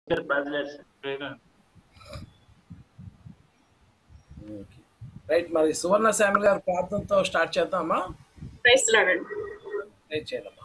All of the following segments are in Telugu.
రైట్ మరి సువర్ణ శ్యామిల్ గారు ప్రార్థనతో స్టార్ట్ చేద్దామా ప్రైస్ లాడండి రైట్ చేయాలమ్మా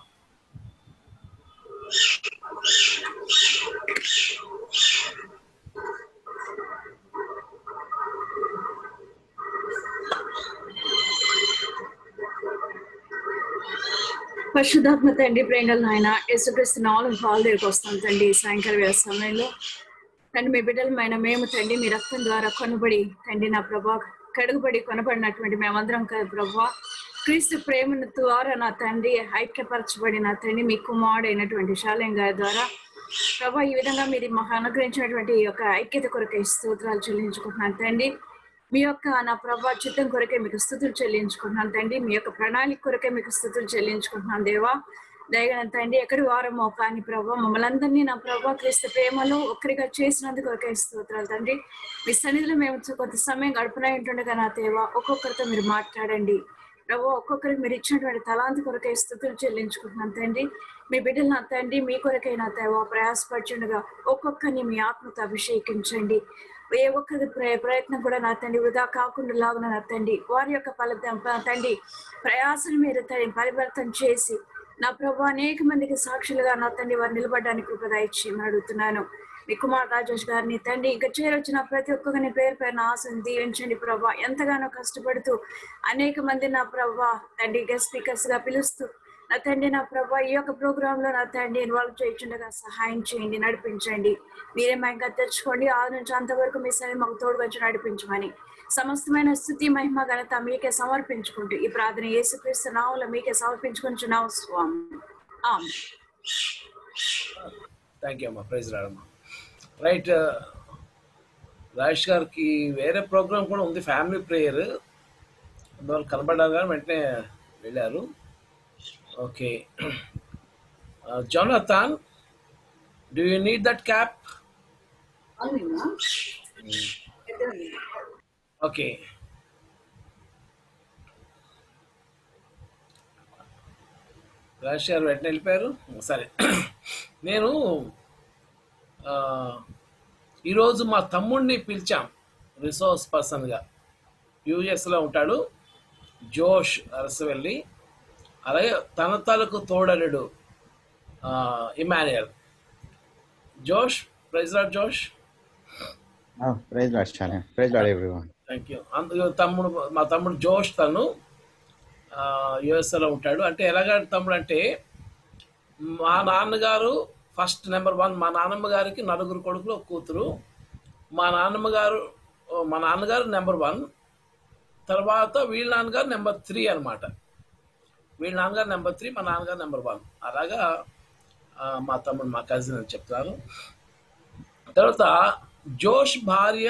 పరిశుద్ధాత్మ తండ్రి ప్రేంగల్ నాయన యేసుక్రీస్తు నాలుగు పాలు దగ్గరికి వస్తాం తండ్రి ఈ సాయంకాల వేళ సమయంలో తండ్రి మీ బిడ్డలమైన మేము తండ్రి మీ రక్తం ద్వారా కొనబడి తండ్రి నా ప్రభా కడుగుబడి కొనబడినటువంటి మేమందరం కదా ప్రభా క్రీస్తు ప్రేమ ద్వారా నా తండ్రి ఐక్యపరచబడి నా తండ్రి మీ కుమారుడైనటువంటి శాలయం గారి ద్వారా ప్రభా ఈ విధంగా మీరు మాకు అనుగ్రహించినటువంటి ఈ యొక్క ఐక్యత కొరకై స్తోత్రాలు చెల్లించుకుంటున్నాను తండ్రి మీ యొక్క నా ప్రభా చిత్తం కొరకే మీకు స్థుతులు చెల్లించుకుంటున్నాను తండ్రి మీ యొక్క ప్రణాళిక కొరకే మీకు స్థుతులు చెల్లించుకుంటున్నాను దేవా దయగన తండ్రి ఎక్కడి వారమో కానీ ప్రభా మమ్మల్ని అందరినీ నా ప్రభా క్రీస్తు ప్రేమలో ఒక్కరిగా చేసినందుకు ఒకే స్తోత్రాలు తండ్రి మీ సన్నిధిలో మేము కొంత సమయం గడుపునై ఉంటుండగా నా దేవా ఒక్కొక్కరితో మీరు మాట్లాడండి ప్రభు ఒక్కొక్కరికి మీరు ఇచ్చినటువంటి తలాంతి కొరకై స్థుతులు చెల్లించుకుంటున్నాను తండ్రి మీ బిడ్డలు నా తండ్రి మీ కొరకై నా దేవా ప్రయాసపరచుండగా ఒక్కొక్కరిని మీ ఆత్మతో అభిషేకించండి ఏ ఒక్కరి ప్ర- ప్రయత్నం కూడా నా తండ్రి వృధా కాకుండా లాగున నా తండ్రి వారి యొక్క ఫలితం నా తండ్రి ప్రయాసం మీరు తండ్రి పరివర్తన చేసి నా ప్రభు అనేక మందికి సాక్షులుగా నా తండ్రి వారు నిలబడడానికి కృపద ఇచ్చి అడుగుతున్నాను మీ కుమార్ రాజేష్ గారిని తండ్రి ఇంకా చేరొచ్చిన ప్రతి ఒక్కరిని పేరు పేరున ఆశను దీవించండి ప్రభా ఎంతగానో కష్టపడుతూ అనేక మంది నా ప్రభా తండ్రి గెస్ట్ స్పీకర్స్ గా పిలుస్తూ నా తండ్రి నా ప్రభా ఈ యొక్క ప్రోగ్రామ్ లో నా తండ్రి ఇన్వాల్వ్ చేయించుండగా సహాయం చేయండి నడిపించండి మీరే ఇంకా తెచ్చుకోండి ఆ నుంచి అంతవరకు మీ సరే మాకు తోడుగా వచ్చి నడిపించమని సమస్తమైన స్థుతి మహిమ ఘనత మీకే సమర్పించుకుంటూ ఈ ప్రార్థన యేసుక్రీస్తు నామంలో మీకే సమర్పించుకుంటున్నాం స్వామి ఆమె థ్యాంక్ యూ అమ్మా ప్రైజ్ రాడమ్మా రైట్ రాజేష్ గారికి వేరే ప్రోగ్రామ్ కూడా ఉంది ఫ్యామిలీ ప్రేయర్ అందువల్ల కనబడ్డారు కానీ వెంటనే వెళ్ళారు okay Jonathan do you need that cap okay Rajesh garu వెంటనే వెళ్ళిపోయారు సరే నేను ఆ, ఈరోజు మా తమ్ముడిని పిలిచాం రిసోర్స్ పర్సన్గా యూఎస్లో ఉంటాడు జోష్ అరసవెల్లి అలాగే తన తలకు తోడలుడు Emmanuel Josh praise Lord Josh Oh, praise Lord, Shalom. Praise Lord, everyone. Thank you అందులో తమ్ముడు మా తమ్ముడు జోష్ తను యుఎస్ఏలో ఉంటాడు అంటే ఎలాగ తమ్ముడు అంటే మా నాన్నగారు ఫస్ట్ నెంబర్ వన్ మా నాన్నమ్మ గారికి నలుగురు కొడుకులు ఒక కూతురు మా నాన్నమ్మ గారు ఓ, మా నాన్నగారు నెంబర్ వన్ తర్వాత వీళ్ళ నాన్నగారు నెంబర్ త్రీ అనమాట వీళ్ళ నాన్నగారు నెంబర్ త్రీ మా నాన్నగారు నెంబర్ వన్ అలాగా ఆ, మా తమ్ముడు మా కజిన్ అని చెప్తారు తర్వాత జోష్ భార్య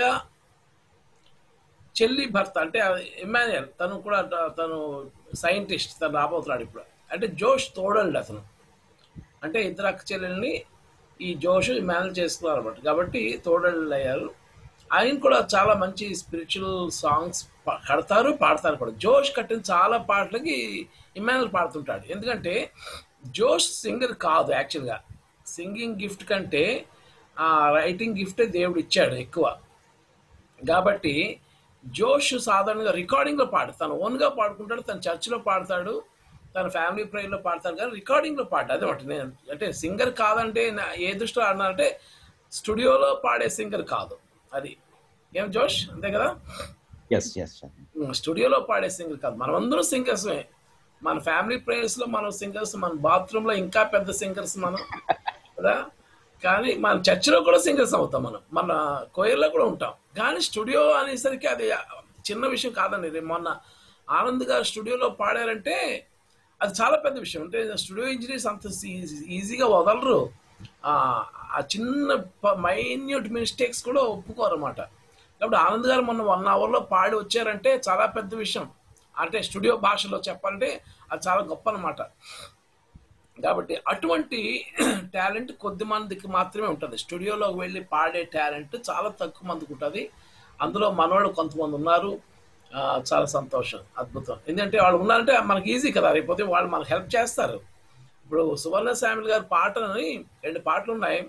చెల్లి భర్త అంటే ఇమాన్యుయల్ తను కూడా త- తను సైంటిస్ట్ తను రాబోతున్నాడు ఇప్పుడు అంటే జోష్ తోడండి అతను అంటే ఇద్దరు అక్క చెల్లెల్ని ఈ జోష్ మేనేజ్ చేస్తున్నారు అనమాట కాబట్టి తోడళ్ళు అయ్యారు ఆయన కూడా చాలా మంచి స్పిరిచువల్ సాంగ్స్ పా- కడతారు పాడతారు కూడా జోష్ కట్టిన చాలా పాటలకి ఇమానుల్ పాడుతుంటాడు ఎందుకంటే జోష్ సింగర్ కాదు యాక్చువల్గా సింగింగ్ గిఫ్ట్ కంటే ఆ రైటింగ్ గిఫ్టే దేవుడు ఇచ్చాడు ఎక్కువ కాబట్టి జోష్ సాధారణంగా రికార్డింగ్లో పాడు తను ఓన్గా పాడుకుంటాడు తన చర్చిలో పాడతాడు తన ఫ్యామిలీ ప్రేయర్లో పాడతాడు కానీ రికార్డింగ్లో పాడు అదే ఒకటి నేను అంటే సింగర్ కాదంటే నా- ఏ దృష్టిలో ఆడినారంటే స్టూడియోలో పాడే సింగర్ కాదు అది ఏం జోష్ అంతే కదా Yes, yes, Shalom. ఉమ్, స్టూడియోలో పాడే సింగర్ కాదు మనం అందరం సింగర్స్మే మన ఫ్యామిలీ ప్రేయర్స్ లో మనం సింగర్స్ మన బాత్రూమ్ లో ఇంకా పెద్ద సింగర్స్ మనం కదా కానీ మన చర్చిలో కూడా సింగర్స్ అవుతాం మనం మన కోయర్లో కూడా ఉంటాం కానీ స్టూడియో అనేసరికి అది చిన్న విషయం కాదండి రేపు మొన్న ఆనంద్ గారు స్టూడియోలో పాడారంటే అది చాలా పెద్ద విషయం అంటే స్టూడియో ఇంజనీర్స్ అంత ఈ- ఈజీగా వదలరు ఆ ఆ చిన్న మైన్యూట్ మిస్టేక్స్ కూడా ఒప్పుకోరు అనమాట కాబట్టి ఆనంద్ గారు మొన్న వన్ అవర్లో పాడి వచ్చారంటే చాలా పెద్ద విషయం అంటే స్టూడియో భాషలో చెప్పాలంటే అది చాలా గొప్ప అనమాట కాబట్టి అటువంటి టాలెంట్ కొద్ది మందికి మాత్రమే ఉంటుంది స్టూడియోలోకి వెళ్ళి పాడే టాలెంట్ చాలా తక్కువ మందికి ఉంటుంది అందులో మనోళ్ళు కొంతమంది ఉన్నారు ఆ, చాలా సంతోషం అద్భుతం ఎందుకంటే వాళ్ళు ఉన్నారంటే మనకి ఈజీ కదా రేపోతే వాళ్ళు మనకు హెల్ప్ చేస్తారు ఇప్పుడు సువర్ణ శామిల్ గారి పాటని రెండు పాటలు ఉన్నాయి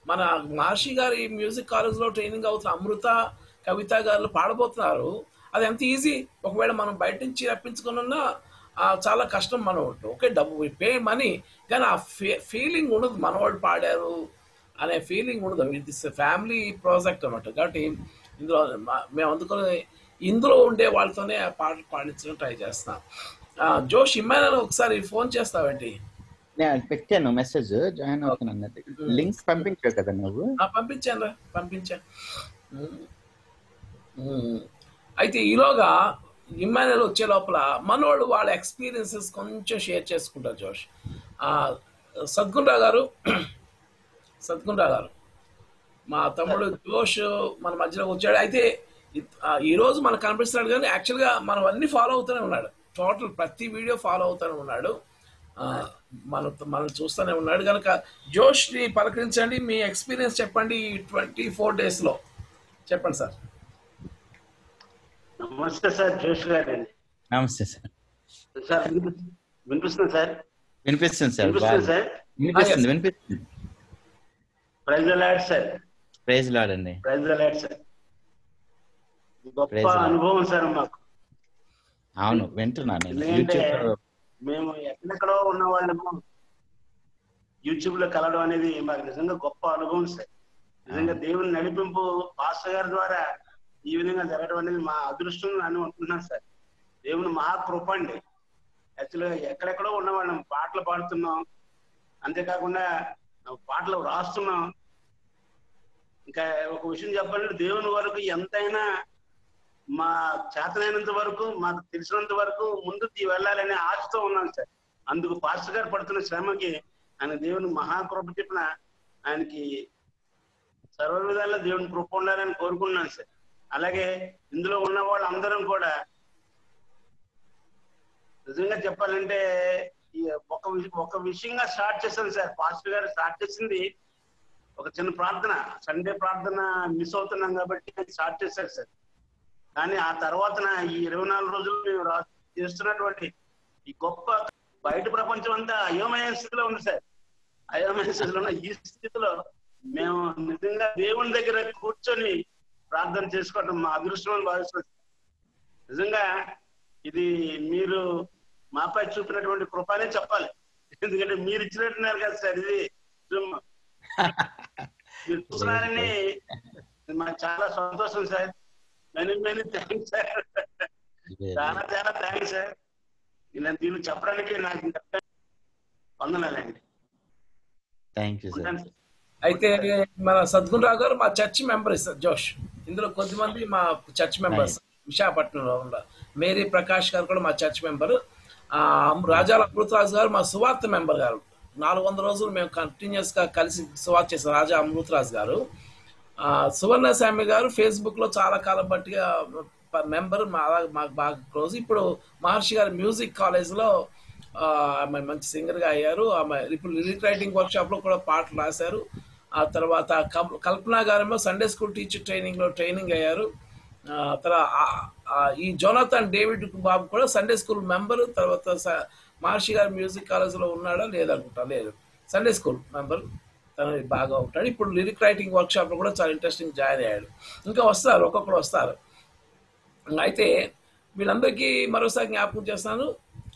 మన మహర్షి గారి మ్యూజిక్ కాలేజ్లో ట్రైనింగ్ అవుతున్న అమృత కవిత గారు పాడబోతున్నారు అది ఎంత ఈజీ ఒకవేళ మనం బయట నుంచి రప్పించుకున్నా చాలా కష్టం మనం ఓకే డబ్బు పే మనీ కానీ ఆ ఫీలింగ్ ఉండదు మనవాళ్ళు పాడారు అనే ఫీలింగ్ ఉండదు ఇది ఫ్యామిలీ ప్రాజెక్ట్ అనమాట కాబట్టి ఇందులో మా- మేము అందుకని ఇందులో ఉండే వాళ్ళతోనే ఆ పాటలు పాడించడం ట్రై చేస్తాం ఆ, జోష్ ఇమ్మానుయల్ ఒకసారి ఫోన్ చేస్తావేంటి నేను పెట్టాను మెసేజ్ జాయిన్ అవుతున్నాను అన్నది లింక్ పంపించావు కదా నువ్వు ఆ, పంపించాను రా పంపించాను ఉమ్. ఉమ్. అయితే ఈలోగా ఇమ్మానుయల్ వచ్చే లోపల మనోళ్ళు వాళ్ళ ఎక్స్పీరియన్సెస్ కొంచెం షేర్ చేసుకుంటారు జోష్ ఆ, సద్గుండ్రా గారు సద్గుండ్రా గారు మా తమ్ముడు జోష్ మన మధ్యలో వచ్చాడు అయితే ఇ- ఆ, ఈ రోజు మనకు కనిపిస్తున్నాడు కానీ యాక్చువల్గా మనం అన్ని ఫాలో అవుతూనే ఉన్నాడు టోటల్ ప్రతి వీడియో ఫాలో అవుతూనే ఉన్నాడు ఆ, మన మనం చూస్తూనే ఉన్నాడు కనుక జోష్ని పలకరించండి మీ ఎక్స్పీరియన్స్ చెప్పండి ఈ ట్వంటీ ఫోర్ డేస్లో చెప్పండి సార్ నమస్తే సార్ జోష్ గారండి నమస్తే సార్ సార్ వినిపి- వినిపిస్తుంది సార్ వినిపిస్తుంది సార్ వినిపిస్తుంది బాగా సార్ వినిపిస్తుంది వినిపిస్తుంది ప్రైజ్ అలాడ్ సార్ ప్రైజ్ లాడండి ప్రైజ్ అలాడ్ సార్ గొప్ప Praise the Lord. అనుభవం సార్ మాకు అవును వింటున్నాను నేను ఎందుకంటే యూట్యూబ్ లో మేము ఎక్కడెక్కడో ఉన్న వాళ్ళము యూట్యూబ్ లో కలవడం అనేది మాకు నిజంగా గొప్ప అనుభవం సార్ నిజంగా దేవుని నడిపింపు పాస్టర్ గారి ద్వారా ఈ విధంగా జరగడం అనేది మా అదృష్టం అని అనుకుంటున్నాను సార్ దేవుని మహా కృప అండి యాక్చువల్గా ఎక్కడెక్కడో ఉన్న వాళ్ళం పాటలు పాడుతున్నాం అంతేకాకుండా పాటలు రాస్తున్నాం ఇంకా ఒక విషయం చెప్పాలంటే దేవుని వరకు ఎంతైనా మా చేతనైనంత వరకు మాకు తెలిసినంత వరకు ముందుకు వెళ్ళాలనే ఆశతో ఉన్నాం సార్ అందుకు పాస్టర్ గారు పడుతున్న శ్రమకి ఆయన దేవుని మహాకృప చెప్పిన ఆయనకి సర్వ విధాల దేవుని కృప ఉండాలని కోరుకున్నాను సార్ అలాగే ఇందులో ఉన్న వాళ్ళందరం కూడా నిజంగా చెప్పాలంటే ఈ ఒక విష- ఒక విషయంగా స్టార్ట్ చేశాను సార్ పాస్టర్ గారు స్టార్ట్ చేసింది ఒక చిన్న ప్రార్థన సండే ప్రార్థన మిస్ అవుతున్నాం కాబట్టి స్టార్ట్ చేశారు సార్ కానీ ఆ తర్వాత ఈ ఇరవై నాలుగు రోజులు మేము రా- చేస్తున్నటువంటి ఈ గొప్ప బయట ప్రపంచం అంతా అయోమయ స్థితిలో ఉంది సార్ అయోమయ స్థితిలో ఉన్న ఈ స్థితిలో మేము నిజంగా దేవుని దగ్గర కూర్చొని ప్రార్థన చేసుకోవడం మా అదృష్టం అని భావిస్తున్నాం నిజంగా ఇది మీరు మాపై చూపినటువంటి కృపనే చెప్పాలి ఎందుకంటే మీరు ఇచ్చినట్టున్నారు కదా సార్ ఇది Zoom. మీరు చూస్తున్నారని మాకు చాలా సంతోషం sir many many thanks sir చాలా చాలా థ్యాంక్స్ సార్ ఇలా దీన్ని చెప్పడానికి నాకు ఇంకా వందనాలండి థ్యాంక్ యూ సార్ ఉంటాను సార్ అయితే మన సద్గుణరావు గారు మా చర్చ్ మెంబర్ సార్ జోష్ ఇందులో కొద్దిమంది మా చర్చ్ మెంబర్స్ విశాఖపట్నంలో ఉన్నారు మేరీ ప్రకాష్ గారు కూడా మా చర్చ్ మెంబర్ రాజాల అమృతరాజు గారు మా సువార్త మెంబర్ గారు నాలుగు వందల రోజులు మేము కంటిన్యూస్ గా కలిసి సువార్త చేసాం రాజా అమృతరాజు గారు ఆ, సువర్ణ స్వామి గారు ఫేస్బుక్ లో చాలా కాలం బట్టిగా మెంబర్ మా మాకు బాగా క్లోజ్ ఇప్పుడు మహర్షి గారి మ్యూజిక్ కాలేజ్ లో ఆ, ఆమె మంచి సింగర్ గా అయ్యారు ఆమె ఇప్పుడు లిరిక్ రైటింగ్ వర్క్ షాప్ లో కూడా పాటలు రాశారు ఆ తర్వాత కల్- కల్పన గారేమో సండే స్కూల్ టీచర్ ట్రైనింగ్ లో ట్రైనింగ్ అయ్యారు ఆ తర్వాత ఆ- ఆ ఈ జోనాథన్ డేవిడ్ బాబు కూడా సండే స్కూల్ మెంబర్ తర్వాత స- మహర్షి గారి మ్యూజిక్ కాలేజ్ లో ఉన్నాడా లేదనుకుంటా లేదు సండే స్కూల్ మెంబర్ తను బాగా ఉంటాడు ఇప్పుడు లిరిక్ రైటింగ్ వర్క్ షాప్ లో కూడా చాలా ఇంట్రెస్టింగ్ జాయిన్ అయ్యాడు ఇంకా వస్తారు ఒక్కొక్కరు వస్తారు అయితే వీళ్ళందరికీ మరోసారి జ్ఞాపకం చేస్తాను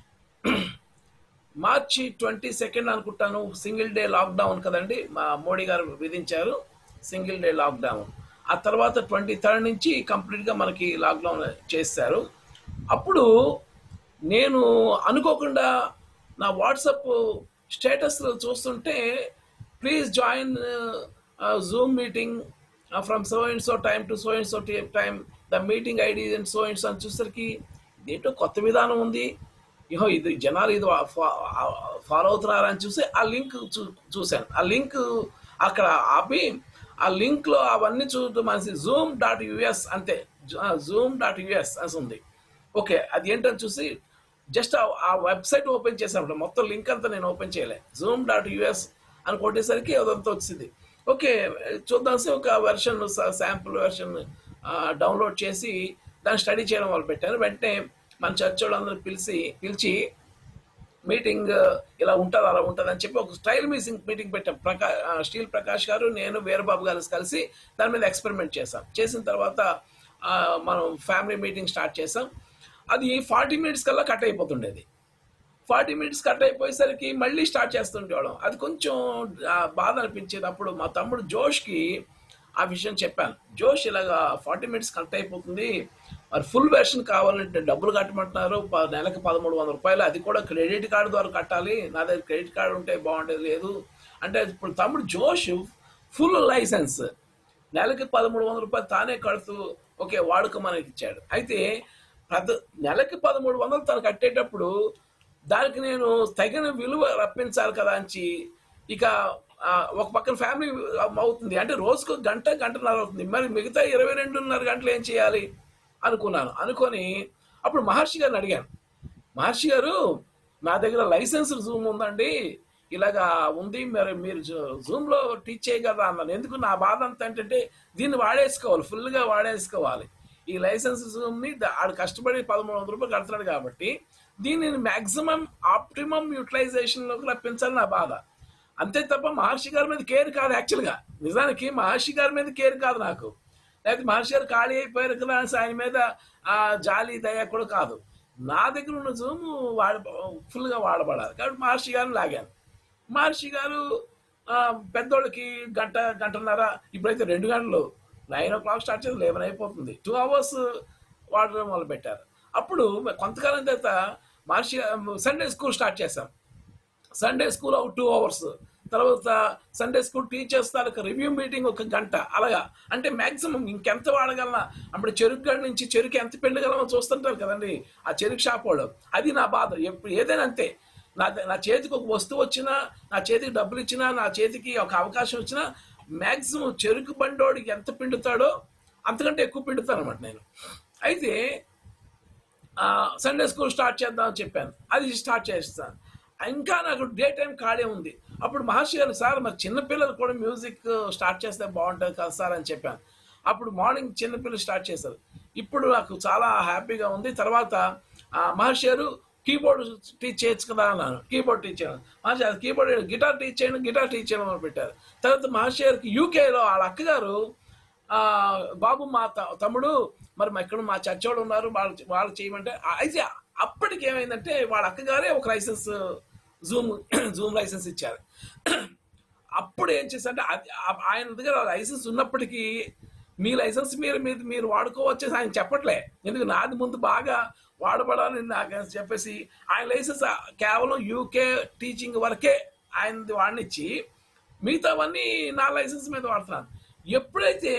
మార్చి ట్వంటీ సెకండ్ అనుకుంటాను సింగిల్ డే లాక్డౌన్ కదండి మా మోడీ గారు విధించారు సింగిల్ డే లాక్డౌన్ ఆ తర్వాత ట్వంటీ థర్డ్ నుంచి కంప్లీట్గా మనకి లాక్డౌన్ చేశారు అప్పుడు నేను అనుకోకుండా నా వాట్సాప్ స్టేటస్ చూస్తుంటే please join Zoom meeting from so and so time to so and so time the meeting ID and so and so అని చూసరికి ఇదేంటో కొత్త విధానం ఉంది ఇహో ఇది జనాలు ఇది ఫాలో అవుతున్నారని చూసి ఆ లింక్ చూ చూశాను ఆ లింక్ అక్కడ ఆపి ఆ లింక్ లో అవన్నీ చూడటం మనసి జూమ్ డాట్ యుఎస్ అంతే జూమ్ డాట్ యుఎస్ అని ఉంది ఓకే అది ఏంటని చూసి జస్ట్ ఆ వెబ్సైట్ ఓపెన్ చేసినప్పుడు మొత్తం లింక్ అంతా నేను ఓపెన్ చేయలే జూమ్ డాట్ యుఎస్ అని కొట్టేసరికి అదంతా వచ్చింది ఓకే చూద్దాం సార్ ఒక వెర్షన్ శాంపుల్ వెర్షన్ డౌన్లోడ్ చేసి దాన్ని స్టడీ చేయడం మొదలు పెట్టాను వెంటనే మన చర్చ్ వాళ్ళందరూ పిలిచి పిలిచి మీటింగ్ ఇలా ఉంటుంది అలా ఉంటుంది అని చెప్పి ఒక స్టైల్ మీసింగ్ మీటింగ్ పెట్టాం ప్రకా ఆ, స్టీల్ ప్రకాష్ గారు నేను వీరబాబు గారు కలిసి దాని మీద ఎక్స్పెరిమెంట్ చేసాం చేసిన తర్వాత ఆ, మనం ఫ్యామిలీ మీటింగ్ స్టార్ట్ చేసాం అది ఫార్టీ మినిట్స్ కల్లా కట్ అయిపోతుండేది ఫార్టీ మినిట్స్ కట్ అయిపోయేసరికి మళ్ళీ స్టార్ట్ చేస్తుండేవాళ్ళం అది కొంచెం ఆ, బాధ అనిపించేది అప్పుడు మా తమ్ముడు జోష్కి ఆ విషయం చెప్పాను జోష్ ఇలాగా ఫార్టీ మినిట్స్ కట్ అయిపోతుంది మరి ఫుల్ వెర్షన్ కావాలంటే డబ్బులు కట్టమంటున్నారు ప- నెలకి పదమూడు వందల రూపాయలు అది కూడా క్రెడిట్ కార్డు ద్వారా కట్టాలి నా దగ్గర క్రెడిట్ కార్డు ఉంటే బాగుండేది లేదు అంటే ఇప్పుడు తమ్ముడు జోష్ ఫుల్ లైసెన్స్ నెలకి పదమూడు వందల రూపాయలు తానే కడుతూ ఓకే వాడుక మనకి ఇచ్చాడు అయితే ప్రతి నెలకి పదమూడు వందలు తను కట్టేటప్పుడు దానికి నేను తగిన విలువ రప్పించాలి కదా అని ఇక ఆ, ఒక పక్కన ఫ్యామిలీ అవుతుంది అంటే రోజుకు గంట గంటన్నర అవుతుంది మరి మిగతా ఇరవై రెండున్నర గంటలు ఏం చేయాలి అనుకున్నాను అనుకొని అప్పుడు మహర్షి గారిని అడిగాను మహర్షి గారు నా దగ్గర లైసెన్స్ జూమ్ ఉందండి ఇలాగా ఉంది మరి మీరు జూమ్ లో టీచ్ చేయగలరా అన్నాను ఎందుకు నా బాధ అంతా ఏంటంటే దీన్ని వాడేసుకోవాలి ఫుల్ గా వాడేసుకోవాలి ఈ లైసెన్స్ జూమ్ ని ద- ఆడు కష్టపడి పదమూడు వందల రూపాయలు కడుతున్నాడు కాబట్టి దీనిని మాక్సిమం ఆప్టిమం యూటిలైజేషన్ లోకి రప్పించాలి నా బాధ అంతే తప్ప మహర్షి గారి మీద కేర్ కాదు యాక్చువల్గా నిజానికి మహర్షి గారి మీద కేర్ కాదు నాకు లేకపోతే మహర్షి గారు ఖాళీ అయిపోయారు కదా అనేసి ఆయన మీద ఆ జాలి దయ కూడా కాదు నా దగ్గర ఉన్న జూమ్ వాడ ఫుల్గా వాడబడాలి కాబట్టి మహర్షి గారిని లాగాను మహర్షి గారు ఆ, పెద్దోళ్ళకి గంట గంటన్నర ఇప్పుడైతే రెండు గంటలు నైన్ ఓ క్లాక్ స్టార్ట్ చేసి లెవెన్ అయిపోతుంది టూ అవర్స్ వాడడం మొదలు పెట్టారు అప్పుడు కొంతకాలం తర్వాత మహర్షి సండే స్కూల్ స్టార్ట్ చేశాం సండే స్కూల్ ఒక టూ అవర్స్ తర్వాత సండే స్కూల్ టీచర్స్ తాలూకు రివ్యూ మీటింగ్ ఒక గంట అలాగా అంటే మాక్సిమం ఇంకెంత వాడగలనా అప్పుడు చెరుకు గడి నుంచి చెరుకు ఎంత పిండగలమో చూస్తుంటారు కదండి ఆ చెరుకు షాప్ వాళ్ళు అది నా బాధ ఎప్పుడు ఏదైనా అంతే నా నా చేతికి ఒక వస్తువు వచ్చినా నా చేతికి డబ్బులు ఇచ్చినా నా చేతికి ఒక అవకాశం వచ్చినా మాక్సిమం చెరుకు బండోడికి ఎంత పిండుతాడో అంతకంటే ఎక్కువ పిండుతాను అనమాట నేను అయితే ఆ, సండే స్కూల్ స్టార్ట్ చేద్దామని చెప్పాను అది స్టార్ట్ చేస్తాను ఇంకా నాకు డే టైం ఖాళీ ఉంది అప్పుడు మహర్షి గారు సార్ మరి చిన్నపిల్లలు కూడా మ్యూజిక్ స్టార్ట్ చేస్తే బాగుంటుంది కదా సార్ అని చెప్పాను అప్పుడు మార్నింగ్ చిన్నపిల్లలు స్టార్ట్ చేశారు ఇప్పుడు నాకు చాలా హ్యాపీగా ఉంది తర్వాత ఆ, మహర్షి గారు కీబోర్డ్ టీచ్ చేయొచ్చు కదా అన్నాను కీబోర్డ్ టీచ్ చేయను Maharshi garu keyboard guitar teach చేయను గిటార్ టీచ్ చేయడం మొదలు పెట్టారు తర్వాత మహర్షి గారికి యూకేలో వాళ్ళ అక్కగారు ఆ, బాబు మా త- తమ్ముడు మరి మా ఇక్కడ మా చర్చోడు ఉన్నారు వాళ్ళు వాళ్ళు చేయమంటే ఆ- అయితే అప్పటికి ఏమైందంటే వాళ్ళ అక్కగారే ఒక లైసెన్స్ జూమ్ జూమ్ లైసెన్స్ ఇచ్చారు అప్పుడు ఏం చేశారంటే అది- ఆ- ఆయన దగ్గర లైసెన్స్ ఉన్నప్పటికీ మీ లైసెన్స్ మీరు మీరు మీరు వాడుకోవచ్చు ఆయన చెప్పట్లే ఎందుకు నాది ముందు బాగా వాడబడాలని నాకు అని చెప్పేసి ఆయన లైసెన్స్ కేవలం యూకే టీచింగ్ వరకే ఆయనది వాడినిచ్చి మిగతావన్నీ నా లైసెన్స్ మీద వాడుతున్నాను ఎప్పుడైతే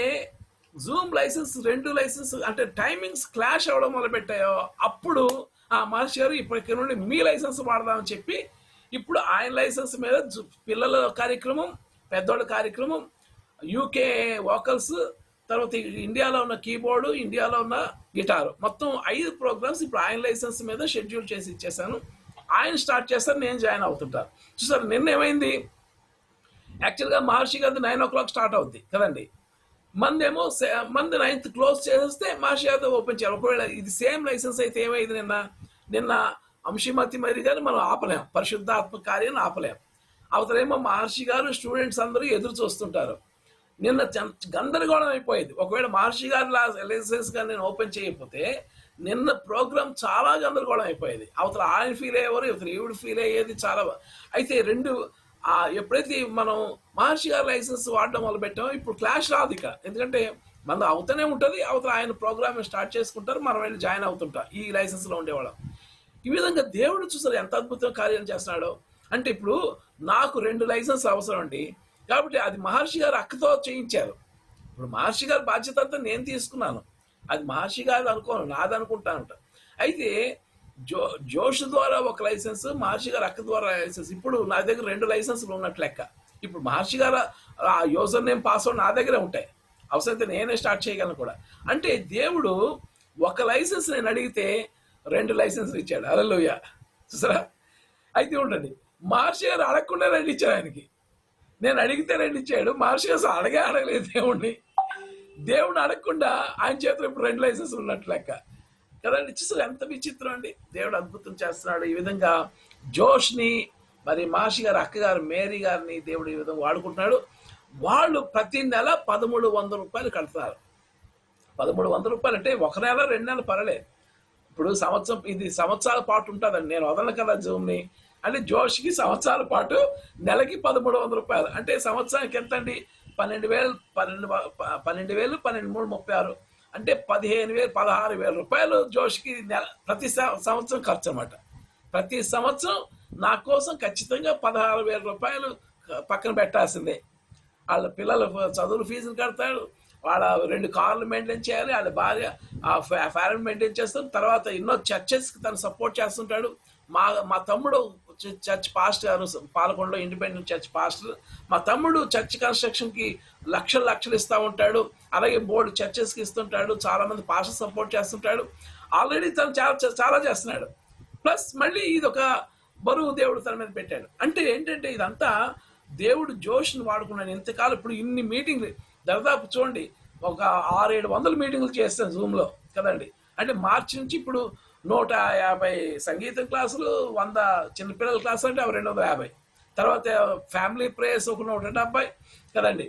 జూమ్ లైసెన్స్ రెండు లైసెన్స్ అంటే టైమింగ్స్ క్లాష్ అవ్వడం మొదలుపెట్టాయో అప్పుడు ఆ మహర్షి గారు ఇప్పటి నుండి మీ లైసెన్స్ వాడదామని చెప్పి ఇప్పుడు ఆయన లైసెన్స్ మీద జు- పిల్లల కార్యక్రమం పెద్దోళ్ళ కార్యక్రమం యూకే వోకల్స్ తర్వాత ఇండియాలో ఉన్న కీబోర్డు ఇండియాలో ఉన్న గిటారు మొత్తం ఐదు ప్రోగ్రామ్స్ ఇప్పుడు ఆయన లైసెన్స్ మీద షెడ్యూల్ చేసి ఇచ్చేసాను ఆయన స్టార్ట్ చేస్తారు నేను జాయిన్ అవుతుంటాను చూసారు నిన్న ఏమైంది యాక్చువల్గా మహర్షి గారి నైన్ ఓ క్లాక్ స్టార్ట్ అవుద్ది కదండి మందేమో సే- మంది నైన్త్ క్లోజ్ చేసేస్తే మహర్షి యాదవ్ ఓపెన్ చేయాలి ఒకవేళ ఇది సేమ్ లైసెన్స్ అయితే ఏమైంది నిన్న నిన్న అంశిమతి మరి గారు మనం ఆపలేం పరిశుద్ధాత్మ కార్యాన్ని ఆపలేం అవతలేమో మహర్షి గారు స్టూడెంట్స్ అందరూ ఎదురు చూస్తుంటారు నిన్న చం- గందరగోళం అయిపోయేది ఒకవేళ మహర్షి గారి లైసెన్స్ గా నేను ఓపెన్ చేయకపోతే నిన్న ప్రోగ్రామ్ చాలా గందరగోళం అయిపోయేది అవతల ఆయన ఫీల్ అయ్యేవారు ఇవతల ఈవిడ ఫీల్ అయ్యేది చాలా అయితే రెండు ఆ ఎప్పుడైతే మనం మహర్షి గారి లైసెన్స్ వాడడం మొదలు పెట్టామో ఇప్పుడు క్లాష్ రాదు ఇక ఎందుకంటే మన అవుతూనే ఉంటుంది అవతల ఆయన ప్రోగ్రామ్ స్టార్ట్ చేసుకుంటారు మనం వెళ్ళి జాయిన్ అవుతుంటాం ఈ లైసెన్స్ లో ఉండేవాళ్ళం ఈ విధంగా దేవుడు చూసారు ఎంత అద్భుతంగా కార్యం చేస్తున్నాడో అంటే ఇప్పుడు నాకు రెండు లైసెన్స్ అవసరం అండి కాబట్టి అది మహర్షి గారు అక్కతో చేయించారు ఇప్పుడు మహర్షి గారి బాధ్యత అంతా నేను తీసుకున్నాను అది మహర్షి గారు అనుకోను నాది అనుకుంటానంట అయితే జో జోష్ ద్వారా ఒక లైసెన్స్ మహర్షి గారు అక్క ద్వారా లైసెన్స్ ఇప్పుడు నా దగ్గర రెండు లైసెన్సులు ఉన్నట్లు లెక్క ఇప్పుడు మహర్షి గారు ఆ యూజర్ నేమ్ పాస్వర్డ్ నా దగ్గరే ఉంటాయి అవసరమైతే నేనే స్టార్ట్ చేయగలను కూడా అంటే దేవుడు ఒక లైసెన్స్ నేను అడిగితే రెండు లైసెన్స్లు ఇచ్చాడు అలలోయ చూసారా అయితే ఉండండి మహర్షి గారు అడగకుండా రెండు ఇచ్చాడు ఆయనకి నేను అడిగితే రెండు ఇచ్చాడు మహర్షి గారు అసలు అడగే అడగలేదు దేవుణ్ణి దేవుడు అడగకుండా ఆయన చేతిలో ఇప్పుడు రెండు లైసెన్స్ ఉన్నట్లు లెక్క కదండి చూసారు ఎంత విచిత్రం అండి దేవుడు అద్భుతం చేస్తున్నాడు ఈ విధంగా జోష్ని మరి మాషి గారి అక్కగారు మేరీ గారిని దేవుడు ఈ విధంగా వాడుకుంటున్నాడు వాళ్ళు ప్రతి నెల పదమూడు వందల రూపాయలు కడతారు పదమూడు వందల రూపాయలు అంటే ఒక నెల రెండు నెలలు పర్లేదు ఇప్పుడు సంవత్సరం ఇది సంవత్సరాల పాటు ఉంటుందండి నేను వదలను కదా జూమ్ని అంటే జోష్కి సంవత్సరాల పాటు నెలకి పదమూడు వందల రూపాయలు అంటే సంవత్సరానికి ఎంత అండి పన్నెండు వేలు పన్నెండు వ- ప- పన్నెండు వేలు పన్నెండు మూడు ముప్పై ఆరు అంటే పదిహేను వేలు పదహారు వేల రూపాయలు జోష్కి నెల ప్రతి సం- సంవత్సరం ఖర్చు అన్నమాట ప్రతి సంవత్సరం నా కోసం ఖచ్చితంగా పదహారు వేల రూపాయలు పక్కన పెట్టాల్సిందే వాళ్ళ పిల్లల చదువులు ఫీజులు కడతాడు వాళ్ళ రెండు కార్లు మెయింటైన్ చేయాలి వాళ్ళ భార్య ఆ ఫ్యామిలీ మెయింటైన్ చేస్తాడు తర్వాత ఎన్నో చర్చెస్కి తను సపోర్ట్ చేస్తుంటాడు మా మా తమ్ముడు చ- చర్చ్ పాస్టర్ గారు పాలకొండలో ఇండిపెండెంట్ చర్చ్ పాస్టర్ మా తమ్ముడు చర్చ్ కన్స్ట్రక్షన్కి లక్షలు లక్షలు ఇస్తూ ఉంటాడు అలాగే బోర్డు చర్చెస్కి ఇస్తుంటాడు చాలా మంది పాస్టర్ సపోర్ట్ చేస్తుంటాడు ఆల్రెడీ తను చాలా చాలా చేస్తున్నాడు ప్లస్ మళ్ళీ ఇది ఒక బరువు దేవుడు తన మీద పెట్టాడు అంటే ఏంటంటే ఇదంతా దేవుడు జోష్ని వాడుకున్నాడు ఇంతకాలం ఇప్పుడు ఇన్ని మీటింగ్లు దాదాపు చూడండి ఒక ఆరేడు వందల మీటింగ్లు చేస్తాను జూమ్లో కదండి అంటే మార్చి నుంచి ఇప్పుడు నూట యాభై సంగీతం క్లాసులు వంద చిన్నపిల్లల క్లాసులు అంటే అవి రెండు వందల యాభై తర్వాత ఫ్యామిలీ ప్రేయర్స్ ఒక నూట డెబ్బై కదండి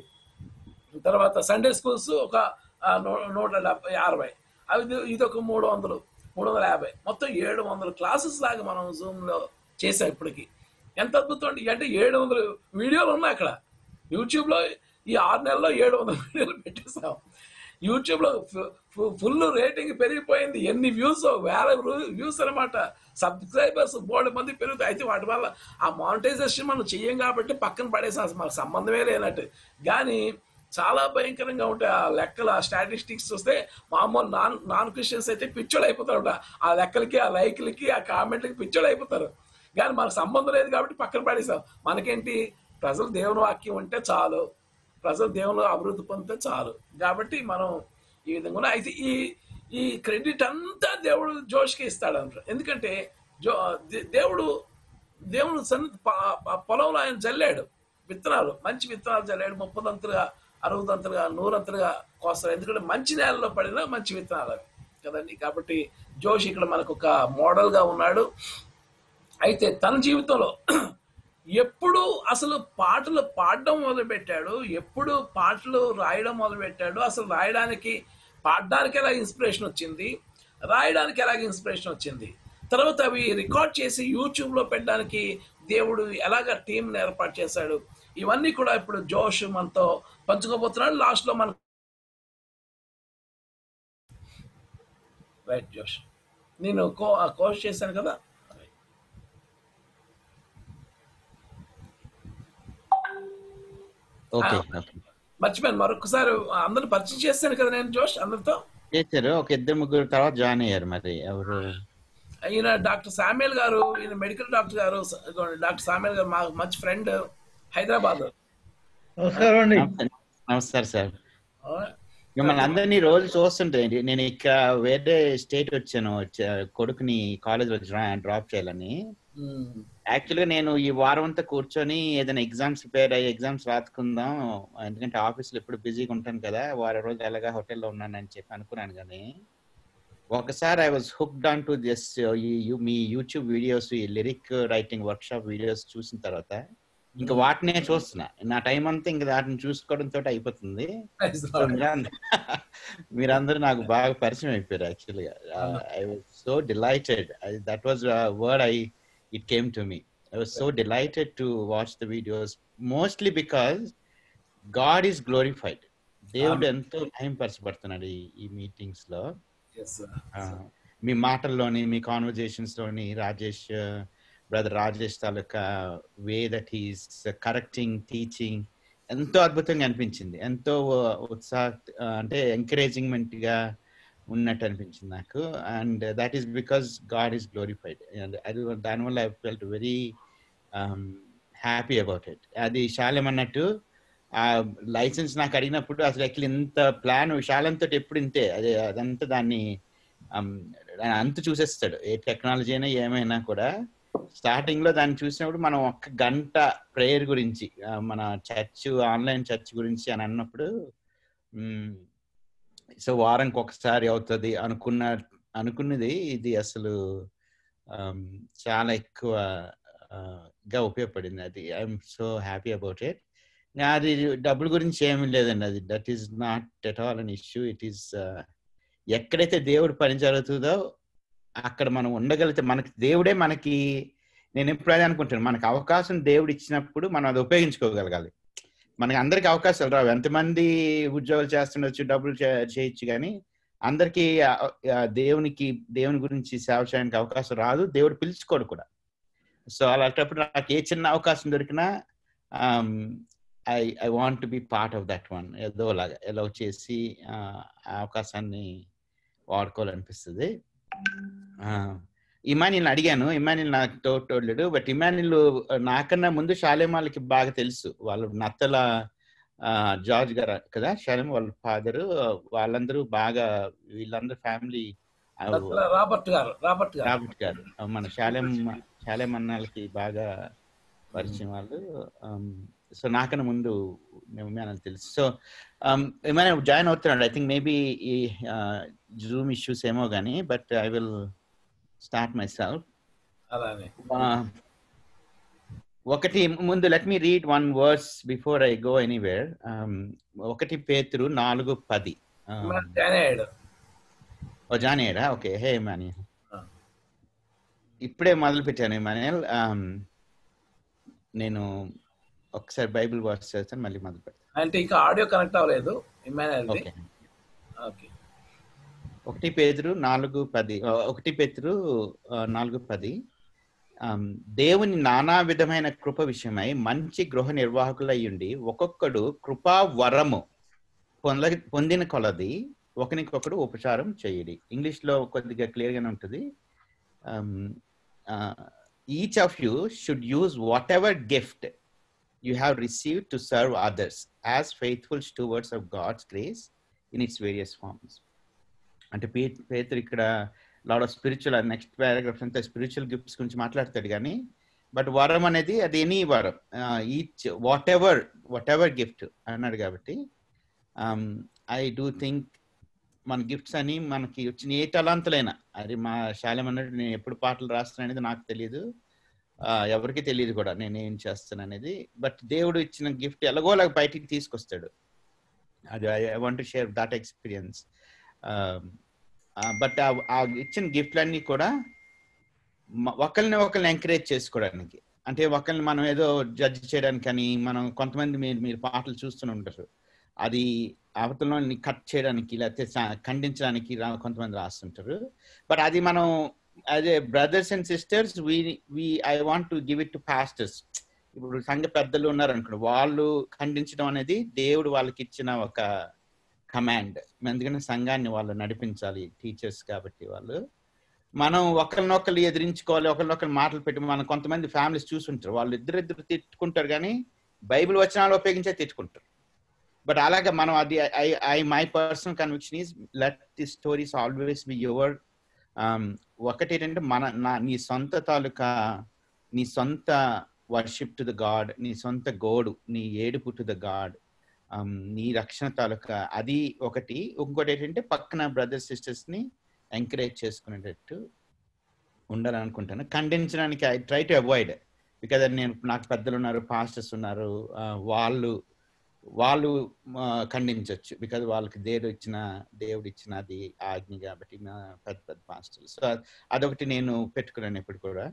తర్వాత సండే స్కూల్స్ ఒక ఆ, నూ- నూట డెబ్బై అరవై అవి ఇది- ఇది ఒక మూడు వందలు మూడు వందల యాభై మొత్తం ఏడు వందల క్లాసెస్ లాగా మనం జూమ్లో చేసాం ఇప్పటికి ఎంత అద్భుతం అండి అంటే ఏడు వందలు వీడియోలు ఉన్నాయి అక్కడ యూట్యూబ్లో ఈ ఆరు నెలల్లో ఏడు వందల వీడియోలు పెట్టేసాం యూట్యూబ్లో ఫుల్ రేటింగ్ పెరిగిపోయింది ఎన్ని వ్యూస్ వేల వ్యూస్ అనమాట సబ్స్క్రైబర్స్ బోర్డు మంది పెరుగుతాయి అయితే వాటి వల్ల ఆ మానిటైజేషన్ మనం చెయ్యం కాబట్టి పక్కన పడేసాం అసలు మనకు సంబంధమే లేనట్టు కానీ చాలా భయంకరంగా ఉంటాయి ఆ లెక్కలు ఆ స్టాటిస్టిక్స్ చూస్తే మామూలు నాన్ నాన్ క్రిస్టియన్స్ అయితే పిచ్చోడు అయిపోతారు ఆ లెక్కలకి ఆ లైక్లకి ఆ కామెంట్లకి పిచ్చోడు అయిపోతారు కానీ మనకు సంబంధం లేదు కాబట్టి పక్కన పడేసాం మనకేంటి ప్రజలు దేవుని వాక్యం ఉంటే చాలు ప్రజలు దేవుని అభివృద్ధి పొందితే చాలు కాబట్టి మనం ఈ విధంగా ఉన్నాయి. అయితే ఈ ఈ క్రెడిట్ అంతా దేవుడు జోష్కి ఇస్తాడు అంటారు ఎందుకంటే జో దే- దేవుడు దేవుడు సన్ ప- ప- పొలంలో ఆయన జల్లాడు విత్తనాలు మంచి విత్తనాలు జల్లాడు ముప్పదంతులుగా అరవదంతులుగా నూరంతులుగా కోస్తారు ఎందుకంటే మంచి నేలలో పడిన మంచి విత్తనాలు అవి కదండి కాబట్టి జోష్ ఇక్కడ మనకు ఒక మోడల్గా ఉన్నాడు అయితే తన జీవితంలో ఎప్పుడు అసలు పాటలు పాడడం మొదలుపెట్టాడు ఎప్పుడు పాటలు రాయడం మొదలుపెట్టాడు అసలు రాయడానికి పాడడానికి ఎలా ఇన్స్పిరేషన్ వచ్చింది రాయడానికి ఎలాగ ఇన్స్పిరేషన్ వచ్చింది తర్వాత అవి రికార్డ్ చేసి యూట్యూబ్లో పెట్టడానికి దేవుడు ఎలాగ టీంని ఏర్పాటు చేశాడు ఇవన్నీ కూడా ఇప్పుడు జోష్ మనతో పంచుకోబోతున్నాడు లాస్ట్లో మన రైట్ జోష్ నేను కో కోర్స్ చేశాను కదా ఓకే ఆ. ఓకే మర్చిపోయాను మరొకసారి అందరిని పరిచయం చేస్తాను కదా నేను జోష్ అందరితో చేశారు ఒక ఇద్దరు ముగ్గురు తర్వాత జాయిన్ అయ్యారు మరి ఎవరు ఈయన డాక్టర్ సామ్యుల్ గారు ఈయన మెడికల్ డాక్టర్ గారు ఇదిగోండి, డాక్టర్ సామ్యుల్ గారు మా మంచి ఫ్రెండ్ హైదరాబాద్ నమస్కారం అండి నమస్కారం సార్ మిమ్మల్ని అందరినీ రోజు చూస్తుంటే నేను ఇక్కడ వేరే స్టేట్ వచ్చాను వచ్చా- కొడుకుని కాలేజ్ లో డ్రాప్ చేయాలని యాక్చువల్ గా నేను ఈ వారం అంతా కూర్చొని ఏదైనా ఎగ్జామ్స్ ప్రిపేర్ అయ్యి ఎగ్జామ్స్ రాసుకుందాం ఎందుకంటే ఆఫీస్ లో ఎప్పుడు బిజీగా ఉంటాను కదా వారం రోజులు ఎలాగా హోటల్లో ఉన్నానని చెప్పి అనుకున్నాను కానీ ఒకసారి I was hooked on to just me YouTube videos ఈ lyric writing workshop videos చూసిన తర్వాత ఇంకా వాటినే చూస్తున్నా నా టైం అంతా ఇంకా వాటిని చూసుకోవడం తోటి అయిపోతుంది సో మీరందరూ మీరందరూ నాకు బాగా పరిచయం అయిపోయారు యాక్చువల్గా I was so delighted that was word I it came to me I was so delighted to watch the videos mostly because God is glorified దేవుడు ఎంతో భయంపరచబడుతున్నాడు ఈ ఈ మీటింగ్స్ లో ఆ, మీ మాటల్లోని మీ కాన్వర్జేషన్స్ లోని రాజేష్ బ్రదర్ రాజేష్ తాలూకా way that is correcting teaching ఎంతో అద్భుతంగా అనిపించింది ఎంతో ఉత్సాహ అంటే ఎంకరేజింగ్మెంట్ గా ఉన్నట్టు అనిపించింది నాకు and that is because God is glorified అది దానివల్ల I felt very happy about it అది శాలెం అన్నట్టు ఆ లైసెన్స్ నాకు అడిగినప్పుడు అసలు యాక్చువల్లీ ఇంత ప్లాన్ శాలంతో ఎప్పుడు ఇంతే అదే అదంతా దాన్ని um, దాని అంత చూసేస్తాడు ఏ టెక్నాలజీ అయినా ఏమైనా కూడా స్టార్టింగ్ లో దాన్ని చూసినప్పుడు మనం ఒక్క గంట ప్రేయర్ గురించి ఆ, మన చర్చ్ ఆన్లైన్ చర్చ్ గురించి అని అన్నప్పుడు సో వారానికి ఒకసారి అవుతుంది అనుకున్న అనుకున్నది ఇది అసలు um, చాలా ఎక్కువ uh, గా ఉపయోగపడింది అది I'm so happy about it అది డబ్బుల గురించి ఏమీ లేదండి అది that is not at all an issue it is ఎక్కడైతే దేవుడు పని జరుగుతుందో అక్కడ మనం ఉండగలిగితే మనకి దేవుడే మనకి నేను ఎప్పుడు అదే అనుకుంటాను మనకు అవకాశం దేవుడు ఇచ్చినప్పుడు మనం అది ఉపయోగించుకోగలగాలి మనకి అందరికి అవకాశాలు రావు ఎంతమంది ఉద్యోగాలు చేస్తుండొచ్చు డబ్బులు చే- చేయొచ్చు కానీ అందరికీ ఆ- ఆ దేవునికి దేవుని గురించి సేవ చేయడానికి అవకాశం రాదు దేవుడు పిలుచుకోడు కూడా సో అలాంటప్పుడు నాకు ఏ చిన్న అవకాశం దొరికినా I I want to be part of that one ఏదో లాగా ఎలా చేసి ఆ ఆ అవకాశాన్ని వాడుకోవాలనిపిస్తుంది ఇమానిల్ అడిగాను ఇమానిల్ నాకు తోటోళ్ళడు బట్ ఇమానిల్ నాకన్నా ముందు షాలేమాలకి బాగా తెలుసు వాళ్ళు నత్తల ఆ, జార్జ్ గారు కదా షాలేం వాళ్ళ ఫాదర్ వాళ్ళందరూ బాగా వీళ్ళందరూ family Robert garu Robert garu Robert garu మన శాలెం శాలెం అన్నాళ్ళకి బాగా పరిచయం వాళ్ళు సో నాకన్నా ముందు ఏమైనా తెలుసు సో ఏమైనా జాయిన్ అవుతున్నాడు ఐ థింక్ మేబీ ఈ జూమ్ ఇష్యూస్ ఏమో కానీ but I will start myself అలానే ఒకటి ముందు let me read one words before I go anywhere ఒకటి పేతురు నాలుగు పది Um, జాయిన్ అయ్యాడు ఓ జానేరా ఓకే హే మానియల్ Ah. ఇప్పుడే మొదలు పెట్టాను మానియల్ నేను ఒకసారి బైబిల్ వర్స్ చేస్తాను మళ్ళీ మొదలు పెడతాను అంటే ఇంకా ఆడియో కనెక్ట్ అవ్వలేదు ఇమానుయల్ది ఓకే ఓకే ఒకటి పేతురు నాలుగు పది ఆ, ఒకటి పేతురు ఆ, నాలుగు పది ఆమ్, దేవుని నానా విధమైన కృప విషయమై మంచి గృహ నిర్వాహకులై ఉండి ఒక్కొక్కడు కృపా వరము పొంద పొందిన కొలది ఒకరికొకడు ఉపచారం చేయడి ఇంగ్లీష్ లో కొద్దిగా క్లియర్ గానే ఉంటుంది each of you should use whatever gift you have received to serve others as faithful stewards of God's grace in its various forms అంటే పే పేతురు ఇక్కడ lot of spiritual next paragraphs అంతా స్పిరిచువల్ గిఫ్ట్స్ గురించి మాట్లాడతాడు కానీ బట్ వరం అనేది అది ఎనీ వరం each whatever whatever gift అన్నాడు కాబట్టి ఐ డూ థింక్ మన గిఫ్ట్స్ అని మనకి వచ్చిన ఏ తలాంతులైనా అది మా శాలం అన్నట్టు నేను ఎప్పుడు పాటలు రాస్తాను అనేది నాకు తెలియదు ఆ, ఎవరికి తెలియదు కూడా నేను ఏం చేస్తాను అనేది బట్ దేవుడు ఇచ్చిన గిఫ్ట్ ఎలాగోలాగ బయటికి తీసుకొస్తాడు అది I want to share that experience but ఆ ఇచ్చిన గిఫ్ట్లన్నీ కూడా మ- ఒకరిని ఒకరిని ఎంకరేజ్ చేసుకోవడానికి అంటే ఒకరిని మనం ఏదో జడ్జ్ చేయడానికి కానీ మనం కొంతమంది మీరు మీరు పాటలు చూస్తూనే ఉంటారు అది అవతలలో కట్ చేయడానికి లేకపోతే స- ఖండించడానికి రా- కొంతమంది రాస్తుంటారు బట్ అది మనం అదే brothers and sisters we we I want to give it to pastors ఇప్పుడు సంఘ పెద్దలు ఉన్నారు అనుకోండి వాళ్ళు ఖండించడం అనేది దేవుడు వాళ్ళకి ఇచ్చిన ఒక కమాండ్ ఎందుకంటే సంఘాన్ని వాళ్ళు నడిపించాలి టీచర్స్ కాబట్టి వాళ్ళు మనం ఒకరినొకరు ఎదిరించుకోవాలి ఒకరినొకరు మాటలు పెట్టి మనం కొంతమంది ఫ్యామిలీస్ చూసుంటారు వాళ్ళు ఇద్దరిద్దరు తిట్టుకుంటారు కానీ బైబిల్ వచనాలు ఉపయోగించే తిట్టుకుంటారు బట్ అలాగే మనం అది I I my personal conviction is let the stories always be your ఒకటి ఏంటంటే మన నా నీ సొంత తాలూకా నీ సొంత వర్షిప్ టు ద గాడ్ నీ సొంత గోడు నీ ఏడుపు టు ద గాడ్ నీ రక్షణ తాలూకా అది ఒకటి ఇంకోటి ఏంటంటే పక్కన బ్రదర్స్ సిస్టర్స్ ని ఎంకరేజ్ చేసుకునేటట్టు ఉండాలనుకుంటాను ఖండించడానికి I try to avoid because నేను నాకు పెద్దలు ఉన్నారు పాస్టర్స్ ఉన్నారు ఆ, వాళ్ళు వాళ్ళు ఆ, ఖండించవచ్చు బికాజ్ వాళ్ళకి దేవుడు ఇచ్చిన దేవుడు ఇచ్చిన అది ఆజ్ఞ కాబట్టి నా పెద్ద పెద్ద పాస్టర్లు సో అదొకటి నేను పెట్టుకున్నాను ఎప్పుడు కూడా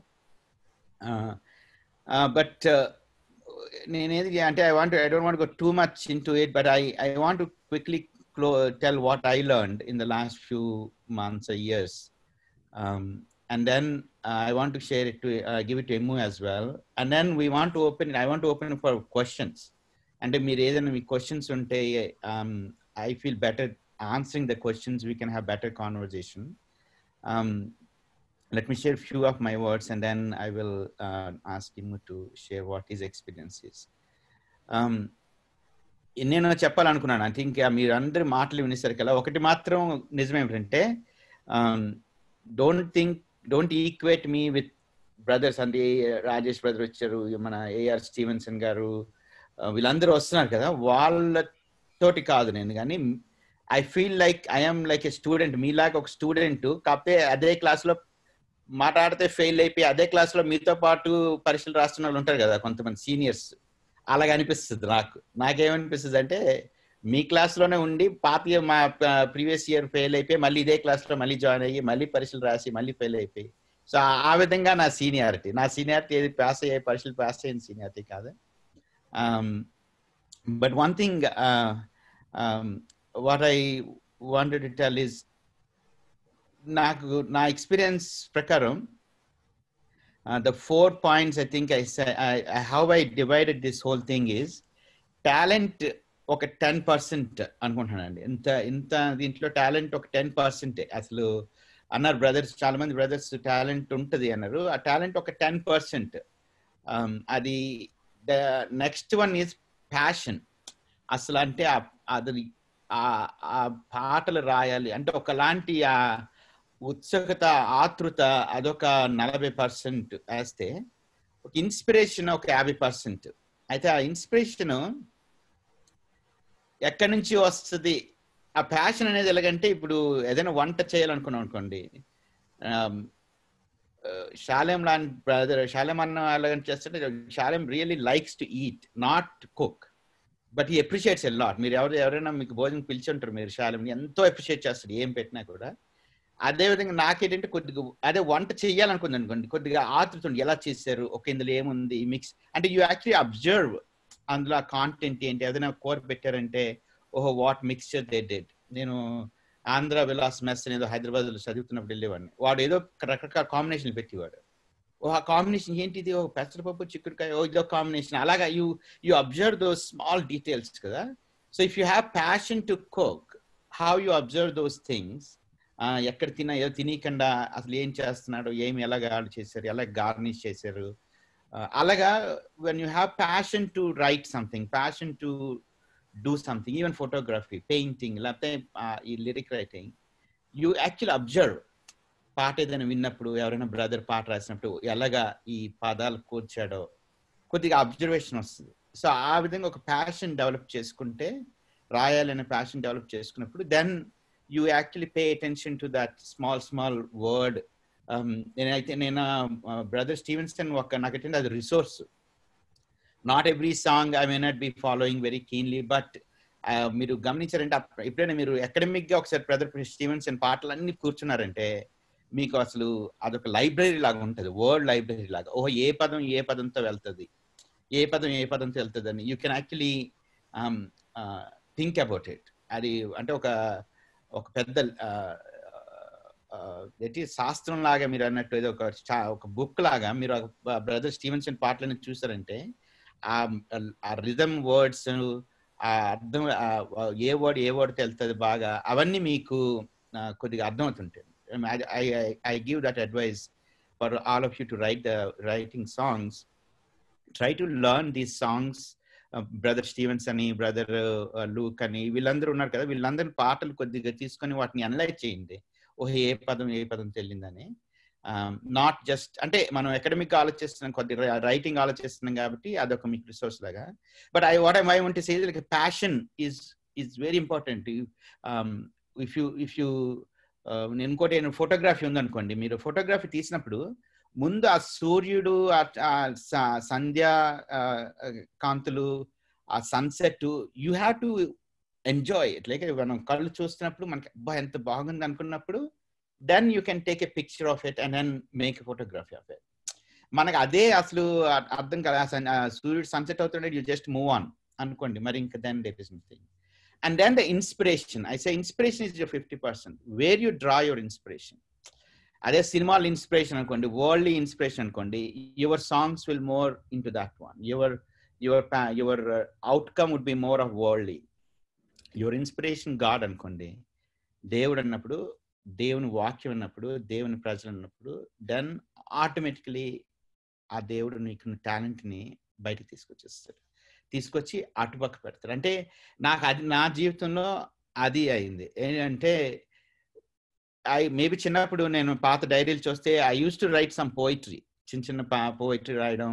బట్ నేనేది అంటే I want I don't want go too much into it but I I want quickly tell what I learned in the last few months or years. Um, and then uh, I want to share it to uh, give it to Emu as well. And then we want to open it. I want to open it for questions. And మీరు ఏదైనా మీ క్వశ్చన్స్ ఉంటే I feel better answering the questions we can have better conversation let me share a few of my words and then I will uh, ask him to share what his experience is. Um, నేను చెప్పాలనుకున్నాను అంటే ఇంకా మీరు అందరి మాటలు వినేసరికల్లా ఒకటి మాత్రం నిజమేమిటంటే don't think don't equate me with brothers అంటే రాజేష్ బ్రదర్ వచ్చారు మన ఏఆర్ స్టీవెన్సన్ గారు వీళ్ళందరూ వస్తున్నారు కదా వాళ్ళతోటి కాదు నేను కానీ I feel like I'm like a student మీలాగా ఒక స్టూడెంట్ కాకపోతే అదే క్లాస్ లో మాట్లాడితే ఫెయిల్ అయిపోయి అదే క్లాస్ లో మీతో పాటు పరీక్షలు రాస్తున్న వాళ్ళు ఉంటారు కదా కొంతమంది సీనియర్స్ అలాగ అనిపిస్తుంది నాకు నాకేమనిపిస్తుంది అంటే మీ క్లాస్ లోనే ఉండి పాత year మా ప్రీవియస్ ఇయర్ ఫెయిల్ అయిపోయి మళ్ళీ ఇదే క్లాస్ లో మళ్ళీ జాయిన్ అయ్యి మళ్ళీ పరీక్షలు రాసి మళ్ళీ ఫెయిల్ అయిపోయి సో ఆ విధంగా నా సీనియారిటీ నా సీనియారిటీ ఏది పాస్ అయ్యే పరీక్షలు పాస్ అయిన సీనియారిటీ కాదు but one thing what I wanted to tell is నాకు నా ఎక్స్పీరియన్స్ ప్రకారం the four points I think I how I divided this whole thing is talent ఒక టెన్ పర్సెంట్ అనుకుంటున్నానండి ఇంత ఇంత దీంట్లో టాలెంట్ ఒక టెన్ పర్సెంట్ అసలు అన్నారు బ్రదర్స్ చాలా మంది బ్రదర్స్ టాలెంట్ ఉంటుంది అన్నారు ఆ టాలెంట్ ఒక టెన్ పర్సెంట్ అది the next one is passion అసలు అంటే అది ఆ పాటలు రాయాలి అంటే ఒకలాంటి ఆ ఉత్సుకత ఆతృత అదొక నలభై పర్సెంట్ వేస్తే ఒక ఇన్స్పిరేషన్ ఒక యాభై పర్సెంట్ అయితే ఆ ఇన్స్పిరేషన్ ఎక్కడి నుంచి వస్తుంది ఆ ప్యాషన్ అనేది ఎలాగంటే ఇప్పుడు ఏదైనా వంట చేయాలనుకున్నాం అనుకోండి శాలెం లాంటి బ్రదర్ శాలెం అన్న ఎలాగని చేస్తుంటే Shalem really likes to eat not cook but he appreciates a lot మీరు ఎవరు ఎవరైనా మీకు భోజనం పిలిచి ఉంటారు మీరు శాలెం ఎంతో అప్రిషియేట్ చేస్తారు ఏం పెట్టినా కూడా అదే విధంగా నాకేంటంటే కొద్దిగా అదే వంట చేయాలనుకుంది అనుకోండి కొద్దిగా ఆతృత ఉంది ఎలా చేశారు ఒక ఇందులో ఏముంది మిక్స్ అంటే యూ యాక్చువల్లీ అబ్జర్వ్ అందులో ఆ కాంటెంట్ ఏంటి ఏదైనా కూర పెట్టారంటే ఓహో వాట్ మిక్స్చర్ దే డెడ్ నేను ఆంధ్ర విలాస్ మెస్ ఏదో హైదరాబాద్ లో చదువుతున్నప్పుడు వెళ్ళేవాడిని వాడు ఏదో రకరకాల కాంబినేషన్ పెట్టేవాడు ఓ ఆ కాంబినేషన్ ఏంటిది ఓ పెసరపప్పు చిక్కుడుకాయ ఓ ఇదో కాంబినేషన్ అలాగా you you observe those small details కదా so if you have passion to cook how you observe those things ఎక్కడ తిన్నా ఏదో తినకుండా అసలు ఏం చేస్తున్నాడు ఏమి ఎలాగ ఆర్డర్ చేశారు ఎలా గార్నిష్ చేశారు అలాగా when you have passion to write something passion to do something even photography painting లేకపోతే ఈ lyric writing you actual observe పాట ఏదైనా విన్నప్పుడు ఎవరైనా బ్రదర్ పాట రాసినప్పుడు ఎలాగా ఈ పదాలు కూర్చాడో కొద్దిగా అబ్జర్వేషన్ వస్తుంది సో ఆ విధంగా ఒక ప్యాషన్ డెవలప్ చేసుకుంటే రాయాలనే ప్యాషన్ డెవలప్ చేసుకున్నప్పుడు then you actually pay attention to that small small word నేనైతే నేను బ్రదర్ స్టీవెన్సన్ ఒక నాకైతే అది resource not every song I may not be following very keenly but మీరు గమనించారంటే ఎప్పుడైనా మీరు అకాడమిక్ గా ఒకసారి బ్రదర్ స్టీవెన్సన్ పాటలు అన్ని కూర్చున్నారంటే మీకు అసలు అదొక లైబ్రరీ లాగా ఉంటుంది వర్డ్ లైబ్రరీ లాగా ఓహో ఏ పదం ఏ పదంతో వెళ్తుంది ఏ పదం ఏ పదంతో వెళ్తుంది అని you can actually think about it అది అంటే ఒక ఒక పెద్ద ఎట్టి శాస్త్రం లాగా మీరు అన్నట్టు ఏదో ఒక ఒక బుక్ లాగా మీరు బ్రదర్ స్టీవెన్సన్ పాటలను చూసారంటే ఆ రిథమ్ వర్డ్స్ ఆ అర్థం ఏ వర్డ్ ఏ వర్డ్కి వెళ్తుంది బాగా అవన్నీ మీకు కొద్దిగా అర్థమవుతుంటాయి I give that advice for all of you to write the writing songs try to learn these songs brother Stevens అని బ్రదర్ లూక్ అని వీళ్ళందరూ ఉన్నారు కదా వీళ్ళందరూ పాటలు కొద్దిగా తీసుకొని వాటిని అనలైజ్ చేయండి ఓహో ఏ పదం ఏ పదం తెలియదని నాట్ జస్ట్ అంటే మనం అకాడమిక్ ఆలోచిస్తున్నాం కొద్ది రైటింగ్ ఆలోచిస్తున్నాం కాబట్టి అదొక మీకు రిసోర్స్ లాగా but I what I my వంటి says like passion is is very important if you if you ఇంకోటి ఫోటోగ్రఫీ ఉందనుకోండి మీరు ఫోటోగ్రఫీ తీసినప్పుడు ముందు ఆ సూర్యుడు సంధ్య కాంతులు ఆ sunset you have to enjoy it like మనం కళ్ళు చూస్తున్నప్పుడు మనకి అబ్బా ఎంత బాగుంది అనుకున్నప్పుడు then you can take a picture of it and then make a photography of it మనకు అదే అసలు అర్థం కదా సూర్యుడు సన్సెట్ అవుతుండే యూ జస్ట్ మూవ్ ఆన్ అనుకోండి మరి ఇంకా then that is thing and then the inspiration I say inspiration is your fifty percent where you draw your inspiration అదే సినిమాల ఇన్స్పిరేషన్ అనుకోండి వరల్డ్లీ ఇన్స్పిరేషన్ అనుకోండి your songs will more in to that one your your your outcome would be more of worldly your inspiration God అనుకోండి దేవుడు అన్నప్పుడు దేవుని వాక్యం అన్నప్పుడు దేవుని ప్రజలు అన్నప్పుడు దెన్ ఆటోమేటికలీ ఆ దేవుడు నీకు టాలెంట్ని బయటకు తీసుకొచ్చేస్తాడు తీసుకొచ్చి అటుపక్క పెడతాడు అంటే నాకు అది నా జీవితంలో అది అయింది ఏంటంటే ఐ మేబీ చిన్నప్పుడు నేను పాత డైరీలు చూస్తే I use to write some poetry చిన్న చిన్న పోయిటరీ రాయడం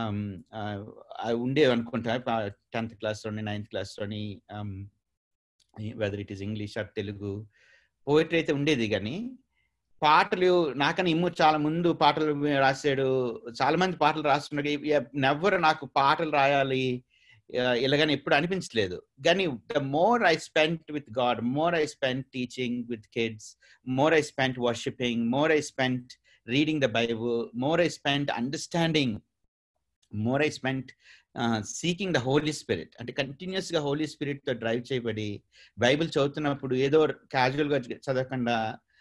ఉండేవి అనుకుంటా టెన్త్ క్లాస్లోని నైన్త్ క్లాస్లోని whether it is English or Telugu poetry అయితే ఉండేది కానీ పాటలు నాకని ఇమ్ము చాలా ముందు పాటలు రాశాడు చాలా మంది పాటలు రాస్తున్నారు నెవర్ నాకు పాటలు రాయాలి ఇలాగని ఎప్పుడు అనిపించలేదు కానీ the more I spent with God more I spent teaching with kids more I spent worshipping more I spent reading the Bible more I spent understanding more I spent seeking the Holy Spirit అంటే కంటిన్యూస్ గా హోలీ స్పిరిట్ తో డ్రైవ్ చేయబడి బైబిల్ చదువుతున్నప్పుడు ఏదో క్యాజువల్ గా చదవకుండా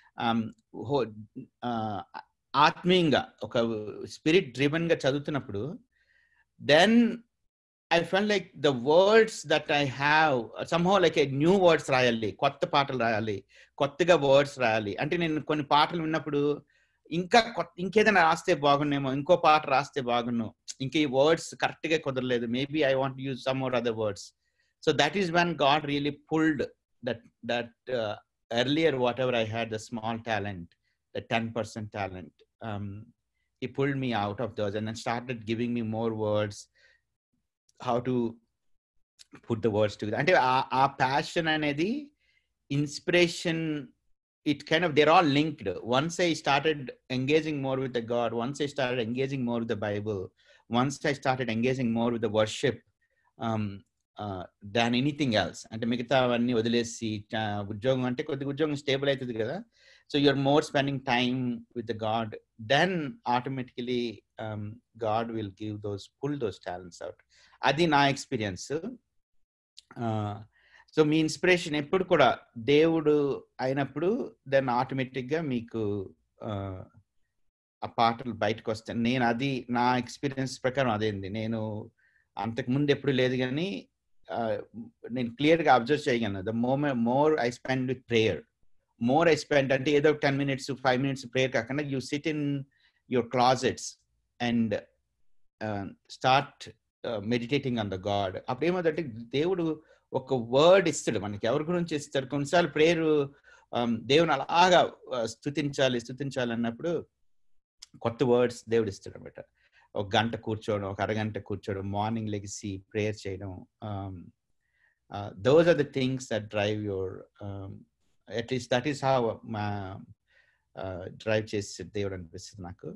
ఆత్మీయంగా ఒక స్పిరిట్ డ్రివన్ గా చదువుతున్నప్పుడు then I fell like the words that I have somehow like a new words రాయాలి కొత్త పాటలు రాయాలి కొత్తగా వర్డ్స్ రాయాలి అంటే నేను కొన్ని పాటలు విన్నప్పుడు ఇంకా కొత్త ఇంకేదైనా రాస్తే బాగున్నేమో ఇంకో పాట రాస్తే బాగున్ను ఇంకా ఈ వర్డ్స్ కరెక్ట్ గా కుదరలేదు maybe I want use some more other words so that is one God really pulled that that earlier whatever I had the small talent the ten percent talent he pulled me out of those and then started giving me more words how to put the words together అంటే ఆ ప్యాషన్ అనేది inspiration it kind of they're all linked once i started engaging more with the god once i started engaging more with the bible once i started engaging more with the worship um uh, than anything else అంటే మిగతా అవన్నీ వదిలేసి ఉద్యోగం అంటే కొద్దిగా ఉద్యోగం స్టేబుల్ అవుతుంది కదా so you're more spending time with the God then automatically God will give those pull those talents out అది నా ఎక్స్పీరియన్స్ సో మీ ఇన్స్పిరేషన్ ఎప్పుడు కూడా దేవుడు అయినప్పుడు దెన్ ఆటోమేటిక్గా మీకు ఆ పాటలు బయటకు వస్తాయి నేను అది నా ఎక్స్పీరియన్స్ ప్రకారం అదేంది నేను అంతకు ముందు ఎప్పుడు లేదు కానీ నేను క్లియర్గా అబ్జర్వ్ చేయగలను the moment more I spend with prayer more I spend అంటే ఏదో ten minutes five minutes prayer కాకుండా you sit in your closets and start meditating on the God అప్పుడు ఏమవుతుందంటే దేవుడు ఒక వర్డ్ ఇస్తాడు మనకి ఎవరి గురించి ఇస్తాడు కొన్నిసార్లు ప్రేయర్ దేవుని అలాగా స్థుతించాలి స్థుతించాలి అన్నప్పుడు కొత్త వర్డ్స్ దేవుడు ఇస్తాడు అనమాట ఒక గంట కూర్చోవడం ఒక అరగంట కూర్చోవడం మార్నింగ్ లెగిసి ప్రేయర్ చేయడం those are the things that drive your at least that is how మా డ్రైవ్ చేసి దేవుడు అనిపిస్తుంది నాకు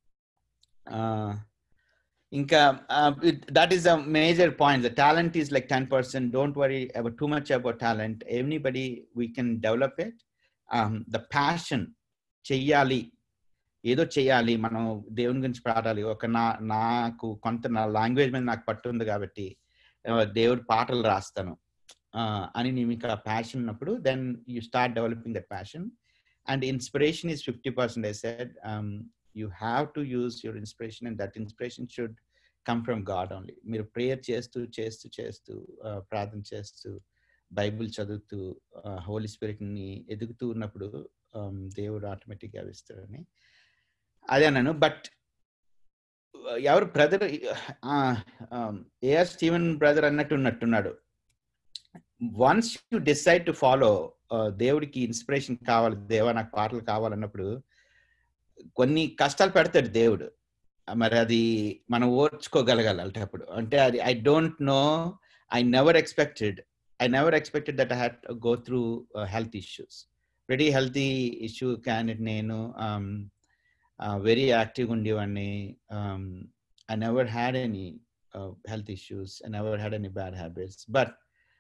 ఇంకా that is the major point the talent is like ten percent don't worry about too much about talent anybody we can develop it the passion చెయ్యాలి ఏదో చేయాలి మనం దేవుని గురించి పాడాలి ఒక నా నాకు కొంత నా లాంగ్వేజ్ మీద నాకు పట్టు ఉంది కాబట్టి దేవుడు పాటలు రాస్తాను అని మీకు ఆ ప్యాషన్ ఉన్నప్పుడు then you start developing that passion and inspiration is fifty percent I said you have to use your inspiration and that inspiration should come from God only మీరు ప్రేయర్ చేస్తూ చేస్తూ చేస్తూ ప్రార్థన చేస్తూ బైబుల్ చదువుతూ హోలీ స్పిరిట్ని ఎదుగుతూ ఉన్నప్పుడు దేవుడు ఆటోమేటిక్గా ఇస్తాడని అదే అన్నాను బట్ ఎవరు బ్రదర్ ఏఆర్ స్టీవెన్ బ్రదర్ అన్నట్టు ఉన్నట్టున్నాడు once you decide to follow దేవుడికి ఇన్స్పిరేషన్ కావాలి దేవా నాకు పాటలు కావాలన్నప్పుడు కొన్ని కష్టాలు పెడతాడు దేవుడు మరి అది మనం ఓర్చుకోగలగాలి అలాంటప్పుడు అంటే అది I don't know I never expected I never expected that I had go through health issues very healthy issue candidate నేను వెరీ యాక్టివ్గా ఉండేవాడిని I never had any health issues I never had any bad habits but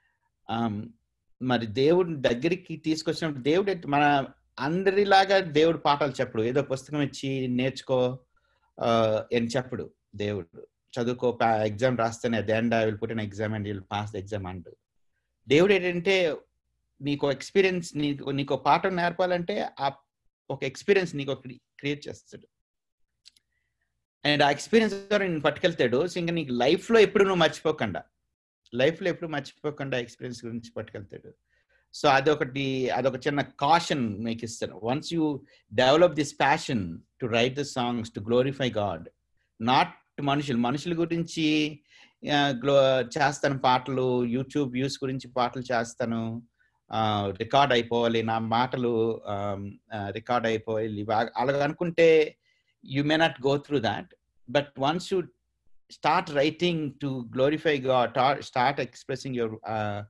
మరి దేవుడు దగ్గరికి తీసుకొచ్చినప్పుడు దేవుడు మన అందరిలాగా దేవుడు పాఠాలు చెప్పడు ఏదో పుస్తకం ఇచ్చి నేర్చుకో అని చెప్పడు దేవుడు చదువుకో ఎగ్జామ్ రాస్తేనే the end I will put an exam and will pass the exam and దేవుడు ఏంటంటే నీకు ఎక్స్పీరియన్స్ నీకు నీకు పాఠం నేర్పాలంటే ఆ ఒక ఎక్స్పీరియన్స్ నీకు క్రియేట్ చేస్తాడు అండ్ ఆ ఎక్స్పీరియన్స్ ద్వారా నేను పట్టుకెళ్తాడు సో ఇంకా నీకు లైఫ్లో ఎప్పుడు నువ్వు మర్చిపోకుండా లైఫ్లో ఎప్పుడు మర్చిపోకుండా ఎక్స్పీరియన్స్ గురించి పట్టుకెళ్తాడు సో అదొకటి అదొక చిన్న కాషన్ మీకు ఇస్తాను once you develop this passion to write the songs to glorify God not మనుషులు మనుషుల గురించి గ్లో చేస్తాను పాటలు యూట్యూబ్ వ్యూస్ గురించి పాటలు చేస్తాను రికార్డ్ అయిపోవాలి నా మాటలు రికార్డ్ అయిపోవాలి అలాగ అనుకుంటే you may not go through that but once you start writing to glorify God start expressing your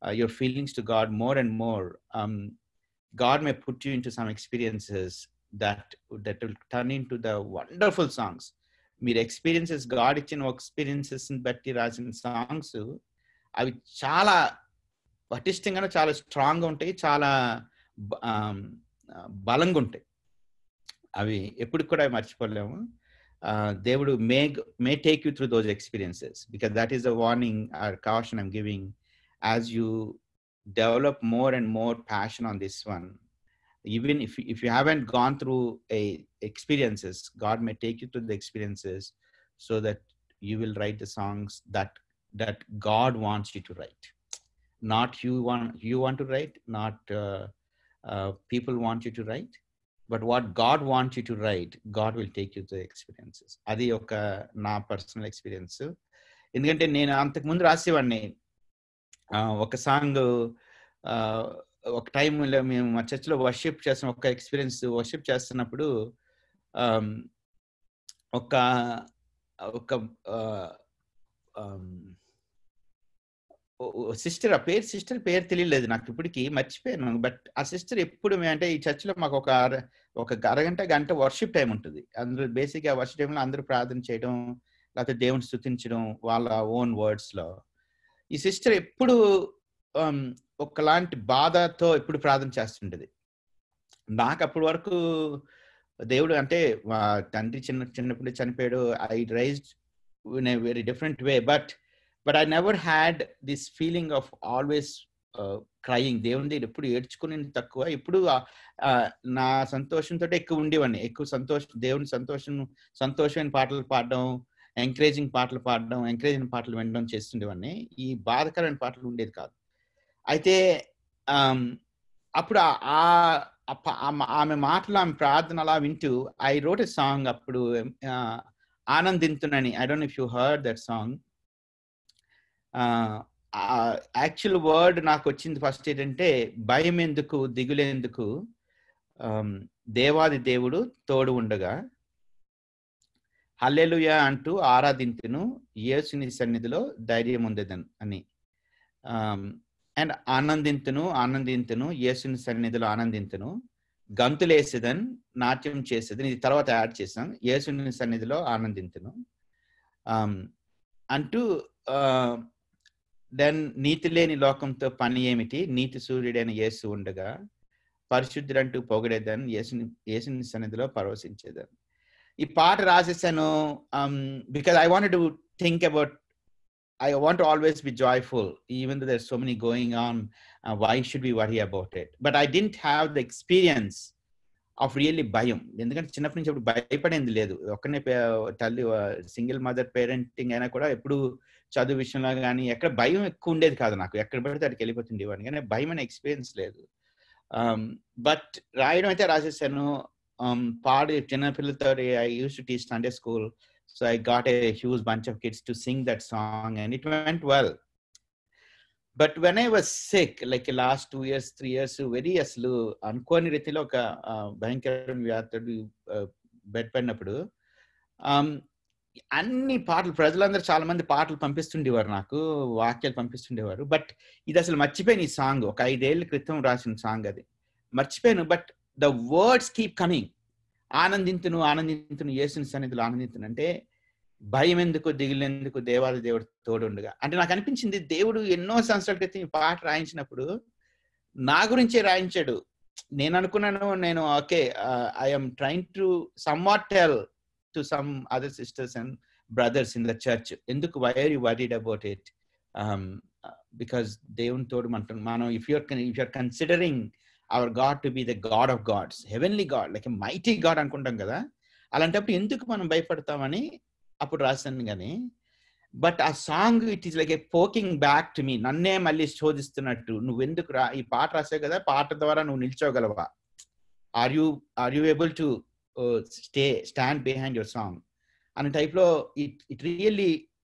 uh, your feelings to god more and more um, god may put you into some experiences that that will turn into the wonderful songs మీరు ఎక్స్పీరియన్సెస్ గాడ్ ఇచ్చిన ఎక్స్పీరియన్సెస్ బట్టి రాసిన సాంగ్స్ అవి చాలా పటిష్టంగానే చాలా స్ట్రాంగ్గా ఉంటాయి చాలా బ- ఆమ్, ఆ, బలంగా ఉంటాయి అవి ఎప్పుడు కూడా మర్చిపోలేము ఆ, దేవుడు may may take you through those experiences because that is the warning or caution I'm giving as you develop more and more passion on this one even if if you haven't gone through a experiences god may take you to the experiences so that you will write the songs that that god wants you to write not you want you want to write not uh, uh, people want you to write but what god wants you to write god will take you to the experiences అది ఒక నా పర్సనల్ ఎక్స్పీరియన్స్ ఎందుకంటే నేను అంతకుముందు రాసేవాడిని ఆ, ఒక సాంగ్ ఒక టైంలో మేము మా చర్చ్లో వర్షిప్ చేస్తాం ఒక ఎక్స్పీరియన్స్ వర్షిప్ చేస్తున్నప్పుడు ఆమ్, ఒక ఒక సిస్టర్ ఆ పేరు సిస్టర్ పేరు తెలియలేదు నాకు ఇప్పటికి మర్చిపోయాను బట్ ఆ సిస్టర్ ఎప్పుడు మేము అంటే ఈ చర్చిలో మాకు ఒక అర- ఒక అరగంట గంట వర్షిప్ టైం ఉంటుంది అందరూ బేసిక్ ఆ వర్షిప్ టైంలో అందరూ ప్రార్థన చేయడం లేకపోతే దేవుని స్థుతించడం వాళ్ళ ఓన్ వర్డ్స్ లో ఈ సిస్టర్ ఎప్పుడు um, ఒకలాంటి బాధతో ఎప్పుడు ప్రార్థన చేస్తుంటది నాకు అప్పటి వరకు దేవుడు అంటే మా తండ్రి చిన్న చిన్నప్పుడు చనిపోయాడు I raised in a very different way but but I never had this feeling of always crying దేవుని దగ్గర ఎప్పుడు ఏడ్చుకుని తక్కువ ఎప్పుడు ఆ- ఆ, నా సంతోషంతో ఎక్కువ ఉండేవాడిని ఎక్కువ సంతోషం దేవుని సంతోషం సంతోషమైన పాటలు పాడడం ఎంకరేజింగ్ పాటలు పాడడం ఎంకరేజింగ్ పాటలు వినడం చేస్తుండేవాడిని ఈ బాధకరమైన పాటలు ఉండేది కాదు అయితే ఆమ్, అప్పుడు ఆ- ఆ- ఆ ప- ఆమె- ఆమె మాటలు ఆమె ప్రార్థన అలా వింటూ ఐ రోట్ ఎ సాంగ్ అప్పుడు ఆ, ఆనందింతునని I don't if you heard that song actual word నాకు వచ్చింది ఫస్ట్ ఏంటంటే భయం ఎందుకు దిగులేందుకు ఆమ్, దేవాది దేవుడు తోడు ఉండగా హల్లెలుయ అంటూ ఆరాధింతును యేసుని సన్నిధిలో ధైర్యం ఉండేదని అని అండ్ ఆనందింతును ఆనందింతును యేసుని సన్నిధిలో ఆనందింతును గంతులేసేదన్ నాట్యం చేసేదని ఇది తర్వాత యాడ్ చేసాం యేసుని సన్నిధిలో ఆనందింతును Um, అంటూ దెన్ నీతి లేని లోకంతో పని ఏమిటి నీతి సూర్యుడైన యేసు ఉండగా పరిశుద్ధుడంటూ పొగిడేదని యేసుని యేసుని సన్నిధిలో పరవశించేదని ఈ పాట రాసేసాను because I want to think about I want to always be joyful even though there so many going on why should be worry about it but I didn't have the experience of really భయం ఎందుకంటే చిన్నప్పటి నుంచి అప్పుడు భయపడేది లేదు ఒక్కనే పే- తల్లి సింగిల్ మదర్ పేరెంటింగ్ అయినా కూడా ఎప్పుడు చదువు విషయంలో కానీ ఎక్కడ భయం ఎక్కువ ఉండేది కాదు నాకు ఎక్కడ పడితే అక్కడికి వెళ్ళిపోతుండేవాడిని కానీ భయం అనే ఎక్స్పీరియన్స్ లేదు బట్ రాయడం అయితే రాసేసాను um, పాడి చిన్నపిల్లలతో I use to teach Sunday school so I got a huge bunch of kids to sing that song and it went well but when I was sick like last two years three years very అసలు అనుకోని రీతిలో ఒక ఆ, భయంకరమైన వ్యాధుడు బెడ్ పడినప్పుడు um, అన్ని పాటలు ప్రజలందరూ చాలా మంది పాటలు పంపిస్తుండేవారు నాకు వాక్యాలు పంపిస్తుండేవారు బట్ ఇది అసలు మర్చిపోయాను ఈ సాంగ్ ఒక ఐదేళ్ల క్రితం రాసిన సాంగ్ అది మర్చిపోయాను but the words keep coming ఆనందింతును ఆనందింతును యేసుని సన్నిధిలో ఆనందింతును అంటే భయం ఎందుకు దిగులేందుకు దేవాది దేవుడు తోడుండగా అంటే నాకు అనిపించింది దేవుడు ఎన్నో సంవత్సరాల క్రితం ఈ పాట రాయించినప్పుడు నా గురించే రాయించాడు నేను అనుకున్నాను నేను okay I'm trying to somewhat tell to some other sisters and brothers in the church ఎందుకు why are you worried about it because దేవుని తోడు మనం మనం if you're if you're considering our God to be the God of gods heavenly God like mighty God అనుకుంటాం కదా అలాంటప్పుడు ఎందుకు మనం భయపడతామని అప్పుడు రాశాను కానీ బట్ ఆ song it is like a poking back to me నన్నే మళ్ళీ శోధిస్తున్నట్టు నువ్వు ఎందుకు రా ఈ పాట రాసావు కదా పాట ద్వారా నువ్వు నిల్చోగలవా are you are you able to stay stand behind your song అనే టైప్లో it it really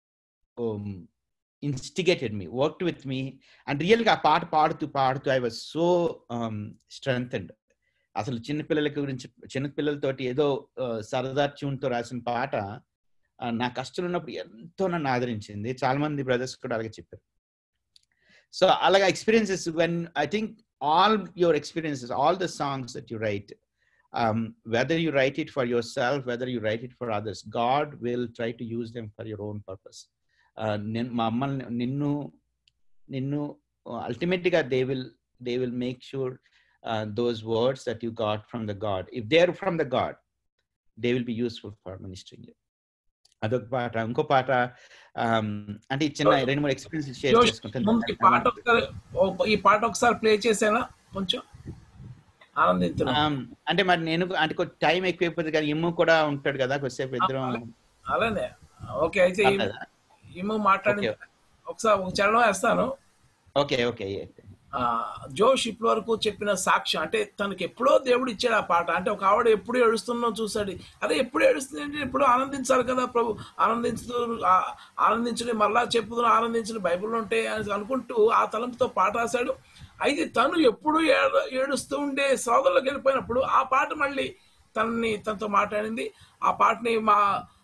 instigated me work with me and రియల్గా ఆ పాట పాడుతూ పాడుతూ ఐ వాజ్ సో స్ట్రెంగ్ అసలు చిన్నపిల్లల గురించి చిన్నపిల్లలతోటి ఏదో uh, సరదా ట్యూన్తో రాసిన పాట uh, నా కష్టం ఉన్నప్పుడు ఎంతో నన్ను ఆదరించింది చాలా మంది బ్రదర్స్ కూడా అలాగే చెప్పారు సో అలాగా experiences when I think all your experiences all the songs that you write um, whether you write it for yourself, whether you write it for others, God will try to use them for your own purpose. Uh, నిన్- మమ్మల్ని నిన్ను నిన్ను అల్టిమేట్గా they will they will make sure those words that you got from the God if they are from the God they will be useful for ministering అదొక పాట ఇంకో పాట um, అంటే ఈ చిన్న రెండు మూడు ఎక్స్పీరియన్స్ షేర్ జోష్, ముందు ఈ పాట ఒకసారి ఓ- ఈ పాట ఒకసారి ప్లే చేసేనా కొంచెం ఆనందిస్తున్నాం Um, అంటే మరి నేను అంటే కొంచెం టైం ఎక్కువైపోతుంది కానీ ఇమ్ము కూడా ఉంటాడు కదా కొద్దిసేపు ఇద్దరం అలానే ఓకే అయితే ఈ- పర్లేదా? ఈమె మాట్లాడి ఓకే. ఒకసారి ఒక చరణం వేస్తాను ఓకే ఓకే ఆ, జోష్ ఇప్పటి వరకు చెప్పిన సాక్ష్యం అంటే తనకి ఎప్పుడో దేవుడు ఇచ్చాడు ఆ పాట అంటే ఒక ఆవిడ ఎప్పుడు ఏడుస్తున్నా చూసాడు అదే ఎప్పుడు ఏడుస్తుంది అంటే ఎప్పుడు ఆనందించాలి కదా ప్రభు ఆనందించు ఆ- ఆనందించని మళ్ళా చెప్పుదును ఆనందించని బైబిల్లో ఉంటే అని అనుకుంటూ ఆ తలంపుతో పాట రాశాడు అయితే తను ఎప్పుడు ఏడ- ఏడుస్తూ ఉండే సోదరులకు వెళ్ళిపోయినప్పుడు ఆ పాట మళ్ళీ తనని తనతో మాట్లాడింది ఆ పాటని మా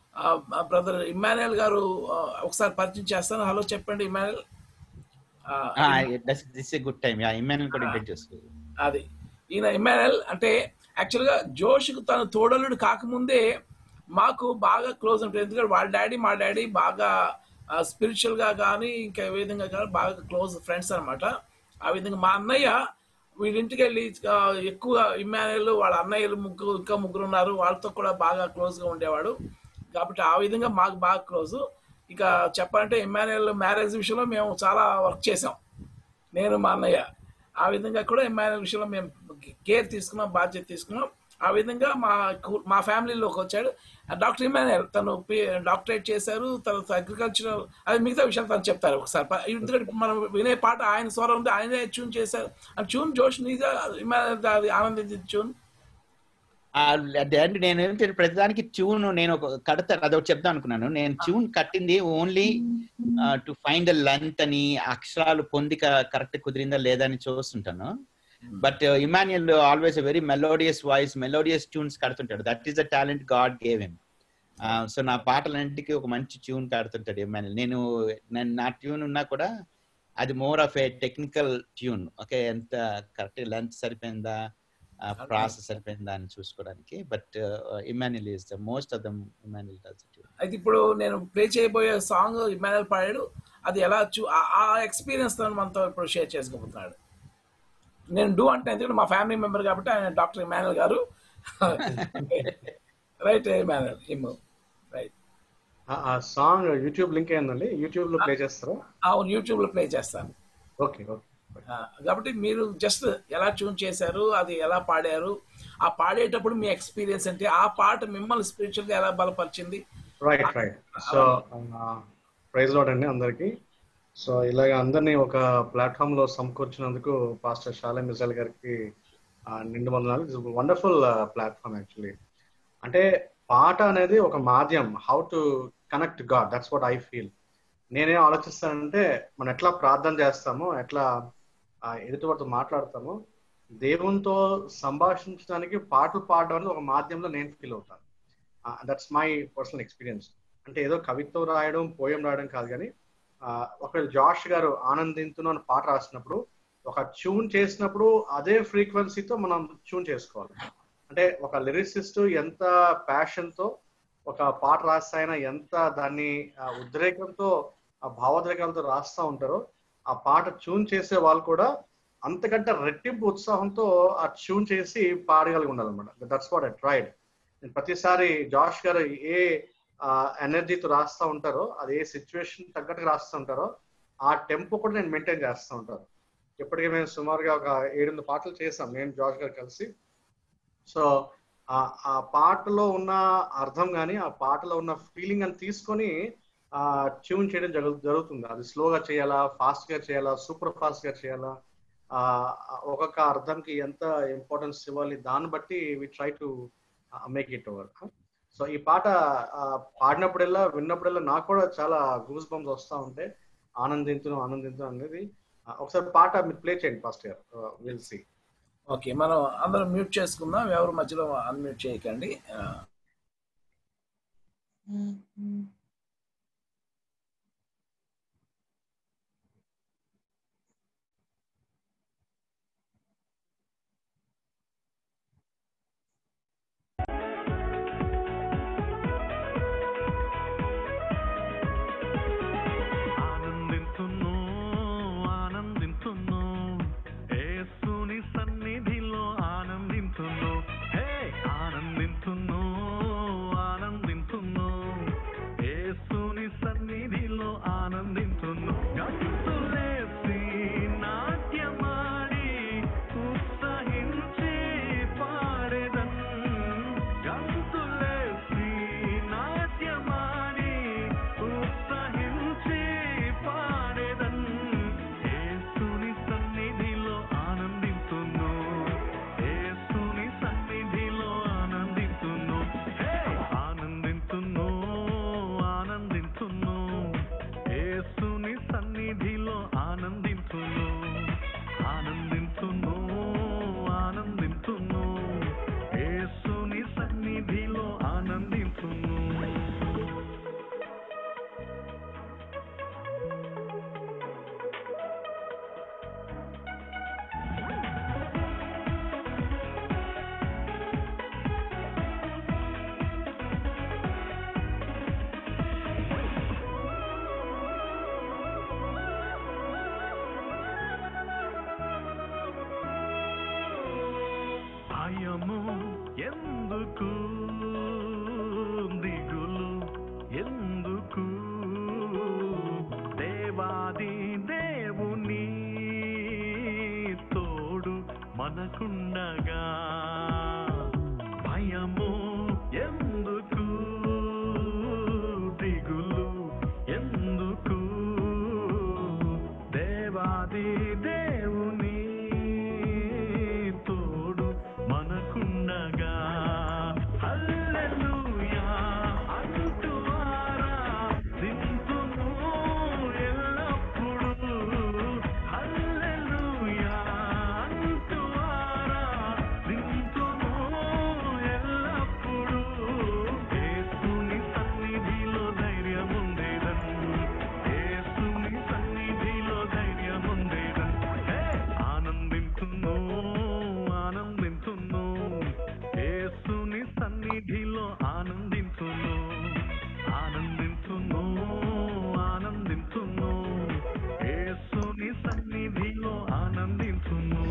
బ్రదర్ ఇమ్మానుయల్ గారు ఆ, ఒకసారి పరిచయం చేస్తాను హలో చెప్పండి ఇమ్మానుయల్ ఆ, this a good time yeah Emmanuel కూడా ఇంటెక్ట్ చేసుకో అది ఈయన ఇమానుయల్ అంటే యాక్చువల్గా జోష్కు తను తోడలుడు కాకముందే మాకు బాగా క్లోజ్ ఉంటుంది ఎందుకంటే వాళ్ళ డాడీ మా డాడీ బాగా స్పిరిచువల్ గా కానీ ఇంకా ఏ విధంగా కానీ బాగా క్లోజ్ ఫ్రెండ్స్ అన్నమాట ఆ విధంగా మా అన్నయ్య వీడింటికి వెళ్ళి ఆ, ఎక్కువ ఇమానుయల్ వాళ్ళ అన్నయ్యలు ముగ్గురు ఇంకా ముగ్గురు ఉన్నారు వాళ్ళతో కూడా బాగా క్లోజ్ గా ఉండేవాడు కాబట్టి ఆ విధంగా మాకు బాగా క్లోజ్ ఇక చెప్పాలంటే ఇమానుయల్ మ్యారేజ్ విషయంలో మేము చాలా వర్క్ చేసాం నేను మా అన్నయ్య ఆ విధంగా కూడా ఇమానుయల్ విషయంలో మేము కేర్ తీసుకున్నాం బాధ్యత తీసుకున్నాం ఆ విధంగా మా కు- మా ఫ్యామిలీలోకి వచ్చాడు డాక్టర్ ఇమానుయల్ తను డాక్టరేట్ చేశారు తర్వాత అగ్రికల్చర్ అది మిగతా విషయాలు తను చెప్తారు ఒకసారి ప- ఎందుకంటే మనం వినే పాట ఆయన స్వరం ఉంది ఆయనే ట్యూన్ చేశారు ఆ ట్యూన్ జోష్ నిజా ఇమానుయల్ అది ఆనందించింది ట్యూన్ అట్ ఎండ్ నేను ఏంటంటే ప్రతిదానికి ట్యూన్ నేను ఒక కడతాను అదొకటి చెప్దాం అనుకున్నాను నేను ట్యూన్ కట్టింది only to find the length అని అక్షరాలు పొందిక కరెక్ట్ కుదిరిందా లేదా అని చూస్తుంటాను but Emmanuel always very melodious voice melodious tunes కడుతుంటాడు that is the talent God gave him so నా పాటలన్నింటికి ఒక మంచి ట్యూన్ కడుతుంటాడు ఇమాన్యుయల్ నేను నేను నా ట్యూన్ ఉన్నా కూడా అది more of a technical tune okay ఎంత కరెక్ట్ లెంత్ సరిపోయిందా ప్రాసెస్ సరిపోయిందా అని చూసుకోవడానికి but Emmanuel is the most of the Emmanuel does tune అయితే ఇప్పుడు నేను ప్లే చేయబోయే సాంగ్ ఇమానుయల్ పాడాడు అది ఎలా చూ ఆ- ఆ ఎక్స్పీరియన్స్ తో మనతో ఇప్పుడు షేర్ చేసుకోబోతున్నాడు నేను డూ అంటే ఎందుకంటే మా ఫ్యామిలీ మెంబర్ కాబట్టి ఆయన డాక్టర్ ఇమానుయల్ గారు రైట్ ఇమానుయల్ ఇమ్ము రైట్ ఆ- ఆ సాంగ్ యూట్యూబ్ లింక్ ఏందండి యూట్యూబ్ లో ప్లే చేస్తారా అవును యూట్యూబ్ లో ప్లే చేస్తాను ఓకే ఓకే ఆ, కాబట్టి మీరు జస్ట్ ఎలా ట్యూన్ చేశారు అది ఎలా పాడారు ఆ పాడేటప్పుడు మీ ఎక్స్పీరియన్స్ అంటే ఆ పాట మిమ్మల్ని స్పిరిచువల్ గా ఎలా బలపరిచింది right right so praise Lord అండి అందరికి సో ఇలాగ అందరినీ ఒక ప్లాట్ఫామ్ లో సమకూర్చినందుకు పాస్టర్ షాలే మిజల్ గారికి ఆ, నిండు వందనాలు వండర్ఫుల్ ప్లాట్ఫామ్ యాక్చువల్లీ అంటే పాట అనేది ఒక మాధ్యం how to connect God that's what I feel నేనేం ఆలోచిస్తానంటే మనం ఎట్లా ప్రార్థన చేస్తామో ఎట్లా ఆ, ఎదుటివారితో మాట్లాడతామో దేవునితో సంభాషించడానికి పాటలు పాడడం అనేది ఒక మాధ్యంలో నేను ఫీల్ అవుతాను దట్స్ మై పర్సనల్ ఎక్స్పీరియన్స్ అంటే ఏదో కవిత్వం రాయడం పోయం రాయడం కాదు కానీ ఆ, ఒకవేళ జాష్ గారు ఆనందింతును అని పాట రాసినప్పుడు ఒక ట్యూన్ చేసినప్పుడు అదే ఫ్రీక్వెన్సీతో మనం ట్యూన్ చేసుకోవాలి అంటే ఒక లిరిసిస్ట్ ఎంత ప్యాషన్ తో ఒక పాట రాస్తాయన ఎంత దాన్ని ఆ, ఉద్రేకంతో ఆ భావోద్రేకాలతో రాస్తా ఉంటారో ఆ పాట ట్యూన్ చేసే వాళ్ళు కూడా అంతకంటే రెట్టింపు ఉత్సాహంతో ఆ ట్యూన్ చేసి పాడగలిగి ఉండాలన్నమాట దట్స్ వాట్ ఐ ట్రైడ్ నేను ప్రతిసారి జాష్ గారు ఏ ఎనర్జీతో రాస్తా ఉంటారో అది ఏ సిచ్యువేషన్ తగ్గట్టుగా రాస్తూ ఉంటారో ఆ టెంపో కూడా నేను మెయింటైన్ చేస్తూ ఉంటాను ఇప్పటికే మేము సుమారుగా ఒక ఏడెనిమిది పాటలు చేసాం నేను జాష్ గారు కలిసి సో ఆ ఆ పాటలో ఉన్న అర్థం కానీ ఆ పాటలో ఉన్న ఫీలింగ్ అని తీసుకొని ఆ ట్యూన్ చేయడం జరుగు జరుగుతుంది అది స్లోగా చేయాలా ఫాస్ట్ గా చేయాలా సూపర్ ఫాస్ట్ గా చేయాలా ఆ ఒక్కొక్క అర్థంకి ఎంత ఇంపార్టెన్స్ ఇవ్వాలి దాన్ని బట్టి we try to make it over so ఈ పాట ఆ, పాడినప్పుడల్లా విన్నప్పుడల్లా నాకు కూడా చాలా గూస్ బంప్స్ వస్తూ ఉంటాయి ఆనందించడం ఆనందించడం అనేది ఆ, ఒకసారి పాట మీరు ప్లే చేయండి first year will see okay మనం అందరం మ్యూట్ చేసుకుందాం ఎవరు మధ్యలో అన్మ్యూట్ చేయకండి ఆ, మనకుండగా భయము ఎందుకు దిగులు ఎందుకు దేవాది దేవుని తోడు మనకుండగా హల్లెలూయా అంటూ ఆరాధింతుము ఎల్లప్పుడూ హల్లెలూయా అంటూ ఆరాధింతుము ఎల్లప్పుడూ యేసుని సన్నిధిలో ధైర్యముందేదన్ యేసుని సన్నిధిలో ధైర్యముందేదన్ హే ఆనందింతును ఆనందింతును యేసుని సన్నిధిలో ఆనందింతును ఆనందింతును ఆనందింతును యేసుని సన్నిధిలో ఆనందింతును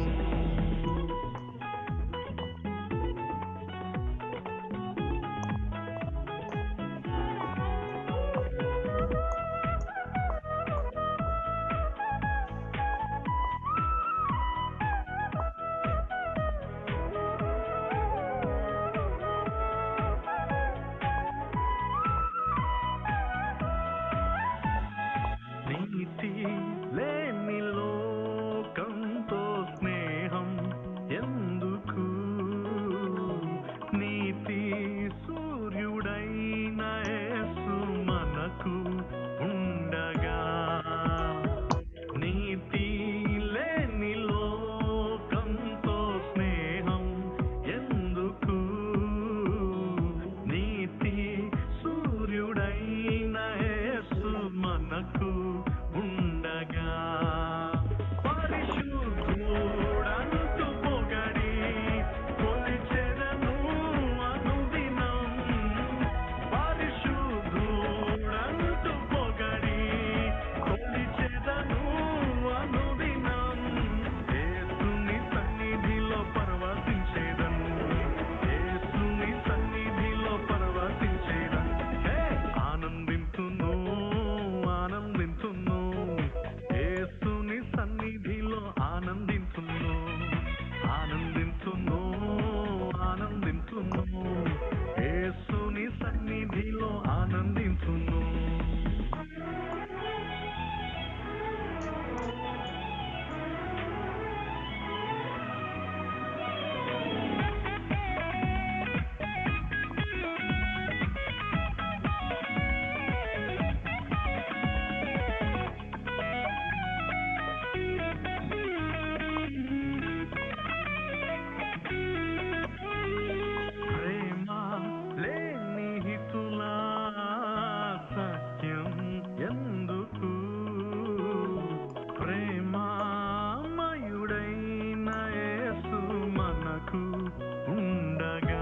నీతి లేని లోకంతో స్నేహం ఎందుకు నీతి సూర్యుడైన యేసు మనకు ఉండగా నీతి లేని లోకంతో స్నేహం ఎందుకు నీతి సూర్యుడైన యేసు మనకు ఉండగా పరిశుద్ధుడంటూ పొగడి కొలిచెదను అనుదినం పరిశుద్ధుడంటూ పొగడి కొలిచెదను అనుదినం యేసుని సన్నిధిలో పరవశించేదను యేసుని సన్నిధిలో పరవశించేదను హే ఆనందింతును ఆనందింతును యేసుని సన్నిధిలో ఆనందింతును ఆనందింతును ఆనందింతును యేసుని సన్నిధిలో ఆనందింతును ప్రేమ లేని హితులా సత్యం ఎందుకు ప్రేమామయుడైన యేసు మనకు ఉండగా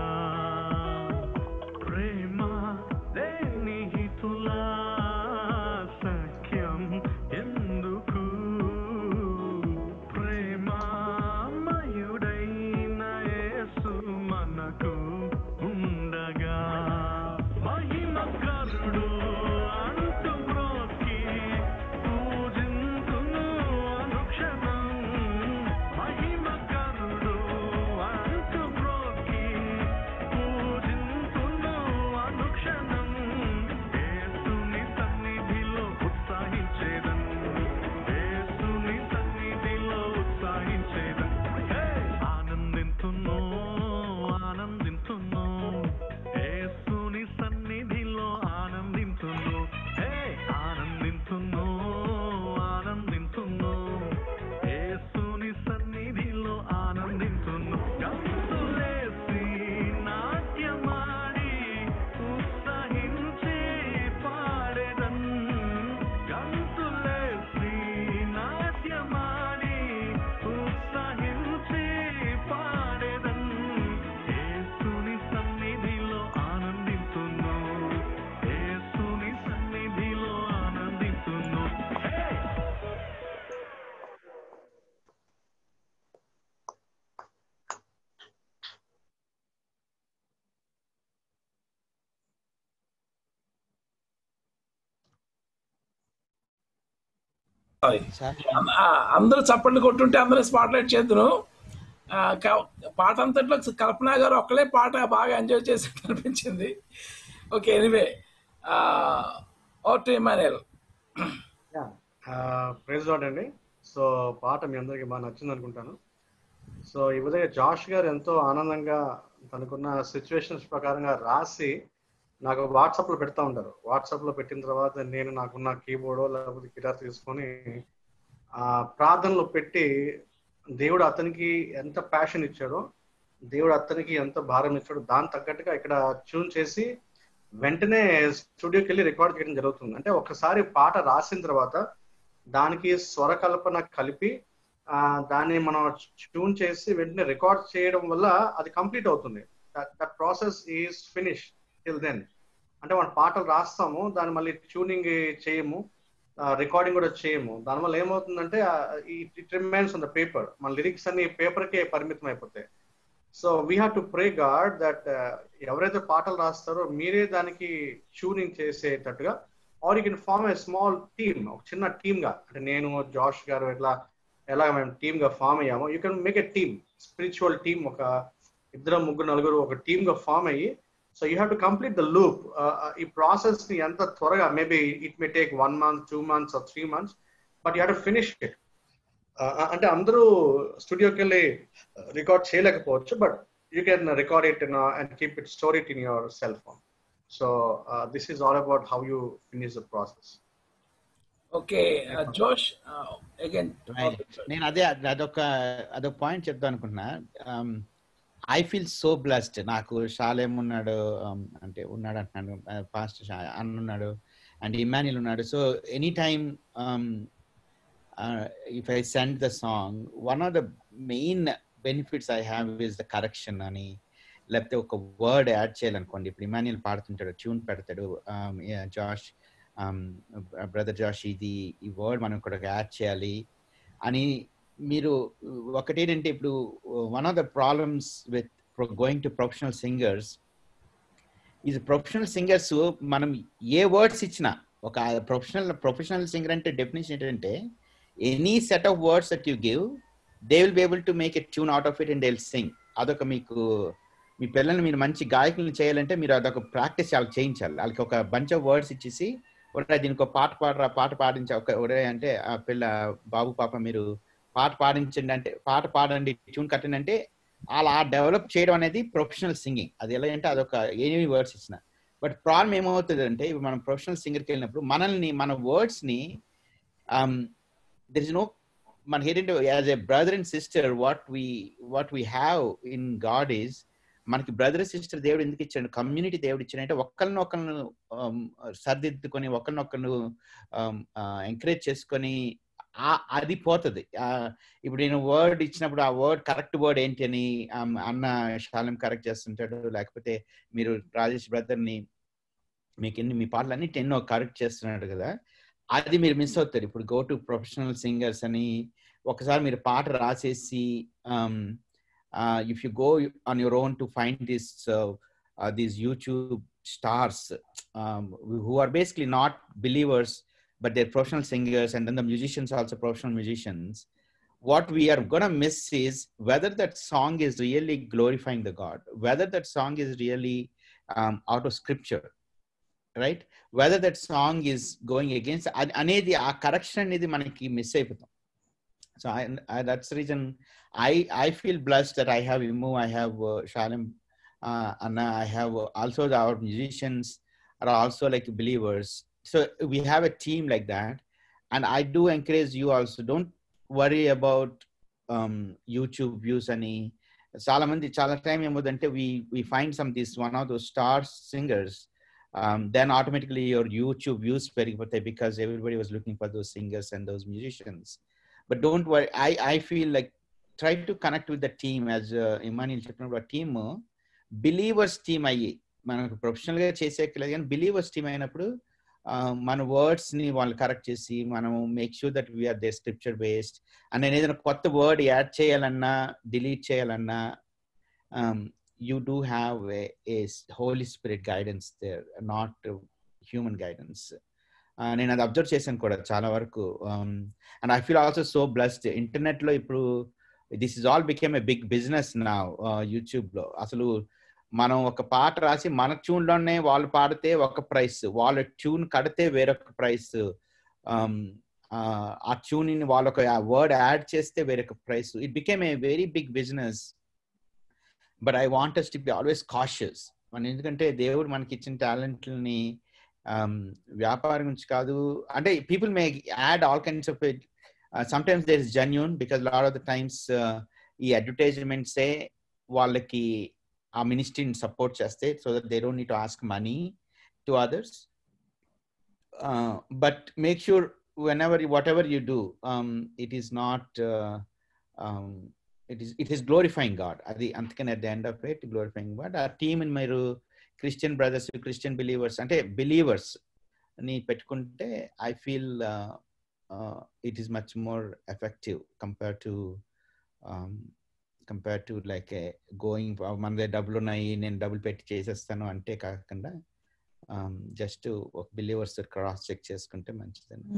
ప్రేమ లేని హితులా సఖ్యం ఎందుకు ప్రేమామయుడైన యేసు మనకు ఉండగా మహిమకరుడు అంటూ బ్రోకి పూజింతును అనుక్షణం మహిమకరుడు అంటూ బ్రోకి పూజింతును అనుక్షణం యేసుని సన్నిధిలో ఉత్సాహించేదన్ యేసుని సన్నిధిలో ఉత్సాహించేదన్ హే ఆనందింతును ఆనందింతును యేసుని సన్నిధిలో ఆనందింతును హే ఆనందింతును ఆనందింతును యేసుని సన్నిధిలో ఆనందింతును గంతులేసి నాట్యమాడి ఉత్సహించి పాడెదన్ గంతులేసి నాట్యమాడి ఉత్సహించి పాడెదన్ యేసుని సన్నిధిలో ఆనందింతును యేసుని సన్నిధిలో ఆనందింతును హే సారీ సార్ అందరూ చప్పట్లు కొట్టుంటే అందరూ స్పాట్ లైట్ చేద్దును ఆ, క- పాట అంతట్లో కల్పన గారు ఒక్కలే పాట బాగా ఎంజాయ్ చేసి అనిపించింది okay anyway okay Emmanuel praise Lord అండి సో పాట మీ అందరికి బాగా నచ్చింది అనుకుంటాను సో ఈ విధంగా జాష్ గారు ఎంతో ఆనందంగా తనకున్న సిచ్యువేషన్స్ ప్రకారంగా రాసి నాకు వాట్సాప్ లో పెడతా ఉంటారు వాట్సాప్ లో పెట్టిన తర్వాత నేను నాకున్న కీబోర్డో లేకపోతే గిటార్ తీసుకొని ఆ ప్రార్థనలో పెట్టి దేవుడు అతనికి ఎంత ప్యాషన్ ఇచ్చాడో దేవుడు అతనికి ఎంత భారం ఇచ్చాడో దాని తగ్గట్టుగా ఇక్కడ ట్యూన్ చేసి వెంటనే స్టూడియోకి వెళ్ళి రికార్డ్ చేయడం జరుగుతుంది అంటే ఒకసారి పాట రాసిన తర్వాత దానికి స్వరకల్పన కలిపి ఆ దాన్ని మనం ట్యూన్ చేసి వెంటనే రికార్డ్ చేయడం వల్ల అది కంప్లీట్ అవుతుంది that process is finish till then అంటే మనం పాటలు రాస్తాము దాన్ని మళ్ళీ ట్యూనింగ్ చేయము రికార్డింగ్ కూడా చేయము దానివల్ల ఏమవుతుందంటే it remains on the paper మన లిరిక్స్ అన్ని పేపర్కే పరిమితం అయిపోతాయి so we have to pray God that ఎవరైతే పాటలు రాస్తారో మీరే దానికి ట్యూనింగ్ చేసేటట్టుగా or you can form a small team ఒక చిన్న టీమ్ గా అంటే నేను జాష్ గారు ఇట్లా ఎలా మేము టీమ్ గా ఫామ్ అయ్యామో you can make a team spiritual team ఒక ఇద్దరు ముగ్గురు నలుగురు ఒక టీమ్ గా ఫామ్ అయ్యి so you have to complete the loop ఈ ప్రాసెస్ ని ఎంత త్వరగా maybe it may take one month two months or three months but you have to finish it అంటే అందరూ స్టూడియోకి వెళ్ళి రికార్డ్ చేయలేకపోవచ్చు but you can record it and keep it store it in your cell phone so this is all about how you finish the process okay Josh again నేను అదే అదొక అదొక పాయింట్ చెప్దాం అనుకుంటున్నా ఐ ఫీల్ సో బ్లెస్డ్ నాకు షాలేం ఉన్నాడు um, అంటే ఉన్నాడు అంటున్నాడు పాస్ట్ అన్న ఉన్నాడు అండ్ ఇమాన్యుల్ ఉన్నాడు so any time if I send the song one of the main benefits I have is the correction అని లేకపోతే ఒక వర్డ్ యాడ్ చేయాలనుకోండి ఇప్పుడు ఇమాన్యుల్ పాడుతుంటాడు ట్యూన్ పెడతాడు జాష్ బ్రదర్ జాష్ ఇది ఈ వర్డ్ మనం ఇక్కడ యాడ్ చేయాలి అని మీరు ఒకటేంటంటే ఇప్పుడు one of the problems with going to professional singers ఇది ప్రొఫెషనల్ సింగర్స్ మనం ఏ వర్డ్స్ ఇచ్చినా ఒక ప్రొఫెషనల్ ప్రొఫెషనల్ సింగర్ అంటే డెఫినేషన్ ఏంటంటే any set of words that you give they will be able to make a tune out of it and they will sing అదొక మీకు మీ పిల్లల్ని మీరు మంచి గాయకులను చేయాలంటే మీరు అదొక ప్రాక్టీస్ వాళ్ళకి చేయించాలి వాళ్ళకి ఒక బంచ్ ఆఫ్ వర్డ్స్ ఇచ్చేసి ఒరే దీనికి ఒక పాట పాడరా పాట పాడించా ఒక ఒరే అంటే ఆ పిల్ల బాబు పాప మీరు పాట పాడించండి అంటే పాట పాడండి ట్యూన్ కట్టండి అంటే అలా డెవలప్ చేయడం అనేది ప్రొఫెషనల్ సింగింగ్ అది ఎలా అంటే అదొక ఏమి వర్డ్స్ ఇచ్చిన బట్ ప్రాబ్లం ఏమవుతుంది అంటే ఇప్పుడు మనం ప్రొఫెషనల్ సింగర్కి వెళ్ళినప్పుడు మనల్ని మన వర్డ్స్ ని దర్ ఇస్ నో మన ఏంటంటే as a brother and sister what we what we have in God is మనకి బ్రదర్ సిస్టర్ దేవుడు ఎందుకు ఇచ్చాడు కమ్యూనిటీ దేవుడు ఇచ్చాడు అంటే ఒకరిని ఒకరిని సర్దిద్దుకొని ఒకరిని ఒకరిని ఎంకరేజ్ చేసుకొని అది పోతుంది ఇప్పుడు నేను వర్డ్ ఇచ్చినప్పుడు ఆ వర్డ్ కరెక్ట్ వర్డ్ ఏంటి అని అన్న శాలం కరెక్ట్ చేస్తుంటాడు లేకపోతే మీరు రాజేష్ బ్రదర్ని మీకు ఎన్ని మీ పాటలు అన్ని ఎన్నో కరెక్ట్ చేస్తున్నాడు కదా అది మీరు మిస్ అవుతారు ఇప్పుడు గో టు ప్రొఫెషనల్ సింగర్స్ అని ఒకసారి మీరు పాట రాసేసి if you go on your own to find this these YouTube stars who are basically not believers but they're professional singers and then the musicians are also professional musicians what we are going to miss is whether that song is really glorifying the god whether that song is really um, out of scripture right whether that song is going against అనేది ఆ కరెక్షన్ అనేది మనకి మిస్ అయిపోతాం so that's reason I I feel blessed that I have Immu I have Shalom అన్న I have also our musicians are also like believers so we have a team like that and i do encourage you also don't worry about um, youtube views any చాలా మంది చాలా టైం ఏమవుతుందంటే we we find some this one of those star singers then automatically your YouTube views పెరిగిపోతాయి because everybody was looking for those singers and those musicians but don't worry I I feel like try to connect with the team as Emmanuel చెప్పినప్పుడు ఆ టీమ్ బిలీవర్స్ టీమ్ అయ్యి మనకు ప్రొఫెషనల్ గా చేసేయలేదు కానీ బిలీవర్స్ టీమ్ అయినప్పుడు మన వర్డ్స్ ని వాళ్ళు కరెక్ట్ చేసి మనం make sure that we are they scripture based and నేను ఏదైనా కొత్త వర్డ్ యాడ్ చేయాలన్నా డిలీట్ చేయాలన్నా you do have a Holy Spirit guidance there not human guidance నేను అది అబ్జర్వ్ చేశాను కూడా చాలా వరకు and I feel also so blessed internet లో ఇప్పుడు this is all became a big business నా యూట్యూబ్ లో అసలు మనం ఒక పాట రాసి మన ట్యూన్ లోనే వాళ్ళు పాడితే ఒక ప్రైస్ వాళ్ళ ట్యూన్ కడితే వేరొక ప్రైస్ ఆ ట్యూన్ ని వాళ్ళొక వర్డ్ యాడ్ చేస్తే వేరొక price it became a very big business but I want to be always cautious మన ఎందుకంటే దేవుడు మనకి ఇచ్చిన టాలెంట్ని వ్యాపారం నుంచి కాదు అంటే people may add all kinds of sometimes there is genuine because lot of the times ఈ అడ్వర్టైజ్మెంట్సే వాళ్ళకి ఆ మినిస్ట్రీని సపోర్ట్ చేస్తే so that they don't need to ask money to others but make sure whenever whatever you do um it is not uh, um it is it is glorifying god అది అందుకని at the end of it glorifying god ఆ టీమ్ మీరు క్రిస్టియన్ బ్రదర్స్ క్రిస్టియన్ బిలీవర్స్ అంటే బిలీవర్స్ ని పెట్టుకుంటే I feel it is much more effective compare to compare to like going మన దగ్గర డబ్బులు ఉన్నాయి నేను డబ్బులు పెట్టి చేసేస్తాను అంటే కాకుండా జస్ట్ ఒక బిలీవర్స్ క్రాస్ చెక్ చేసుకుంటే మంచిదని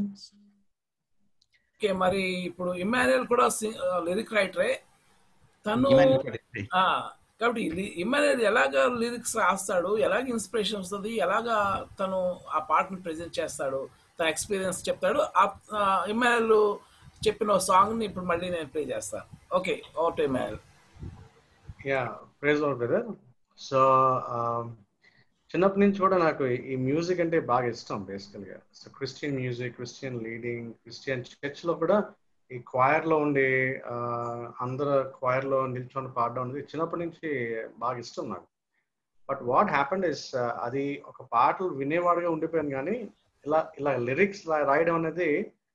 ఓకే మరి ఇప్పుడు ఇమాన్యుయల్ కూడా లిరిక్ రైటరే తను ఆ, కాబట్టి ఇమాన్యుయల్ ఎలాగ లిరిక్స్ రాస్తాడు ఎలాగ ఇన్స్పిరేషన్ వస్తుంది ఎలాగ తను ఆ పాటను ప్రెజెంట్ చేస్తాడు తన ఎక్స్పీరియన్స్ చెప్తాడు ఆ ఇమాన్యుయల్ చెప్పిన సాంగ్ ని ఇప్పుడు మళ్ళీ నేను ప్లే చేస్తాను okay okay Emmanuel yeah praise brother so చిన్నప్పటి నుంచి కూడా నాకు ఈ మ్యూజిక్ అంటే బాగా ఇష్టం బేసికల్ గా so Christian music Christian leading Christian church లో కూడా ఈ choir లో ఉండి ఆ, అందరు choir లో నిల్చొని పాడడం అనేది చిన్నప్పటి నుంచి బాగా ఇష్టం నాకు బట్ వాట్ హ్యాపెండ్ ఇస్ అది ఒక పాటలు వినేవాడుగా ఉండిపోయాను కానీ ఇలా ఇలా లిరిక్స్ రాయడం అనేది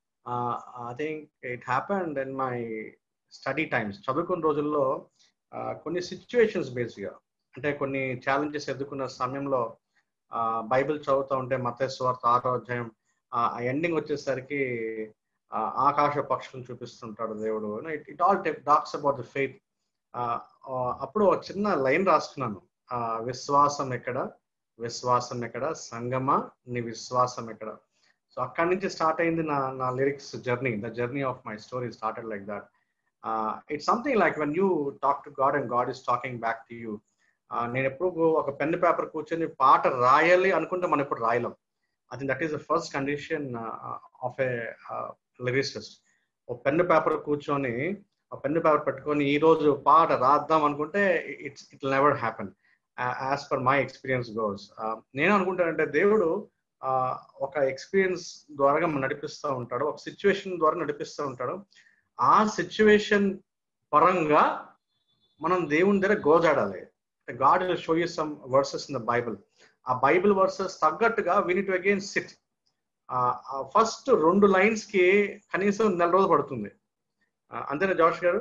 I think it happened in my study times చదువుకున్న రోజుల్లో ఆ, కొన్ని సిచ్యువేషన్స్ బేస్గా అంటే కొన్ని ఛాలెంజెస్ ఎదుర్కొన్న సమయంలో ఆ, బైబిల్ చదువుతూ ఉంటే మతేశ్వార్త ఆరో అధ్యాయం ఆ ఎండింగ్ వచ్చేసరికి ఆ, ఆకాశ పక్షులను చూపిస్తుంటాడు దేవుడు it it all talks about the faith అప్పుడు ఒక చిన్న లైన్ రాసుకున్నాను ఆ, విశ్వాసం ఎక్కడ విశ్వాసం ఎక్కడ సంగమ నీ విశ్వాసం ఎక్కడ సో అక్కడి నుంచి స్టార్ట్ అయింది నా నా lyrics journey the journey of my story started like that it's something like when you talk to God and God is talking back to you నేను ఎప్పుడు ఒక పెన్ పేపర్ కూర్చొని పాట రాయాలి అనుకుంటే మనం ఎప్పుడు రాయలేం అది that is the first condition of a lyricist ఒక పెన్ పేపర్ కూర్చొని ఆ పెన్ పేపర్ పెట్టుకొని ఈ రోజు పాట రాద్దాం అనుకుంటే it's it never happen as per my experience goes నేను అనుకుంటానంటే దేవుడు ఆ, ఒక ఎక్స్పీరియన్స్ ద్వారా మనం నడిపిస్తూ ఉంటాడు ఒక సిచ్యువేషన్ ద్వారా నడిపిస్తూ ఉంటాడు ఆ సిచ్యువేషన్ పరంగా మనం దేవుని దగ్గర గోజాడాలి God will show you some verses in the Bible ఆ బైబిల్ వర్సెస్ తగ్గట్టుగా we to again sit first రెండు లైన్స్ కి కనీసం నెల రోజులు పడుతుంది ఆ, అంతేనా జోష్ గారు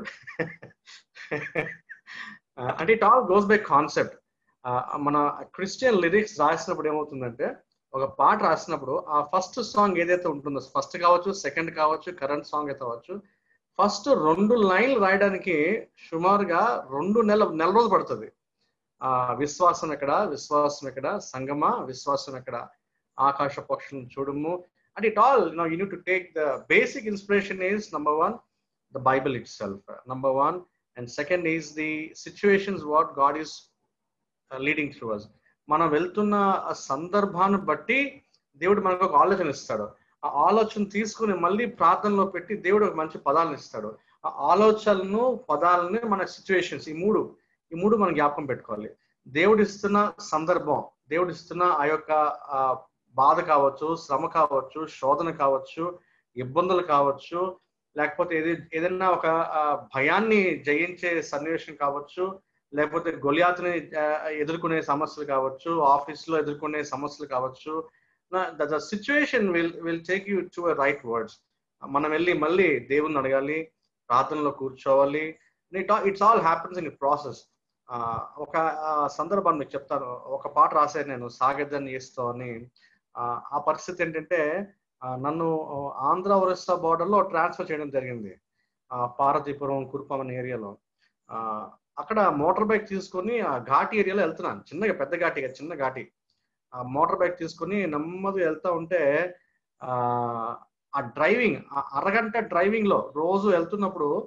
ఆ, అంటే it all goes by concept మన క్రిస్టియన్ లిరిక్స్ రాసినప్పుడు ఏమవుతుందంటే ఒక పాట రాసినప్పుడు ఆ ఫస్ట్ సాంగ్ ఏదైతే ఉంటుందో ఫస్ట్ కావచ్చు సెకండ్ కావచ్చు కరెంట్ సాంగ్ అయితే అవ్వచ్చు ఫస్ట్ రెండు లైన్లు రాయడానికి సుమారుగా రెండు నెల నెల రోజులు పడుతుంది ఆ విశ్వాసం ఎక్కడ విశ్వాసం ఎక్కడ సంగమ విశ్వాసం ఎక్కడ ఆకాశ పక్షులను చూడము and it all know you to take the basic inspiration is number one the Bible itself number one and second is the situations what God is leading through us మనం వెళ్తున్న ఆ సందర్భాన్ని బట్టి దేవుడు మనకు ఒక ఆలోచన ఇస్తాడు ఆ ఆలోచన తీసుకుని మళ్ళీ ప్రార్థనలో పెట్టి దేవుడు ఒక మంచి పదాలను ఇస్తాడు ఆ ఆలోచనలను పదాలని మన సిచ్యువేషన్స్ ఈ మూడు ఈ మూడు మనం జ్ఞాపకం పెట్టుకోవాలి దేవుడు ఇస్తున్న సందర్భం దేవుడు ఇస్తున్న ఆ యొక్క ఆ, బాధ కావచ్చు శ్రమ కావచ్చు శోధన కావచ్చు ఇబ్బందులు కావచ్చు లేకపోతే ఏది ఏదైనా ఒక ఆ, భయాన్ని జయించే సన్నివేశం కావచ్చు లేకపోతే గొలియాతుని ఆ, ఎదుర్కొనే సమస్యలు కావచ్చు ఆఫీస్ లో ఎదుర్కొనే సమస్యలు కావచ్చు the situation will will take you to right words మనం వెళ్ళి మళ్ళీ దేవుని అడగాలి ప్రార్థనలో కూర్చోవాలి it's all happens in process ఒక ఆ, సందర్భాన్ని మీకు చెప్తాను ఒక పాట రాశాను నేను సాగద్దని చేస్తో అని ఆ, ఆ పరిస్థితి ఏంటంటే ఆ, నన్ను ఆంధ్ర ఒరిస్సా border లో ట్రాన్స్ఫర్ చేయడం జరిగింది ఆ, పార్వతీపురం కురుపం అనే ఏరియాలో ఆ, అక్కడ మోటార్ బైక్ తీసుకొని ఆ ఘాటి ఏరియాలో వెళ్తున్నాను చిన్నగా పెద్ద ఘాటి కాదు, చిన్న ఘాటి ఆ మోటార్ బైక్ తీసుకొని నెమ్మదిగా వెళ్తా ఉంటే ఆ ఆ డ్రైవింగ్ ఆ అరగంట డ్రైవింగ్ లో రోజు వెళ్తున్నప్పుడు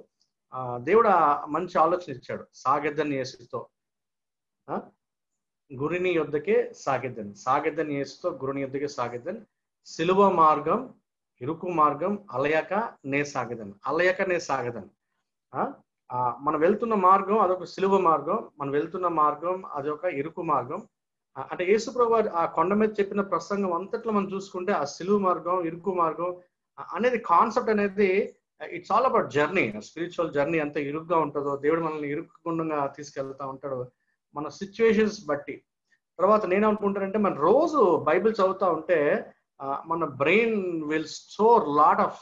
ఆ, దేవుడు ఆ మంచి ఆలోచన ఇచ్చాడు సాగెద్దని యేసుతో ఆ? గురిని యొద్దకే సాగెద్దని సాగెద్దని యేసుతో గురుని యొద్దకే సాగెద్దని సిలువ మార్గం ఇరుకు మార్గం అలయక నే సాగెదన్ అలయక నే సాగెదన్ ఆ? ఆ, మనం వెళ్తున్న మార్గం అదొక సిలువ మార్గం మనం వెళ్తున్న మార్గం అదొక ఇరుకు మార్గం ఆ, అంటే యేసుప్రభు వారు ఆ కొండ మీద చెప్పిన ప్రసంగం అంతట్లో మనం చూసుకుంటే ఆ సిలువ మార్గం ఇరుకు మార్గం ఆ, అనేది కాన్సెప్ట్ అనేది it's all about journey spiritual journey ఎంత ఇరుగ్గా ఉంటుందో దేవుడు మనల్ని ఇరుక్కుండా తీసుకెళ్తా ఉంటాడు మన సిచ్యువేషన్స్ బట్టి తర్వాత నేనేమనుకుంటానంటే మన రోజు బైబిల్ చదువుతా ఉంటే ఆ, మన brain will store lot of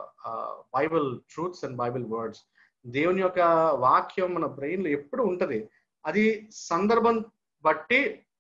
Bible truths and Bible words దేవుని యొక్క వాక్యం మన బ్రెయిన్ లో ఎప్పుడు ఉంటది అది సందర్భం బట్టి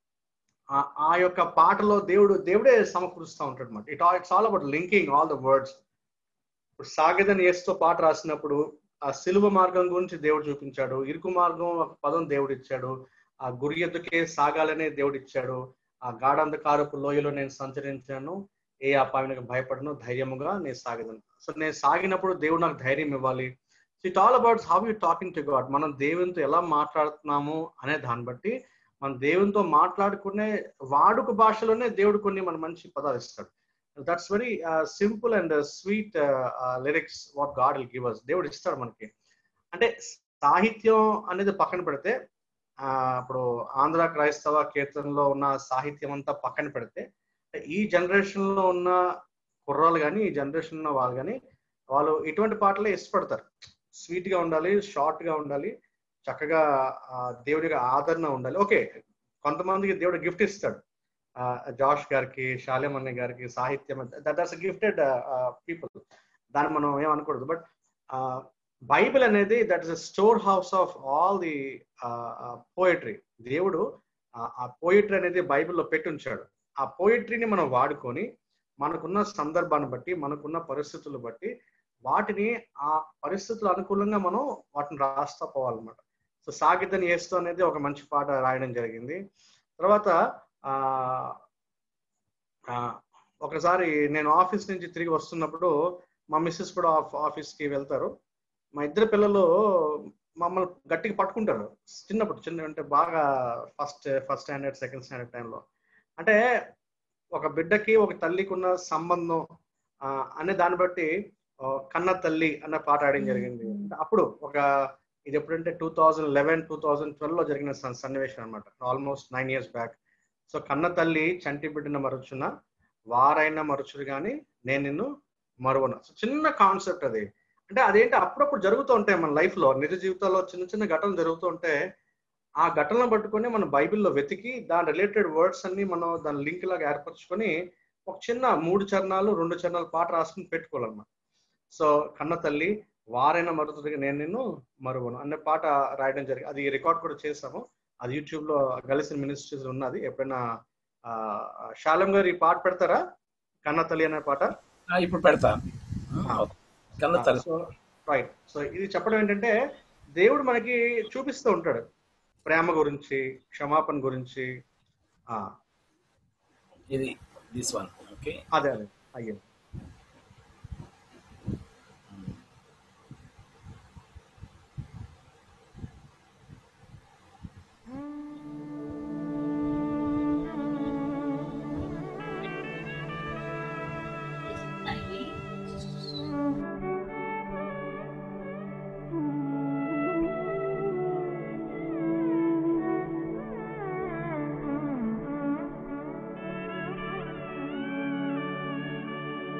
ఆ- ఆ యొక్క పాటలో దేవుడు దేవుడే సమకూరుస్తూ ఉంటాడు అనమాట it it's all about linking all the words ఇప్పుడు సాగదని ఏస్తో పాట రాసినప్పుడు ఆ సిలువ మార్గం గురించి దేవుడు చూపించాడు ఇరుకు మార్గం ఒక పదం దేవుడు ఇచ్చాడు ఆ గురి ఎద్దుకే సాగాలనే దేవుడు ఇచ్చాడు ఆ గాఢంధకారపు లోయలో నేను సంచరించాను ఏ అపాయానికి భయపడను ధైర్యముగా నేను సాగదను సో నేను సాగినప్పుడు దేవుడు నాకు ధైర్యం ఇవ్వాలి it all about how you talking to God మనం దేవునితో ఎలా మాట్లాడుతున్నాము అనే దాన్ని బట్టి మన దేవునితో మాట్లాడుకునే వాడుక భాషలోనే దేవుడు కొన్ని మన మంచి పదాలు ఇస్తాడు that's very simple and sweet lyrics what God will give us దేవుడు ఇస్తాడు మనకి అంటే సాహిత్యం అనేది పక్కన పెడితే ఆ, ఇప్పుడు ఆంధ్ర క్రైస్తవ కీర్తనలో ఉన్న సాహిత్యం అంతా పక్కన పెడితే ఈ జనరేషన్ లో ఉన్న కుర్రాలు కానీ ఈ జనరేషన్ ఉన్న వాళ్ళు కానీ వాళ్ళు ఇటువంటి పాటలే ఇష్టపడతారు స్వీట్ గా ఉండాలి షార్ట్ గా ఉండాలి చక్కగా ఆ, దేవుడి యొక్క ఆదరణ ఉండాలి ఓకే కొంతమందికి దేవుడు గిఫ్ట్ ఇస్తాడు ఆ, జాష్ గారికి శాలేం అన్నయ్య గారికి సాహిత్యం దట్స్ గిఫ్టెడ్ పీపుల్ దాన్ని మనం ఏమనకూడదు బట్ బైబిల్ అనేది that is storehouse of all the poetry దేవుడు ఆ- ఆ పోయిటరీ అనేది బైబిల్లో పెట్టి ఉంచాడు ఆ పోయిటరీని మనం వాడుకొని మనకున్న సందర్భాన్ని బట్టి మనకున్న పరిస్థితులు బట్టి వాటిని ఆ పరిస్థితులు అనుకూలంగా మనం వాటిని రాస్తా పోవాలన్నమాట సో సాగితని ఏస్తూ అనేది ఒక మంచి పాట రాయడం జరిగింది తర్వాత ఆ ఆ, ఒకసారి నేను ఆఫీస్ నుంచి తిరిగి వస్తున్నప్పుడు మా మిస్సెస్ కూడా ఆఫ్ ఆఫీస్కి వెళ్తారు మా ఇద్దరు పిల్లలు మమ్మల్ని గట్టిగా పట్టుకుంటారు చిన్నప్పుడు చిన్న అంటే బాగా first first standard second standard టైంలో అంటే ఒక బిడ్డకి ఒక తల్లికి ఉన్న సంబంధం ఆ, అనే దాన్ని బట్టి ఆ, కన్న తల్లి అన్న పాట ఆడడం జరిగింది అంటే అప్పుడు ఒక ఇది ఎప్పుడంటే two thousand eleven two thousand twelve లో జరిగిన సన్- సన్నివేశం అనమాట almost nine years back so కన్న తల్లి చంటి బిడ్డన మరుచున వారైనా మరుచురు కానీ నేను నిన్ను మరువను సో చిన్న కాన్సెప్ట్ అది అంటే అదేంటి అప్పుడప్పుడు జరుగుతూ ఉంటాయి మన లైఫ్ లో నిజ జీవితాల్లో చిన్న చిన్న ఘటనలు జరుగుతూ ఉంటే ఆ ఘటనలు పట్టుకొని మనం బైబిల్లో వెతికి దాని రిలేటెడ్ వర్డ్స్ అన్ని మనం దాని లింక్ లాగా ఏర్పరచుకొని ఒక చిన్న మూడు చరణాలు రెండు చరణాలు పాట రాసుకుని పెట్టుకోవాలన్నమాట సో కన్న తల్లి వారైనా మరుతుడిగా నేను నిన్ను మరువను అనే పాట రాయడం జరిగింది అది రికార్డ్ కూడా చేసాము అది యూట్యూబ్ లో గలిసిన మినిస్ట్రీస్ ఉన్నది ఎప్పుడైనా ఆ, శాలం గారు ఈ పాట పెడతారా కన్న తల్లి అనే పాట ఆ, ఇప్పుడు పెడతా కన్న తల్లి సో రైట్ సో ఇది చెప్పడం ఏంటంటే దేవుడు మనకి చూపిస్తూ ఉంటాడు ప్రేమ గురించి క్షమాపణ గురించి ఆ, ఇది దిస్ వన్ ఓకే అదే అదే అయ్యో Thank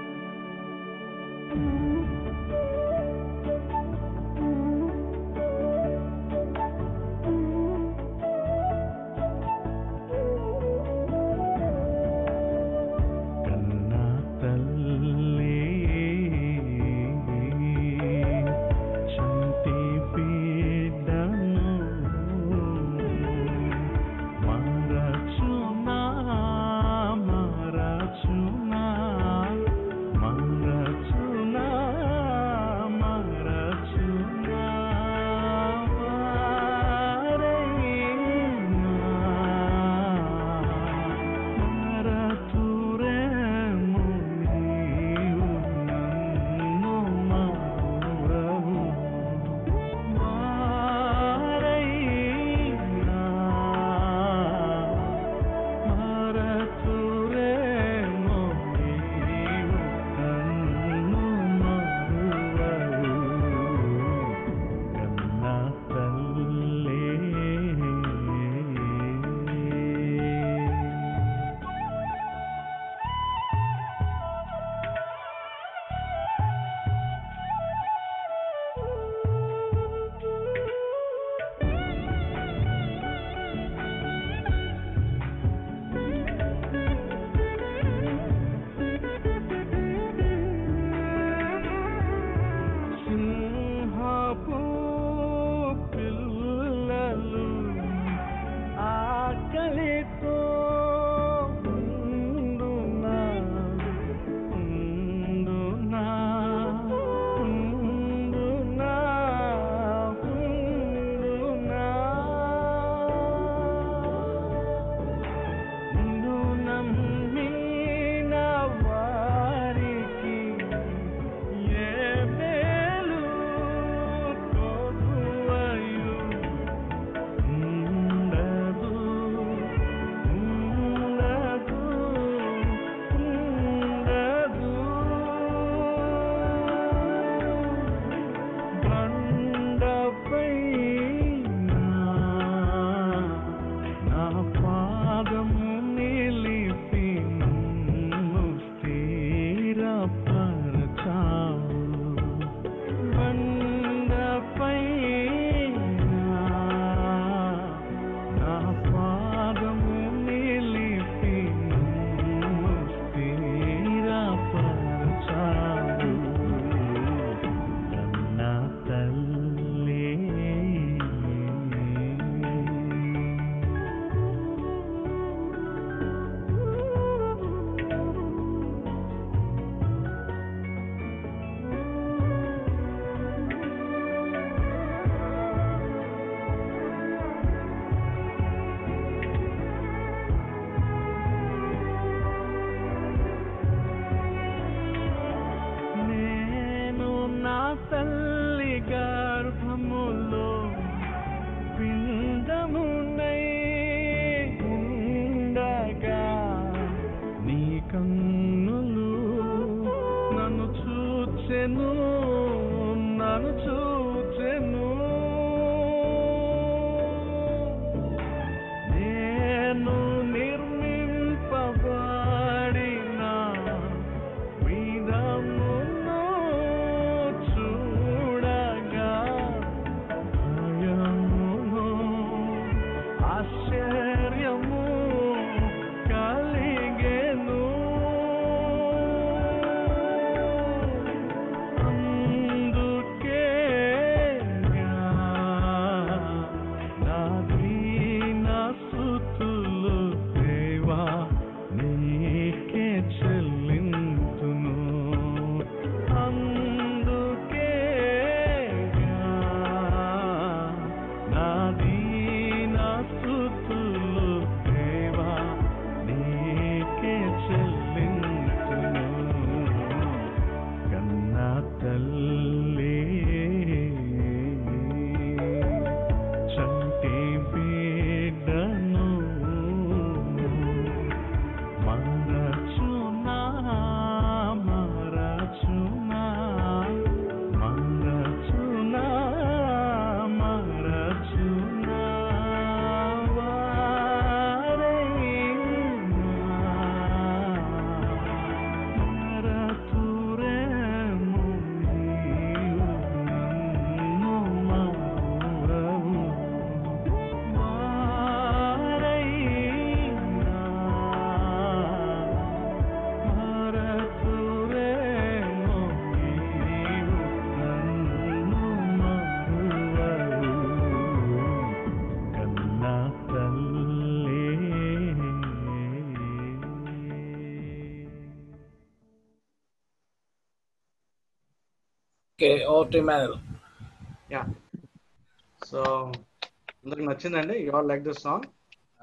okay over to Emmanuel yeah so అందరికి నచ్చిందండి you all like this song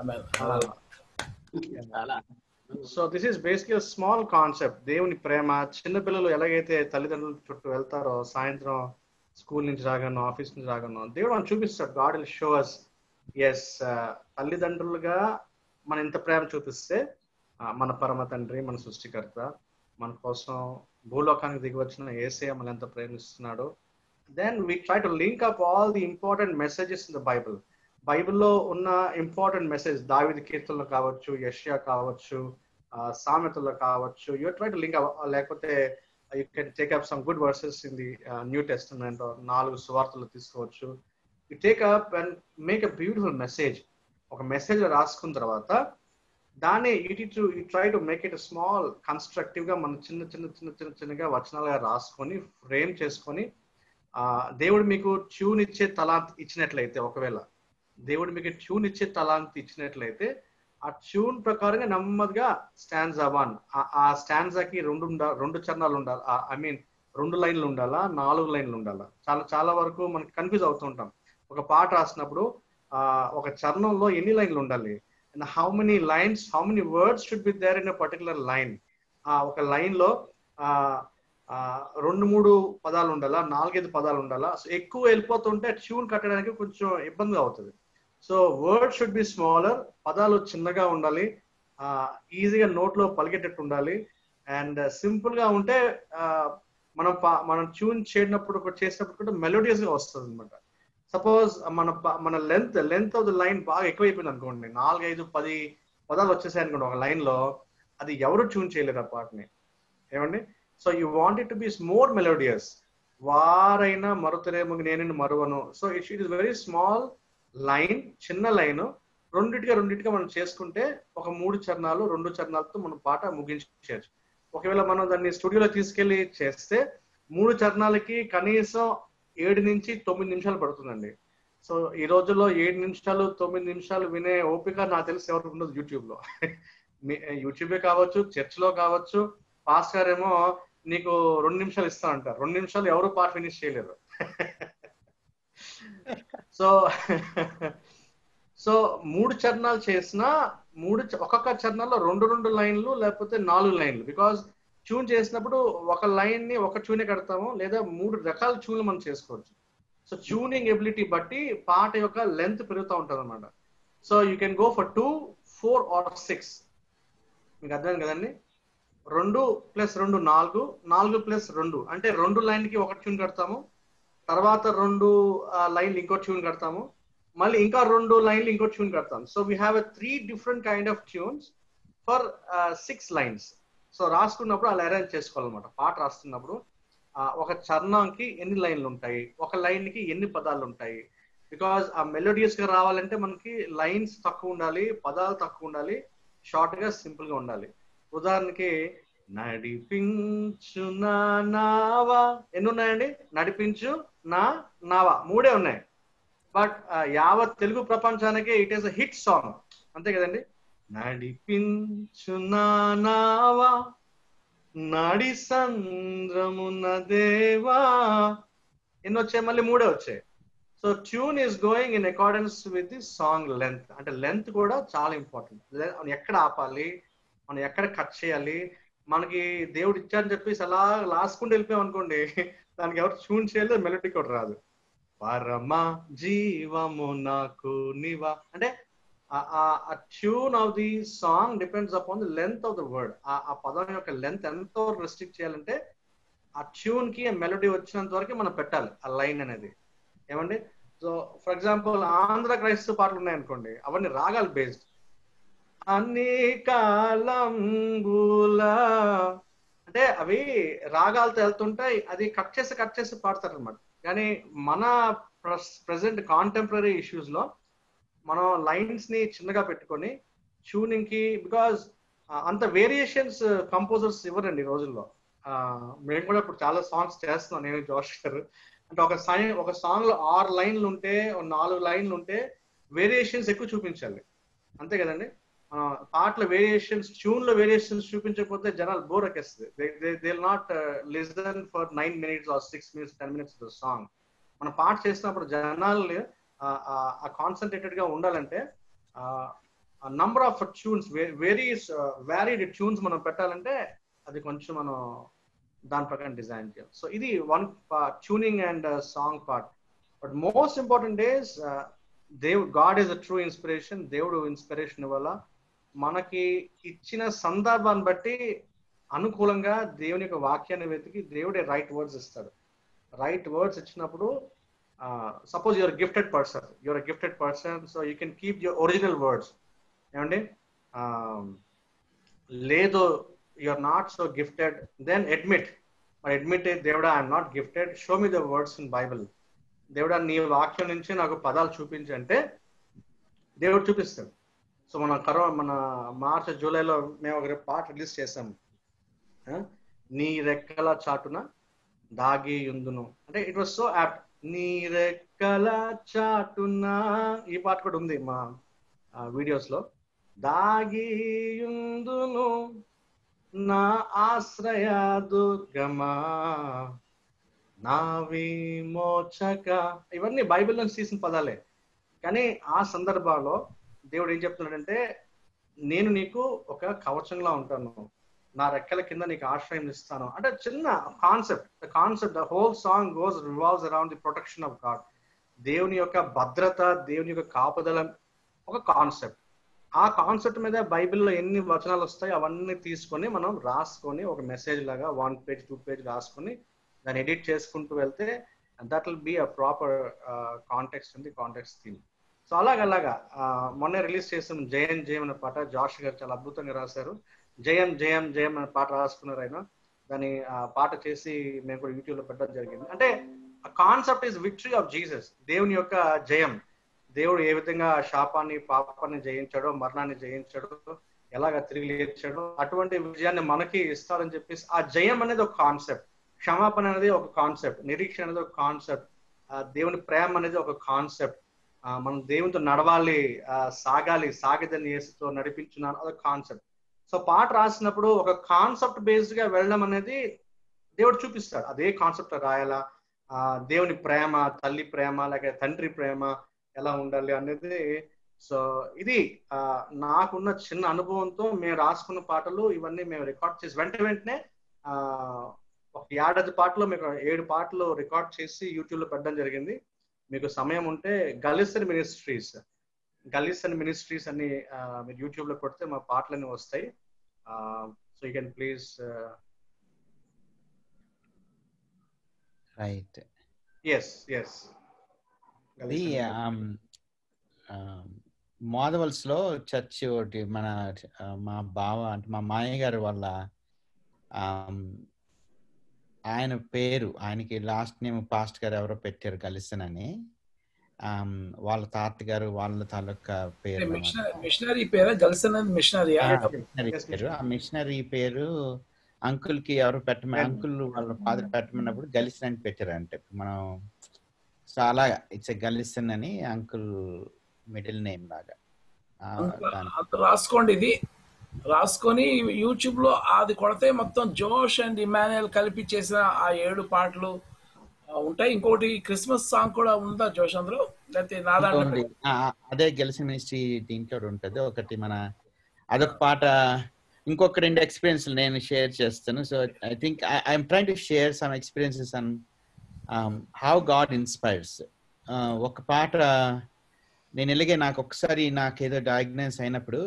so this is basically small concept దేవుని ప్రేమ చిన్నపిల్లలు ఎలాగైతే తల్లిదండ్రుల చుట్టూ వెళ్తారో సాయంత్రం స్కూల్ నుంచి రాగానో ఆఫీస్ నుంచి రాగానో దేవుడు మనం చూపిస్తాడు God will show us as తల్లిదండ్రులుగా మన ఇంత ప్రేమ చూపిస్తే ఆ, మన పరమ తండ్రి మన సృష్టికర్త మన కోసం భూలోకానికి దిగి వచ్చిన ఏసే మన ఎంత ప్రేమిస్తున్నాడో then we try to link up all the important messages in the Bible బైబిల్లో ఉన్న ఇంపార్టెంట్ మెసేజ్ దావిది కీర్తనలు కావచ్చు యష్యా కావచ్చు ఆ, సామెతల్లో కావచ్చు యూ ట్రై టు లింక్ లేకపోతే you can take up some good verses in the New Testament నాలుగు సువార్తలు తీసుకోవచ్చు you take up and make a beautiful message ఒక మెసేజ్ రాసుకున్న తర్వాత దాన్ని ఇటు to you try to make it small constructive గా మనం చిన్న చిన్న చిన్న చిన్న చిన్నగా వచనాలుగా రాసుకొని ఫ్రేమ్ చేసుకొని ఆ దేవుడు మీకు ట్యూన్ ఇచ్చే తలాంత్ ఇచ్చినట్లయితే ఒకవేళ దేవుడు మీకు ట్యూన్ ఇచ్చే తలాంత్ ఇచ్చినట్లయితే ఆ ట్యూన్ ప్రకారంగా నెమ్మదిగా స్టాండ్స్ వన్ ఆ స్టాండ్సాకి రెండు ఉండా రెండు చరణాలు ఉండాలి ఐ మీన్ రెండు లైన్లు ఉండాలా నాలుగు లైన్లు ఉండాలా చాలా చాలా వరకు మనకి కన్ఫ్యూజ్ అవుతుంటాం ఒక పాట రాసినప్పుడు ఆ ఒక చరణంలో ఎన్ని లైన్లు ఉండాలి and how many lines how many words should be there in a particular line ఆ ఒక లైన్ లో ఆ ఆ, రెండు మూడు పదాలు ఉండాలా నాలుగైదు పదాలు ఉండాలా సో ఎక్కువ వెళ్ళిపోతుంటే ట్యూన్ కట్టడానికి కొంచెం ఇబ్బందిగా అవుతుంది so word should be smaller పదాలు చిన్నగా ఉండాలి ఈజీగా నోట్లో పలికేటట్టు ఉండాలి అండ్ సింపుల్ గా ఉంటే ఆ, మనం పా- మనం ట్యూన్ చేయనప్పుడు కూడా- చేసినప్పుడు కూడా మెలోడియస్ గా వస్తుంది అనమాట సపోజ్ మన ప- మన length length of the line బాగా ఎక్కువైపోయింది అనుకోండి నాలుగైదు పది పదాలు వచ్చేసాయి అనుకోండి ఒక లైన్ లో అది ఎవరు ట్యూన్ చేయలేరు ఆ పాటని ఏమండి so you want it to be more melodious వారైనా మరుతరేమో నేను మరువను so it it is very small line చిన్న లైన్ రెండిటిగా రెండిటిగా మనం చేసుకుంటే ఒక మూడు చరణాలు రెండు చరణాలతో మనం పాట ముగించేయచ్చు ఒకవేళ మనం దాన్ని స్టూడియోలో తీసుకెళ్లి చేస్తే మూడు చరణాలకి కనీసం ఏడు నుంచి తొమ్మిది నిమిషాలు పడుతుందండి సో ఈ రోజుల్లో ఏడు నిమిషాలు తొమ్మిది నిమిషాలు వినే ఓపిక నాకు తెలిసి ఎవరికి ఉండదు యూట్యూబ్ లో యూట్యూబే కావచ్చు చర్చ్ లో కావచ్చు పాస్ గారేమో నీకు రెండు నిమిషాలు ఇస్తా అంటారు రెండు నిమిషాలు ఎవరు పాట ఫినిష్ చేయలేరు సో సో మూడు చరణాలు చేసినా మూడు చ- ఒక్కొక్క చరణాల్లో రెండు రెండు లైన్లు లేకపోతే నాలుగు లైన్లు బికాజ్ ట్యూన్ చేసినప్పుడు ఒక లైన్ ని ఒక ట్యూనే కడతాము లేదా మూడు రకాల ట్యూన్లు మనం చేసుకోవచ్చు సో ట్యూనింగ్ ఎబిలిటీ బట్టి పాట యొక్క లెంత్ పెరుగుతూ ఉంటుంది అనమాట so you can go for two four or six మీకు అర్థం కదండి రెండు ప్లస్ రెండు నాలుగు నాలుగు ప్లస్ రెండు అంటే రెండు లైన్ కి ఒక ట్యూన్ కడతాము తర్వాత రెండు లైన్లు ఇంకో ట్యూన్ కడతాము మళ్ళీ ఇంకా రెండు లైన్లు ఇంకో ట్యూన్ కడతాం so we have a three different kind of tunes for six lines so రాసుకున్నప్పుడు అలా అరేంజ్ చేసుకోవాలన్నమాట పాట రాస్తున్నప్పుడు ఆ, ఒక చరణంకి ఎన్ని లైన్లు ఉంటాయి ఒక లైన్ కి ఎన్ని పదాలు ఉంటాయి బికాజ్ ఆ మెలోడియస్ గా రావాలంటే మనకి లైన్స్ తక్కువ ఉండాలి పదాలు తక్కువ ఉండాలి షార్ట్ గా సింపుల్ గా ఉండాలి ఉదాహరణకి నడిపించు నా నావా ఎన్ని ఉన్నాయండి నడిపించు నా నావా మూడే ఉన్నాయి బట్ యావత్ తెలుగు ప్రపంచానికి it is a hit song అంతే కదండి నడిపించు నా నావా నడి సంద్రమున దేవా ఎన్ని వచ్చాయి మళ్ళీ మూడే వచ్చాయి so tune is going in accordance with the song length అంటే లెంత్ కూడా చాలా ఇంపార్టెంట్ ఎక్కడ ఆపాలి మనం ఎక్కడ కట్ చేయాలి మనకి దేవుడు ఇచ్చారని చెప్పేసి అలా లాసుకుంటూ వెళ్ళిపోయాం అనుకోండి దానికి ఎవరు ట్యూన్ చేయలేదు మెలడీ కూడా రాదు పరమ జీవము నాకు నివా అంటే ఆ tune of the song depends upon the length of the word ఆ పదం యొక్క లెంత్ ఎంతో రెస్ట్రిక్ట్ చేయాలంటే ఆ ట్యూన్ కి మెలడీ వచ్చినంత వరకు మనం పెట్టాలి ఆ లైన్ అనేది ఏమండి సో ఫర్ ఎగ్జాంపుల్ ఆంధ్ర క్రైస్తవ పాటలు ఉన్నాయనుకోండి అవన్నీ రాగాలు బేస్డ్ అన్ని కాలంబుల అంటే అవి రాగాలతో వెళ్తుంటాయి అది కట్ చేసి కట్ చేసి పాడతారు అనమాట కానీ మన ప్రజెంట్ కాంటెంపరీ ఇష్యూస్ లో మనం లైన్స్ ని చిన్నగా పెట్టుకొని ట్యూనింగ్ కి బికాజ్ అంత వేరియేషన్స్ కంపోజర్స్ ఇవ్వరండి ఈ రోజుల్లో ఆ, మేము కూడా ఇప్పుడు చాలా సాంగ్స్ చేస్తున్నాం నేను జోష్ గారు అంటే ఒక సాంగ్ ఒక సాంగ్ లో ఆరు లైన్లు ఉంటే ఒక నాలుగు లైన్లు ఉంటే వేరియేషన్స్ ఎక్కువ చూపించాలి అంతే కదండి మన పాటల వేరియేషన్స్ ట్యూన్ లో వేరియేషన్స్ చూపించకపోతే జనాలు బోర్ ఎక్కేస్తుంది they not listen for nine minutes or six minutes ten minutes song మనం పాట చేసినప్పుడు జనాలు ఆ కాన్సన్ట్రేటెడ్ గా ఉండాలంటే number of tunes very varied tunes మనం పెట్టాలంటే అది కొంచెం మనం దాని ప్రకారం డిజైన్ చేయాలి సో ఇది one tuning and song part but most important is దేవుడు God is a true inspiration దేవుడు ఇన్స్పిరేషన్ వల్ల మనకి ఇచ్చిన సందర్భాన్ని బట్టి అనుకూలంగా దేవుని యొక్క వాక్యాన్ని వెతికి దేవుడే రైట్ వర్డ్స్ ఇస్తాడు రైట్ వర్డ్స్ ఇచ్చినప్పుడు suppose your gifted person your gifted person so you can keep your original words ఏమండి లేదు your not so gifted then admit మరి అడ్మిట్ దేవుడా I'm not gifted show me the words in Bible దేవుడా నీ వాక్యం నుంచి నాకు పదాలు చూపించు అంటే దేవుడు చూపిస్తాడు సో మన కరోనా మన మార్చ్ జూలైలో మేము ఒక పాట రిలీజ్ చేసాము నీ రెక్కల చాటున దాగి ఉందును అంటే ఇట్ వాస్ సో యాప్ట్ నీ రెక్కల చాటున ఈ పాట కూడా ఉంది మా వీడియోస్ లో దాగి ఉందును నా ఆశ్రయ దుర్గమా నా విమోచక ఇవన్నీ బైబిల్ నుంచి తీసిన పదాలే కానీ ఆ సందర్భాల్లో దేవుడు ఏం చెప్తున్నాడంటే నేను నీకు ఒక కవచంలా ఉంటాను నా రెక్కల కింద నీకు ఆశ్రయం ఇస్తాను అంటే చిన్న concept the concept the whole song goes revolves around the protection of God దేవుని యొక్క భద్రత దేవుని యొక్క కాపుదల ఒక కాన్సెప్ట్ ఆ కాన్సెప్ట్ మీద బైబిల్లో ఎన్ని వచనాలు వస్తాయి అవన్నీ తీసుకొని మనం రాసుకొని ఒక మెసేజ్ లాగా వన్ పేజ్ టూ పేజ్ రాసుకొని దాన్ని ఎడిట్ చేసుకుంటూ వెళ్తే that will be a proper context ఉంది కాంటెక్స్ట్ థీమ్ సో అలాగ అలాగా మొన్న రిలీజ్ చేసిన జయం జయం అనే పాట జాష్ గారు చాలా అద్భుతంగా రాశారు జయం జయం జయం అనే పాట రాసుకున్నారు ఆయన దాన్ని పాట చేసి మేము కూడా యూట్యూబ్ లో పెట్టడం జరిగింది అంటే concept is victory of Jesus దేవుని యొక్క జయం దేవుడు ఏ విధంగా శాపాన్ని పాపాన్ని జయించాడో మరణాన్ని జయించాడో ఎలాగ తిరిగి లేచాడో అటువంటి విజయాన్ని మనకి ఇస్తాడని చెప్పేసి ఆ జయం అనేది ఒక కాన్సెప్ట్ క్షమాపణ అనేది ఒక కాన్సెప్ట్ నిరీక్షణ అనేది ఒక కాన్సెప్ట్ దేవుని ప్రేమ అనేది ఒక కాన్సెప్ట్ మనం దేవునితో నడవాలి సాగాలి సాగిదని యేసుతో నడిపించున్నాను అదొక కాన్సెప్ట్ సో పాట రాసినప్పుడు ఒక కాన్సెప్ట్ బేస్డ్ గా వెళ్ళడం అనేది దేవుడు చూపిస్తాడు అదే కాన్సెప్ట్ రాయాలా దేవుని ప్రేమ తల్లి ప్రేమ లేక తండ్రి ప్రేమ ఎలా ఉండాలి అనేది సో ఇది నాకున్న చిన్న అనుభవంతో మేము రాసుకున్న పాటలు ఇవన్నీ మేము రికార్డ్ చేసి వెంట వెంటనే ఒక ఏడాది పాటలు మీకు ఏడు పాటలు రికార్డ్ చేసి యూట్యూబ్ లో పెట్టడం జరిగింది మీకు సమయం ఉంటే గలిసన్ మినిస్ట్రీస్ గలిసన్ మినిస్ట్రీస్ అని మీరు యూట్యూబ్ లో కొడితే మా పాటలన్నీ వస్తాయి so you can please write S S అది మోదవల్స్ లో చర్చ్ ఒకటి మన మా బావ అంటే మా మామయ్య గారు వాళ్ళ ఆయన పేరు ఆయనకి లాస్ట్ నేమ్ పాస్ట్ గారు ఎవరో పెట్టారు కలిసన్ అని వాళ్ళ తాతగారు వాళ్ళ తాలూకా పేరు మిషనరీ పేరు గల్సన్ మిషనరీ పేరు ఆ మిషనరీ పేరు అంకుల్ కి ఎవరు పెట్టమని అంకుల్ వాళ్ళ ఫాదర్ పెట్టమన్నప్పుడు గలిసన్ అని పెట్టారు అంటే మనం సో అలాగా ఇట్స్ గలిసన్ అని అంకుల్ మిడిల్ నేమ్ లాగా అంత రాసుకోండి ఇది రాసుకొని యూట్యూబ్ లో అది కొడితే మొత్తం జోష్ అండ్ ఇమాన్యుయల్ కలిపి చేసిన ఆ ఏడు పాటలు ఉంటాయి ఇంకోటి క్రిస్మస్ సాంగ్ కూడా ఉందా జోష్ అందులో లేకపోతే నా దాంట్లో అదే గెలిసిన మినిస్ట్రీ దీంట్లో ఉంటుంది ఒకటి మన అదొక పాట ఇంకొక రెండు ఎక్స్పీరియన్స్ నేను షేర్ చేస్తాను so I think I'm trying to share some experiences on how God inspires ఒక పాట నేను ఎలాగే నాకు ఒకసారి నాకు ఏదో డయాగ్నోస్ అయినప్పుడు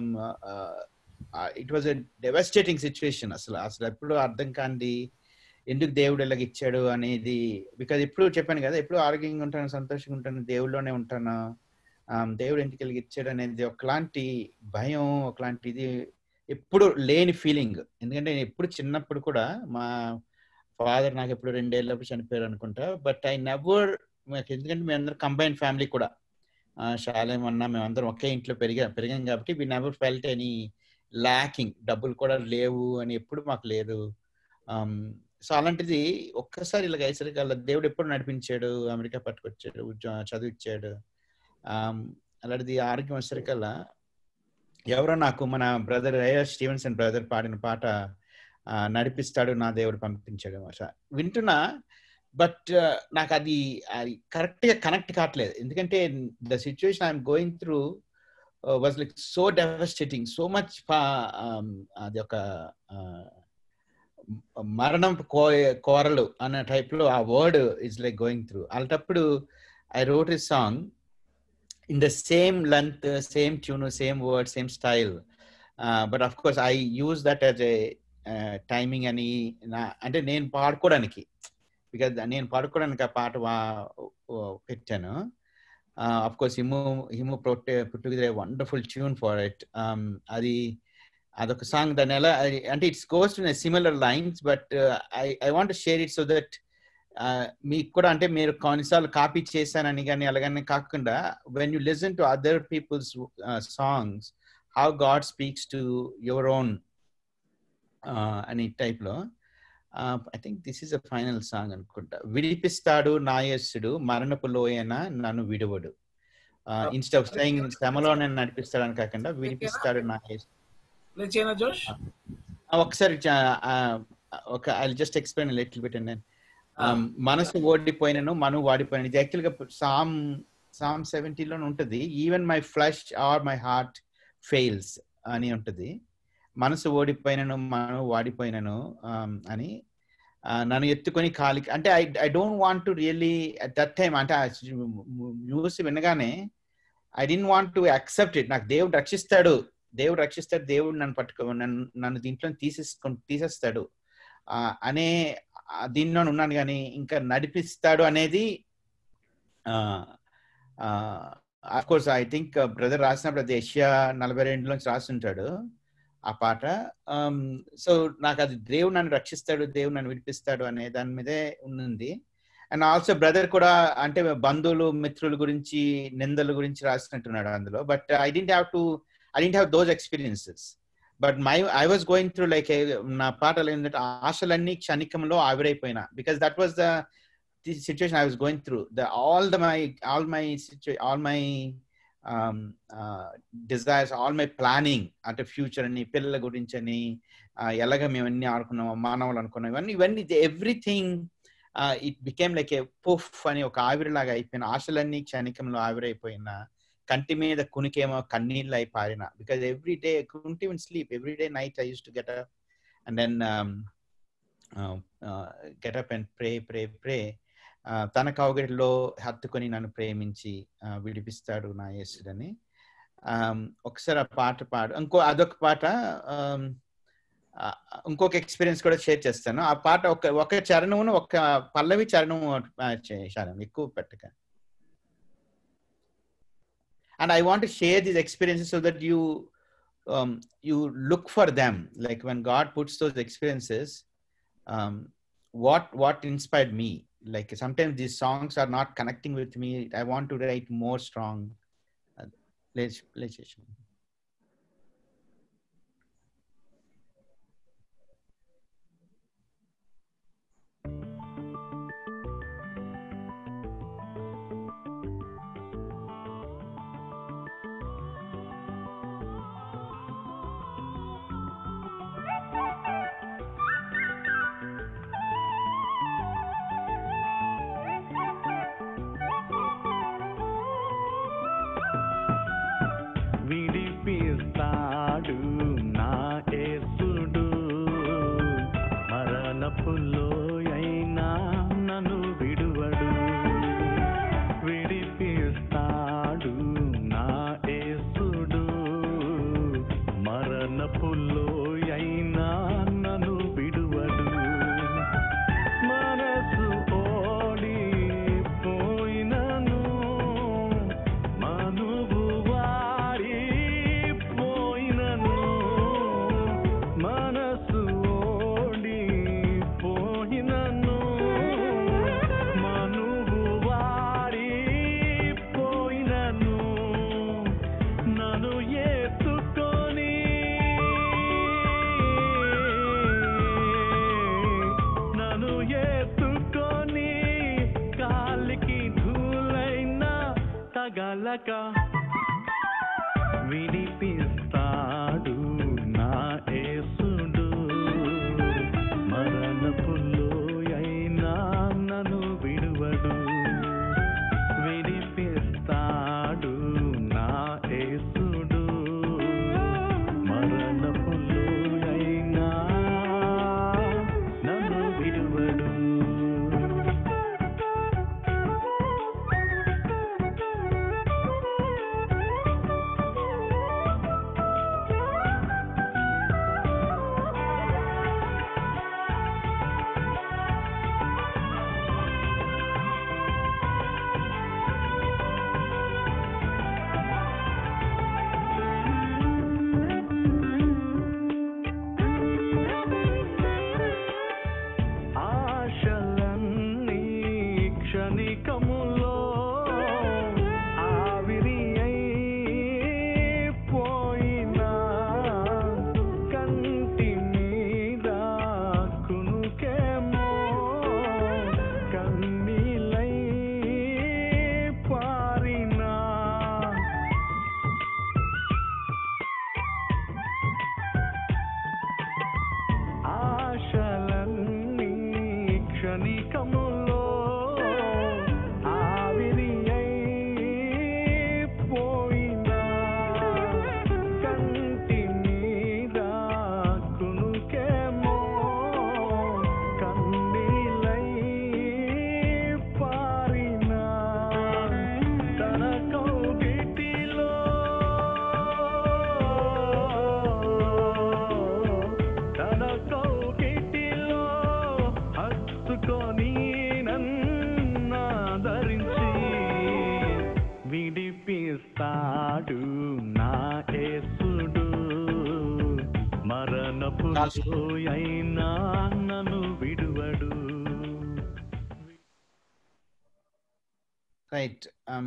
it was a devastating situation అసలు అసలు ఎప్పుడు అర్థం కాంది ఎందుకు దేవుడు ఇలాగ ఇచ్చాడు అనేది బికాజ్ ఎప్పుడు చెప్పాను కదా ఎప్పుడు ఆరోగ్యంగా ఉంటాను సంతోషంగా ఉంటాను దేవుడిలోనే ఉంటాను దేవుడు ఎందుకు ఇలాగ ఇచ్చాడు అనేది ఒకలాంటి భయం ఒకలాంటి ఇది ఎప్పుడు లేని ఫీలింగ్ ఎందుకంటే నేను ఎప్పుడు చిన్నప్పుడు కూడా మా ఫాదర్ నాకు ఎప్పుడు రెండేళ్ళప్పుడు చనిపోయారు అనుకుంటా బట్ ఐ నెవర్ ఎందుకంటే మేమందరం కంబైన్ ఫ్యామిలీ కూడా శాలేం అన్నా మేమందరం ఒకే ఇంట్లో పెరిగా పెరిగాం కాబట్టి we never felt any lacking డబ్బులు కూడా లేవు అని ఎప్పుడు మాకు లేదు సో అలాంటిది ఒక్కసారి ఇలాగ అయ్యేసరికి వాళ్ళ దేవుడు ఎప్పుడు నడిపించాడు అమెరికా పట్టుకొచ్చాడు చదువు ఇచ్చాడు అలాంటిది ఆరోగ్యం వచ్చేసరికల్లా ఎవరో నాకు మన బ్రదర్ రేయర్ స్టీవెన్సన్ బ్రదర్ పాడిన పాట ఆ, నడిపిస్తాడు నా దేవుడు పంపించాడు మాట వింటున్నా బట్ నాకు అది అది కరెక్ట్ గా కనెక్ట్ కావట్లేదు ఎందుకంటే the situation I'm going through was like so devastating so much అది ఒక ఆ, మరణం కో కోరలు అన్న టైప్ లో ఆ word is like going through అలాంటప్పుడు I wrote this song in the same length, uh, same tune, same word, same style. Uh, but of course, I use that as a uh, timing అని నా- అంటే నేను పాడుకోవడానికి బికాజ్ నేను పాడుకోవడానికి ఆ పాట వా- ఓ- పెట్టాను అఫ్ కోర్స్ హిము హిము ప్రొట్ పుట్టుకు వండర్ఫుల్ ట్యూన్ ఫర్ ఇట్ అది అదొక సాంగ్ దాని ఎలా అది- అంటే it's goes to similar lines but I I want share it so that మీకు కూడా అంటే మీరు కొన్నిసార్లు కాపీ చేశానని కానీ అలాగని కాకుండా when you listen to other people's songs how God speaks to your own అని టైప్ లో I think this is a final song అనుకుంటా విడిపిస్తాడు నాయస్సుడు మరణపు లోయన నన్ను విడువడు ఇన్స్టెడ్ ఆఫ్ సెయింగ్ శ్రమలోనే నడిపిస్తాడని కాకుండా విడిపిస్తాడు నాయస్సుడు ప్లే చేయనా జోష్ ఒకసారి చ- ఆ, ఒక I just explain little bit and మనసు ఓడిపోయినను మను వాడిపోయిన ఇది యాక్చువల్ గా సామ్ సామ్ సెవెంటీలో ఉంటుంది even my flesh or my heart fails అని ఉంటుంది మనసు ఓడిపోయినను మను వాడిపోయినను um, అని ఆ, నన్ను ఎత్తుకొని కాలికి అంటే I I don't want to really at that time అంటే న్యూస్ వినగానే I didn't want to accept it నాకు దేవుడు రక్షిస్తాడు దేవుడు రక్షిస్తాడు దేవుడు నన్ను పట్టుకో నన్ను నన్ను దీంట్లో తీసేసుకు తీసేస్తాడు ఆ, అనే ఆ, దీనిలో ఉన్నాను కానీ ఇంకా నడిపిస్తాడు అనేది of course I think brother రాసినప్పుడు అది ఏషియా నలభై రెండులోంచి రాస్తుంటాడు ఆ పాట సో నాకు అది దేవుడు నన్ను రక్షిస్తాడు దేవుడు నన్ను విడిపిస్తాడు అనే దాని మీదే ఉంది అండ్ ఆల్సో బ్రదర్ కూడా అంటే బంధువులు మిత్రుల గురించి నిందల గురించి రాసినట్టున్నాడు అందులో but I didn't have to I didn't have those experiences but my I was going through like నా పాటలు ఏంటంటే ఆశలన్నీ క్షణికంలో ఆవిరైపోయినా because that was the situation I was going through the all the my all my all my desires all my planning అంటే ఫ్యూచర్ అని పిల్లల గురించి అని ఎలాగ మేము అన్ని ఆడుకున్నాం మానవులు అనుకున్నాం ఇవన్నీ ఇవన్నీ everything it became like a puff అని ఒక ఆవిరిలాగా అయిపోయిన ఆశలన్నీ క్షణికంలో ఆవిరైపోయిన కంటి మీద కునికేమో కన్నీళ్ళు అయి పారిన because every day couldn't even sleep every day night I use to get up and then get up and pray pray pray తన కౌగిలిలో హత్తుకొని నన్ను ప్రేమించి విడిపిస్తాడు నా యేసుడని ఒకసారి ఆ పాట పాడు ఇంకో అదొక పాట ఇంకొక ఎక్స్పీరియన్స్ కూడా షేర్ చేస్తాను ఆ పాట ఒక ఒక చరణమును ఒక పల్లవి చరణము చేశాను ఎక్కువ పెట్టక and i want to share these experiences so that you um, you look for them like when god puts those experiences um, what what inspired me like sometimes these songs are not connecting with me i want to write more strong uh, let's let's విడి నా యేసుడు మరణపు అయినా నన్ను విడువడు రైట్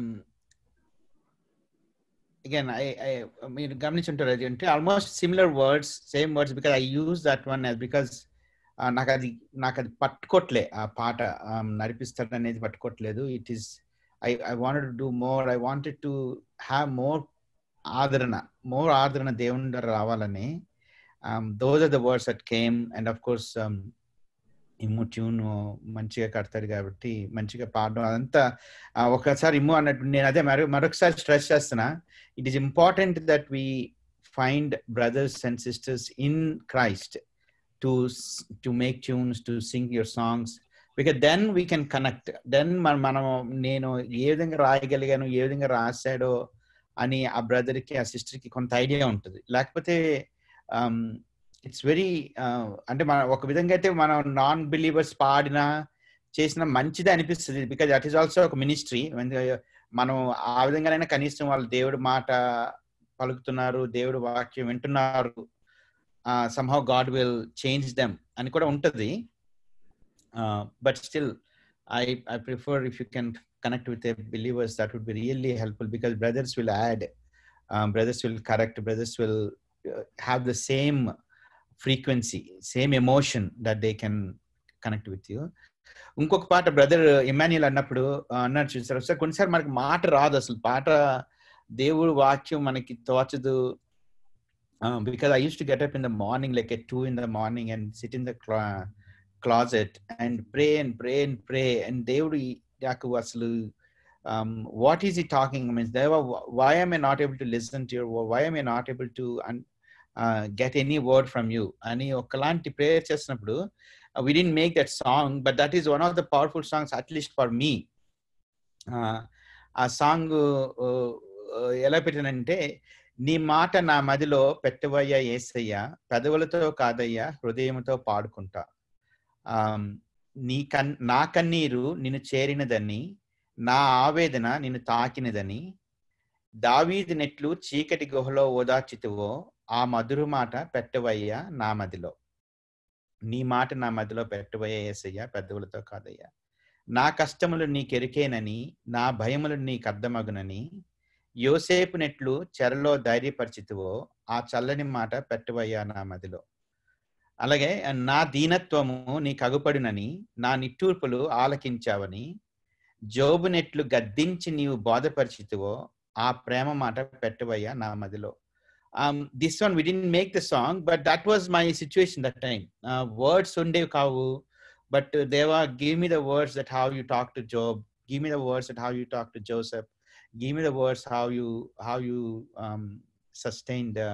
again i i మీరు గమనించుంటారు అది అంటే almost similar words same words because I use that one because నాకు అది నాకు అది పట్టుకోవట్లే ఆ పాట um, నడిపిస్తాడు అనేది పట్టుకోవట్లేదు it is I I wanted to do more I wanted to have more ఆదరణ మోర్ ఆదరణ దేవుని ద్వారా రావాలని those are the words that came and of course Immu tune మంచిగా కడతాడు కాబట్టి మంచిగా పాడడం అదంతా ఆ, ఒకసారి ఇమ్ము అన్నట్టు నేను అదే మరో మరొకసారి స్ట్రెస్ చేస్తున్నా it is important that we find brothers and sisters in Christ to to make tunes to sing your songs because then we can connect then మనం నేను ఏ విధంగా రాయగలిగాను ఏ విధంగా రాశాడో అని ఆ బ్రదర్కి ఆ సిస్టర్కి కొంత ఐడియా ఉంటుంది లేకపోతే ఇట్స్ వెరీ అంటే మన ఒక విధంగా అయితే మనం నాన్ బిలీవర్స్ పాడినా చేసిన మంచిదే అనిపిస్తుంది బికాజ్ దట్ ఈస్ ఆల్సో ఒక మినిస్ట్రీ మనం ఆ విధంగానైనా కనీసం వాళ్ళు దేవుడి మాట పలుకుతున్నారు దేవుడి వాక్యం వింటున్నారు somehow God will change them అని కూడా ఉంటుంది but still I I prefer if you can connect with the believers that would be really helpful because brothers will add um, brothers will correct brothers will uh, have the same frequency same emotion that they can connect with you ఇంకొక పాట బ్రదర్ ఇమాన్యుల్ అన్నప్పుడు అన్నాడు చూసారు సార్ కొన్నిసార్లు మనకి మాట రాదు అసలు పాట దేవుడు వాక్యం మనకి తోచదు because I use to get up in the morning like at two in the morning and sit in the closet and pray and pray and pray and దేవుడు నాకు అసలు వాట్ ఈస్ ఈ టాకింగ్ మీన్స్ దేవ why am I not able to listen to your why am I not able to get any word from you అని ఒకలాంటి ప్రేయర్ చేసినప్పుడు we didn't make that song but that is one of the powerful songs at least for me ఆ సాంగ్ ఎలా పెట్టానంటే నీ మాట నా మదిలో పెట్టవయ్యా ఏసయ్యా పెదవులతో కాదయ్యా హృదయంతో పాడుకుంటా నీ కన్ నా కన్నీరు నిన్ను చేరినదని నా ఆవేదన నిన్ను తాకినదని దావీది నెట్లు చీకటి గుహలో ఓదార్చితువో ఆ మధురు మాట పెట్టవయ్యా నా మదిలో నీ మాట నా మదిలో పెట్టవయ్యా ఏసయ్యా పెద్దవులతో కాదయ్యా నా కష్టములు నీకెరికేనని నా భయములు నీకు అర్థమగునని యోసేపు నెట్లు చెరలో ధైర్యపరిచితువో ఆ చల్లని మాట పెట్టవయ్యా నా మదిలో అలాగే నా దీనత్వము నీ కగుపడునని నా నిట్టూర్పులు ఆలకించావని జోబు నెట్లు గద్దించి నీవు బోధపరిచితువో ఆ ప్రేమ మాట పెట్టవయ్యా నా మదిలో this one we didn't make the song but that was my situation that time words ఉండేవి కావు బట్ దేవా give me the words that how you talk to Job give me the words that how you talk to Joseph give me the words how you how you sustain the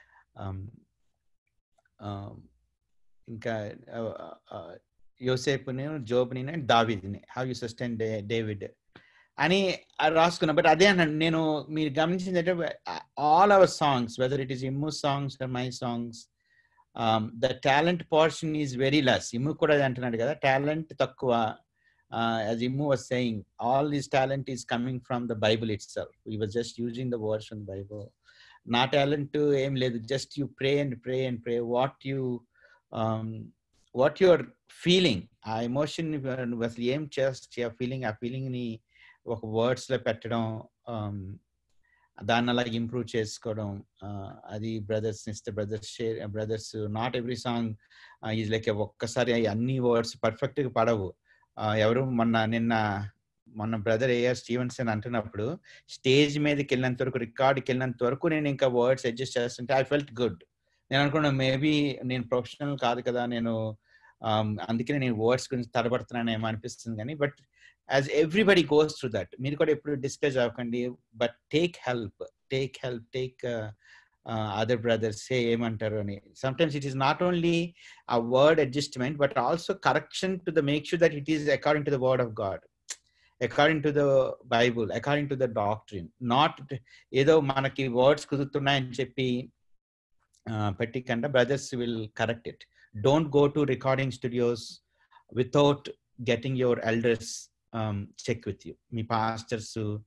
ఇంకా యోసేపుని జోబ్ని దావిద్ని హౌ యూ సస్టైన్ డేవిడ్ అని రాసుకున్నా బట్ అదే అన్నాను నేను మీరు గమనించింది అంటే all our songs whether it is Immu songs or my songs the talent portion is very less Immu కూడా అంటున్నాడు కదా టాలెంట్ తక్కువ as Immu was saying all this talent is coming from the Bible itself he was just using the words from Bible నా టాలెంట్ ఏం లేదు just you pray and pray and pray what you what your feeling ఆ ఎమోషన్ అసలు ఏం చేస్తే ఆ ఫీలింగ్ ఆ ఫీలింగ్ని ఒక వర్డ్స్లో పెట్టడం దాన్ని అలా ఇంప్రూవ్ చేసుకోవడం అది బ్రదర్స్ ఇస్తే brothers share brothers not every song is like ఒక్కసారి అన్ని వర్డ్స్ పర్ఫెక్ట్గా పడవు ఎవరు మొన్న నిన్న మొన్న బ్రదర్ ఏఆర్ స్టీవెన్సన్ అంటున్నప్పుడు స్టేజ్ మీదకి వెళ్ళినంత వరకు రికార్డ్కి వెళ్ళినంత వరకు నేను ఇంకా వర్డ్స్ అడ్జస్ట్ చేస్తుంటే ఐ ఫెల్ట్ గుడ్ నేను అనుకున్నా మేబీ నేను ప్రొఫెషనల్ కాదు కదా నేను అందుకనే నేను వర్డ్స్ గురించి తడబడుతున్నానేమో అనిపిస్తుంది కానీ but as everybody goes through that మీరు కూడా ఎప్పుడు డిస్కస్ అవ్వకండి but take help take help take other brothers say ఏమంటారు అని sometimes it is not only a word adjustment but also correction to the make sure that it is according to the word of God according to the Bible according to the doctrine not ఏదో మనకి వర్డ్స్ కుదురుతున్నాయని చెప్పి పెట్టికంటే brothers will correct it don't go to recording studios without getting your elders check with you మీ పాస్టర్స్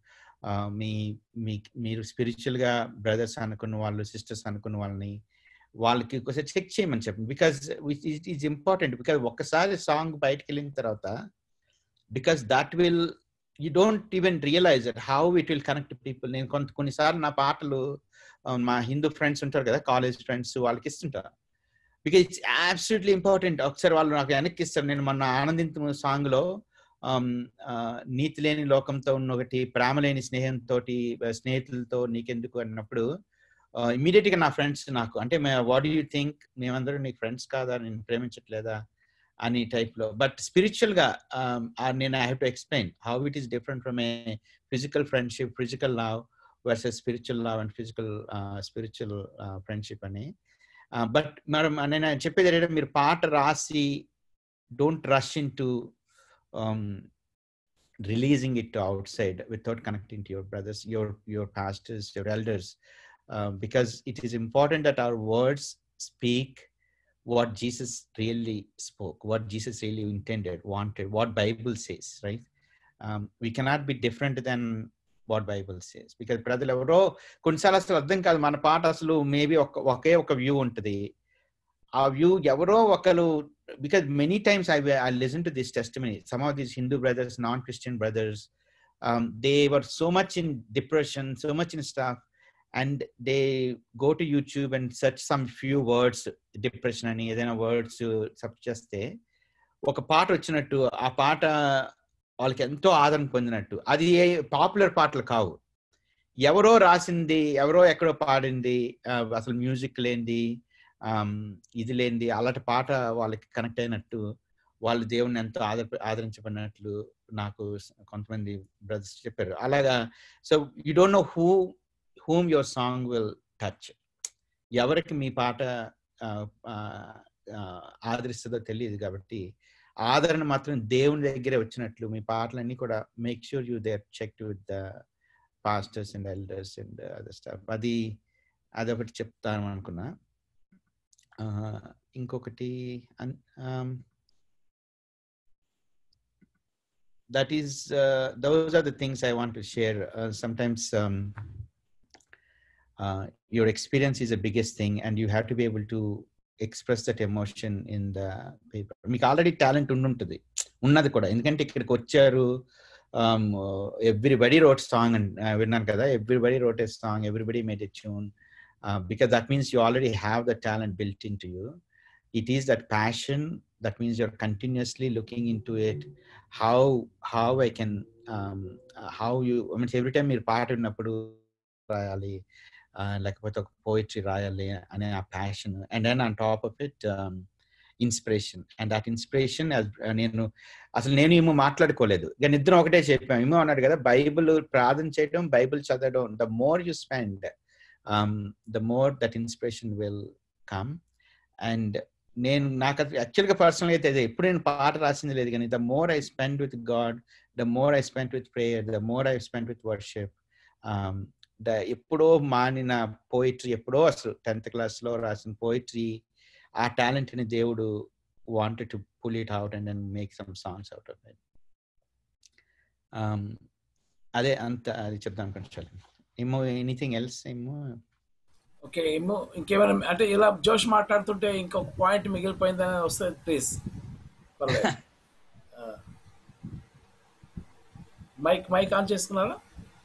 మీ మీ మీరు స్పిరిచువల్ గా బ్రదర్స్ అనుకున్న వాళ్ళు సిస్టర్స్ అనుకున్న వాళ్ళని వాళ్ళకి ఒకసారి చెక్ చేయమని చెప్పండి because it is important because ఒక్కసారి సాంగ్ బయటకు వెళ్ళిన తర్వాత because that will you don't even realize that how it will connect people నేను కొంత కొన్నిసార్లు నా పాటలు ఆ, మా హిందూ ఫ్రెండ్స్ ఉంటారు కదా కాలేజ్ ఫ్రెండ్స్ వాళ్ళకి ఇస్తుంటా బికాజ్ ఇట్స్ అబ్సల్యూట్లీ ఇంపార్టెంట్ ఒకసారి వాళ్ళు నాకు వెనక్కి ఇస్తారు నేను మొన్న ఆనందించు సాంగ్ లో ఆమ్, ఆ, నీతి లేని లోకంతో ఉన్న ఒకటి ప్రేమ లేని స్నేహంతో స్నేహితులతో నీకెందుకు అన్నప్పుడు ఇమీడియట్ గా నా ఫ్రెండ్స్ నాకు అంటే వాట్ యూ థింక్ మేమందరూ నీకు ఫ్రెండ్స్ కాదా నేను ప్రేమించట్లేదా అని టైప్ లో బట్ స్పిరిచువల్ గా um, ఆ నేను I have to explain how it is different from a physical friendship physical love versus spiritual love and physical spiritual friendship అని బట్ మనం నేను చెప్పేది ఏంటంటే మీరు పాట రాసి don't rush in to releasing it to outside without connecting to your brothers your your pastors your elders uh, because it is important that our words speak what jesus really spoke what jesus really intended wanted what bible says right um, we cannot be different than what bible says because ప్రజలు ఎవరో కొన్నిసార్లు అసలు అర్థం కాదు మన పాట అసలు మేబీ ఒక ఒకే ఒక వ్యూ ఉంటుంది ఆ వ్యూ ఎవరో ఒకరు because many times I I listened to this testimony. Some of these Hindu brothers, non-Christian brothers, um, they were so much in depression, so much in stuff, and they go to YouTube and search some few words, depression అని ఏదైనా వర్డ్స్ సెర్చ్ చేస్తే ఒక పాట వచ్చినట్టు ఆ పాట వాళ్ళకి ఎంతో ఆదరణ పొందినట్టు అది పాపులర్ పాటలు కావు ఎవరో రాసింది ఎవరో ఎక్కడో పాడింది ఆ, అసలు మ్యూజిక్ లేనిది ఆమ్, ఇది లేనిది అలాంటి పాట వాళ్ళకి కనెక్ట్ అయినట్టు వాళ్ళు దేవుని ఎంతో ఆదర ఆదరించబడినట్లు నాకు స- కొంతమంది బ్రదర్స్ చెప్పారు అలాగా so you don't know who whom your song will touch ఎవరికి మీ పాట ఆ, ఆ, ఆ, ఆదరిస్తుందో తెలియదు కాబట్టి ఆదరణ మాత్రం దేవుని దగ్గరే వచ్చినట్లు మీ పాటలన్నీ కూడా make sure you there check with the pastors and elders and other staff అది అదొకటి చెప్తాను అనుకున్నా ఆ, ఇంకొకటి that is those are the things I want to share sometimes your experience is the biggest thing and you have to be able to express that emotion in the paper మీకు ఆల్రెడీ టాలెంట్ ఉండుంటుంది ఉన్నది కూడా ఎందుకంటే ఇక్కడికి వచ్చారు ఎవ్రీబడి రోట్ సాంగ్ విన్నాను కదా everybody wrote a song everybody made a tune because that means you already have the talent built in to you it is that passion that means you're continuously looking into it how how i can um uh, how you i mean every time మీరు పాట విన్నప్పుడు రాయాలి uh, లేకపోతే ఒక పోయిటరీ రాయాలి అనే ఆ passion and then on top of it inspiration and that inspiration నేను అసలు నేను ఏమో మాట్లాడుకోలేదు ఇక నిద్ర ఒకటే చెప్పాం ఏమో అన్నాడు కదా బైబిల్ ప్రార్థన చేయడం బైబిల్ చదవడం the more you spend the more that inspiration will come and నేను నాకు యాక్చువల్గా పర్సనల్ అయితే అదే ఎప్పుడు నేను పాట రాసింది లేదు కానీ the more I spend with God the more I spend with prayer the more I spend with worship the ఎప్పుడో మానిన పోయిటరీ ఎప్పుడో అసలు టెన్త్ క్లాస్లో రాసిన పోయిటరీ ఆ టాలెంట్ని దేవుడు wanted to pull it out and then make some songs out of it అదే అంత అది చెప్దాం కొంచెం ఏమో ఎనీథింగ్ ఎల్స్ ఏమో ఓకే ఏమో ఇంకేమైనా అంటే ఇలా జోష్ మాట్లాడుతుంటే ఇంకొక పాయింట్ మిగిలిపోయిందని వస్తే ప్లీజ్ పర్లేదు మైక్ మైక్ ఆన్ చేసుకున్నారా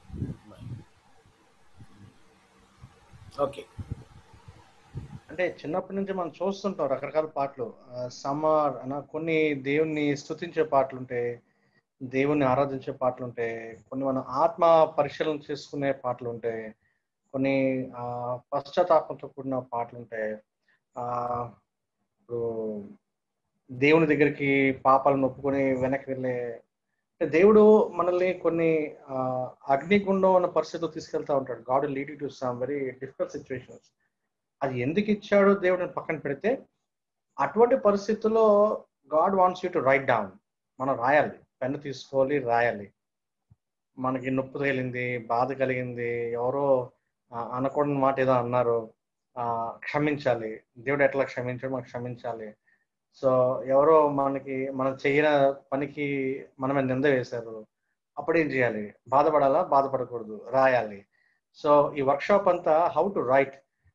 ఓకే అంటే చిన్నప్పటి నుంచి మనం చూస్తుంటాం రకరకాల పాటలు సమ్మర్ అన్న కొన్ని దేవుణ్ణి స్తుతించే పాటలు ఉంటాయి దేవుణ్ణి ఆరాధించే పాటలు ఉంటాయి కొన్ని మనం ఆత్మ పరిశీలన చేసుకునే పాటలు ఉంటాయి కొన్ని ఆ, పశ్చాత్తాపంతో కూడిన పాటలు ఉంటాయి ఆ ఇప్పుడు దేవుని దగ్గరికి పాపాలను ఒప్పుకొని వెనక్కి వెళ్ళే అంటే దేవుడు మనల్ని కొన్ని ఆ, అగ్నిగుండం అన్న పరిస్థితిలో తీసుకెళ్తా ఉంటాడు God lead to some very difficult situations అది ఎందుకు ఇచ్చాడో దేవుడిని పక్కన పెడితే అటువంటి పరిస్థితుల్లో God wants you to write down మనం రాయాలి పెన్ను తీసుకోవాలి రాయాలి మనకి నొప్పి తగిలింది బాధ కలిగింది ఎవరో ఆ, అనకూడని మాట ఏదో అన్నారు ఆ, క్షమించాలి దేవుడు ఎట్లా క్షమించాడు మనకు క్షమించాలి సో ఎవరో మనకి మనం చేయని పనికి మన మీద నింద వేశారు అప్పుడు ఏం చేయాలి బాధపడాలా బాధపడకూడదు రాయాలి సో ఈ వర్క్షాప్ అంతా how to write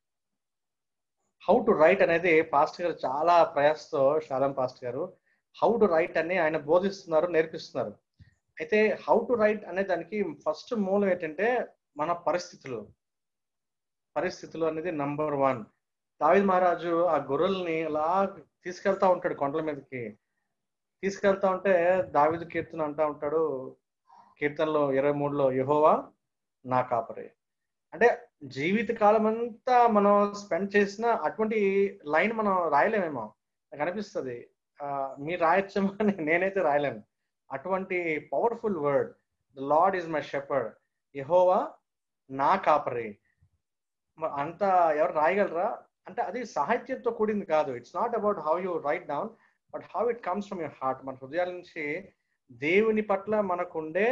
how to write అనేది పాస్ట్ గారు చాలా ప్రయాసతో శాలం పాస్ట్ గారు హౌ టు రైట్ అని ఆయన బోధిస్తున్నారు నేర్పిస్తున్నారు అయితే హౌ టు రైట్ అనే దానికి ఫస్ట్ మూలం ఏంటంటే మన పరిస్థితులు పరిస్థితులు అనేది నంబర్ వన్ దావిద్ మహారాజు ఆ గొర్రెల్ని అలా తీసుకెళ్తా ఉంటాడు కొండల మీదకి తీసుకెళ్తా ఉంటే దావిదు కీర్తన అంటా ఉంటాడు కీర్తనలో ఇరవై మూడులో యహోవా నా కాపరి అంటే జీవిత కాలం అంతా మనం స్పెండ్ చేసిన అటువంటి లైన్ మనం రాయలేమేమో నాకు అనిపిస్తుంది ఆ, మీరు రాయొచ్చేమో అని నేనైతే రాయలేను అటువంటి powerful word the Lord is my shepherd యహోవా నా కాపరి మ- అంత ఎవరు రాయగలరా అంటే అది సాహిత్యంతో కూడింది కాదు it's not about how you write down but how it comes from your heart మన హృదయాల నుంచి దేవుని పట్ల మనకుండే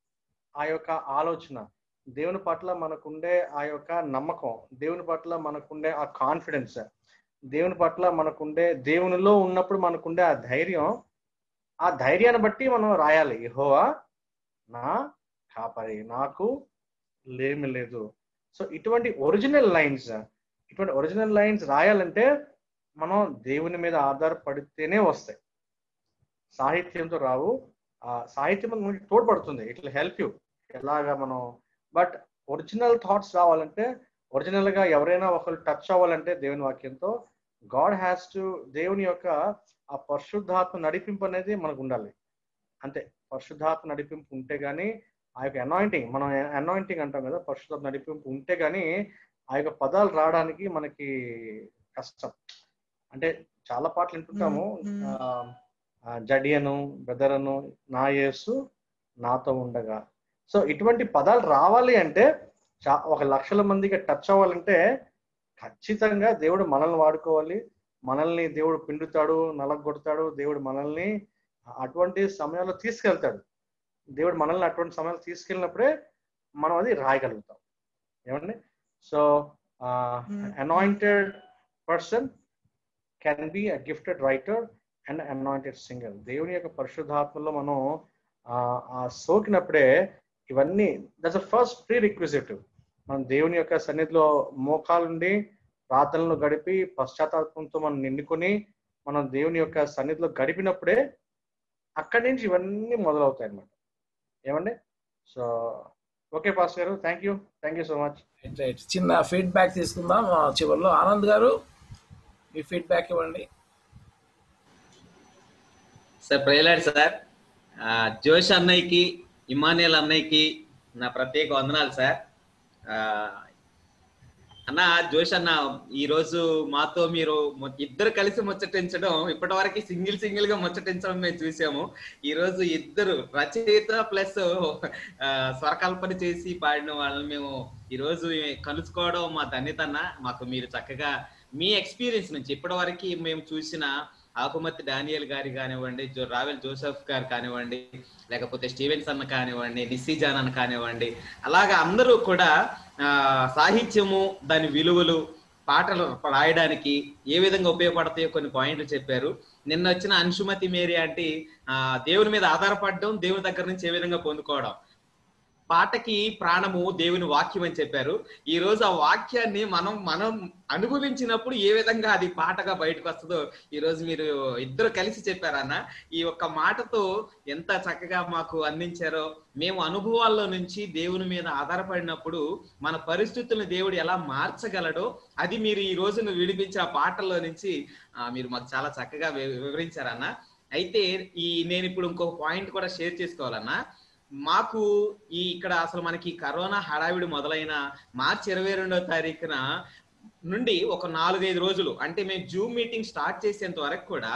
ఆ యొక్క ఆలోచన దేవుని పట్ల మనకుండే ఆ యొక్క నమ్మకం దేవుని పట్ల మనకుండే ఆ కాన్ఫిడెన్స్ దేవుని పట్ల మనకుండే దేవునిలో ఉన్నప్పుడు మనకుండే ఆ ధైర్యం ఆ ధైర్యాన్ని బట్టి మనం రాయాలి యెహోవా నా కాపరి నాకు లేమి లేదు సో ఇటువంటి ఒరిజినల్ లైన్స్ ఇటువంటి ఒరిజినల్ లైన్స్ రాయాలంటే మనం దేవుని మీద ఆధారపడితేనే వస్తాయి సాహిత్యంతో రావు ఆ సాహిత్యం మనకి తోడ్పడుతుంది ఇట్ విల్ హెల్ప్ యూ ఎలాగా మనం బట్ ఒరిజినల్ థాట్స్ రావాలంటే ఒరిజినల్ గా ఎవరైనా ఒకరు టచ్ అవ్వాలంటే దేవుని వాక్యంతో గాడ్ హ్యాస్ టు దేవుని యొక్క ఆ పరిశుద్ధాత్మ నడిపింపు అనేది మనకు ఉండాలి అంతే పరిశుద్ధాత్మ నడిపింపు ఉంటే గానీ ఆ యొక్క అనాయింటింగ్ మనం అనాయింటింగ్ అంటాం కదా పరిశుద్ధాత్మ నడిపింపు ఉంటే గానీ ఆ యొక్క పదాలు రావడానికి మనకి కష్టం అంటే చాలా పాటలు వింటుంటాము ఆ, ఆ, జడియను బెదరను నా యేసు నాతో ఉండగా సో ఇటువంటి పదాలు రావాలి అంటే చా- ఒక లక్షల మందికి టచ్ అవ్వాలంటే ఖచ్చితంగా దేవుడు మనల్ని వాడుకోవాలి మనల్ని దేవుడు పిండుతాడు నలగొడతాడు దేవుడు మనల్ని అటువంటి సమయాల్లో తీసుకెళ్తాడు దేవుడు మనల్ని అటువంటి సమయాలు తీసుకెళ్ళినప్పుడే మనం అది రాయగలుగుతాం ఏమండి so anointed person can be a gifted writer and anointed singer దేవుని యొక్క పరిశుద్ధాత్మలో మనం ఆ, ఆ సోకినప్పుడే ఇవన్నీ that's a first prerequisite మనం దేవుని యొక్క సన్నిధిలో మోకాలుండి ప్రార్థనలు గడిపి పశ్చాత్తాపంతో మనం నిండుకొని మనం దేవుని యొక్క సన్నిధిలో గడిపినప్పుడే అక్కడి నుంచి ఇవన్నీ మొదలవుతాయి అన్నమాట ఏమండి సో ఓకే పాస్ గారు thank you thank you so much right right చిన్న ఫీడ్బ్యాక్ తీసుకుందాం ఆ, చివరిలో ఆనంద్ గారు మీ ఫీడ్బ్యాక్ ఇవ్వండి సార్ ప్రేలాడు సార్ ఆ, జోష్ అన్నయ్యకి ఇమానియల్ అన్నయ్యకి నా ప్రత్యేక వందనాలు సార్ ఆ, అన్న జోష్ అన్న ఈ రోజు మాతో మీరు మొ- ఇద్దరు కలిసి ముచ్చటించడం ఇప్పటి వరకు సింగిల్ సింగిల్ గా ముచ్చటించడం మేము చూసాము ఈ రోజు ఇద్దరు రచయిత ప్లస్ స్వరకల్పన చేసి పాడిన వాళ్ళని మేము ఈ రోజు కలుసుకోవడం మా ధన్యత అన్న మాకు మీరు చక్కగా మీ ఎక్స్పీరియన్స్ నుంచి ఇప్పటి వరకు మేము చూసిన ఆకుమతి డానియల్ గారి కానివ్వండి జో రావెల్ జోసెఫ్ గారు కానివ్వండి లేకపోతే స్టీవెన్స్ అన్న కానివ్వండి నిస్సీ జాన్ అన్న కానివ్వండి అలాగా అందరూ కూడా ఆ, సాహిత్యము దాని విలువలు పాటలు రాయడానికి ఏ విధంగా ఉపయోగపడతాయో కొన్ని పాయింట్లు చెప్పారు నిన్న వచ్చిన అంశుమతి మేరీ అంటే ఆ, దేవుని మీద ఆధారపడడం దేవుని దగ్గర నుంచి ఏ విధంగా పొందుకోవడం పాటకి ప్రాణము దేవుని వాక్యం అని చెప్పారు ఈ రోజు ఆ వాక్యాన్ని మనం మనం అనుభవించినప్పుడు ఏ విధంగా అది పాటగా బయటకు వస్తుందో ఈ రోజు మీరు ఇద్దరు కలిసి చెప్పారన్న ఈ ఒక్క మాటతో ఎంత చక్కగా మాకు అందించారో మేము అనుభవాల్లో నుంచి దేవుని మీద ఆధారపడినప్పుడు మన పరిస్థితులను దేవుడు ఎలా మార్చగలడో అది మీరు ఈ రోజున విడిపించే ఆ పాటల్లో నుంచి ఆ, మీరు మాకు చాలా చక్కగా వి- వివరించారన్న అయితే ఈ నేను ఇప్పుడు ఇంకొక పాయింట్ కూడా షేర్ చేసుకోవాలన్నా మాకు ఈ ఇక్కడ అసలు మనకి కరోనా హడావిడి మొదలైన మార్చి ఇరవై రెండో తారీఖున నుండి ఒక నాలుగైదు రోజులు అంటే మేము జూమ్ మీటింగ్ స్టార్ట్ చేసేంత వరకు కూడా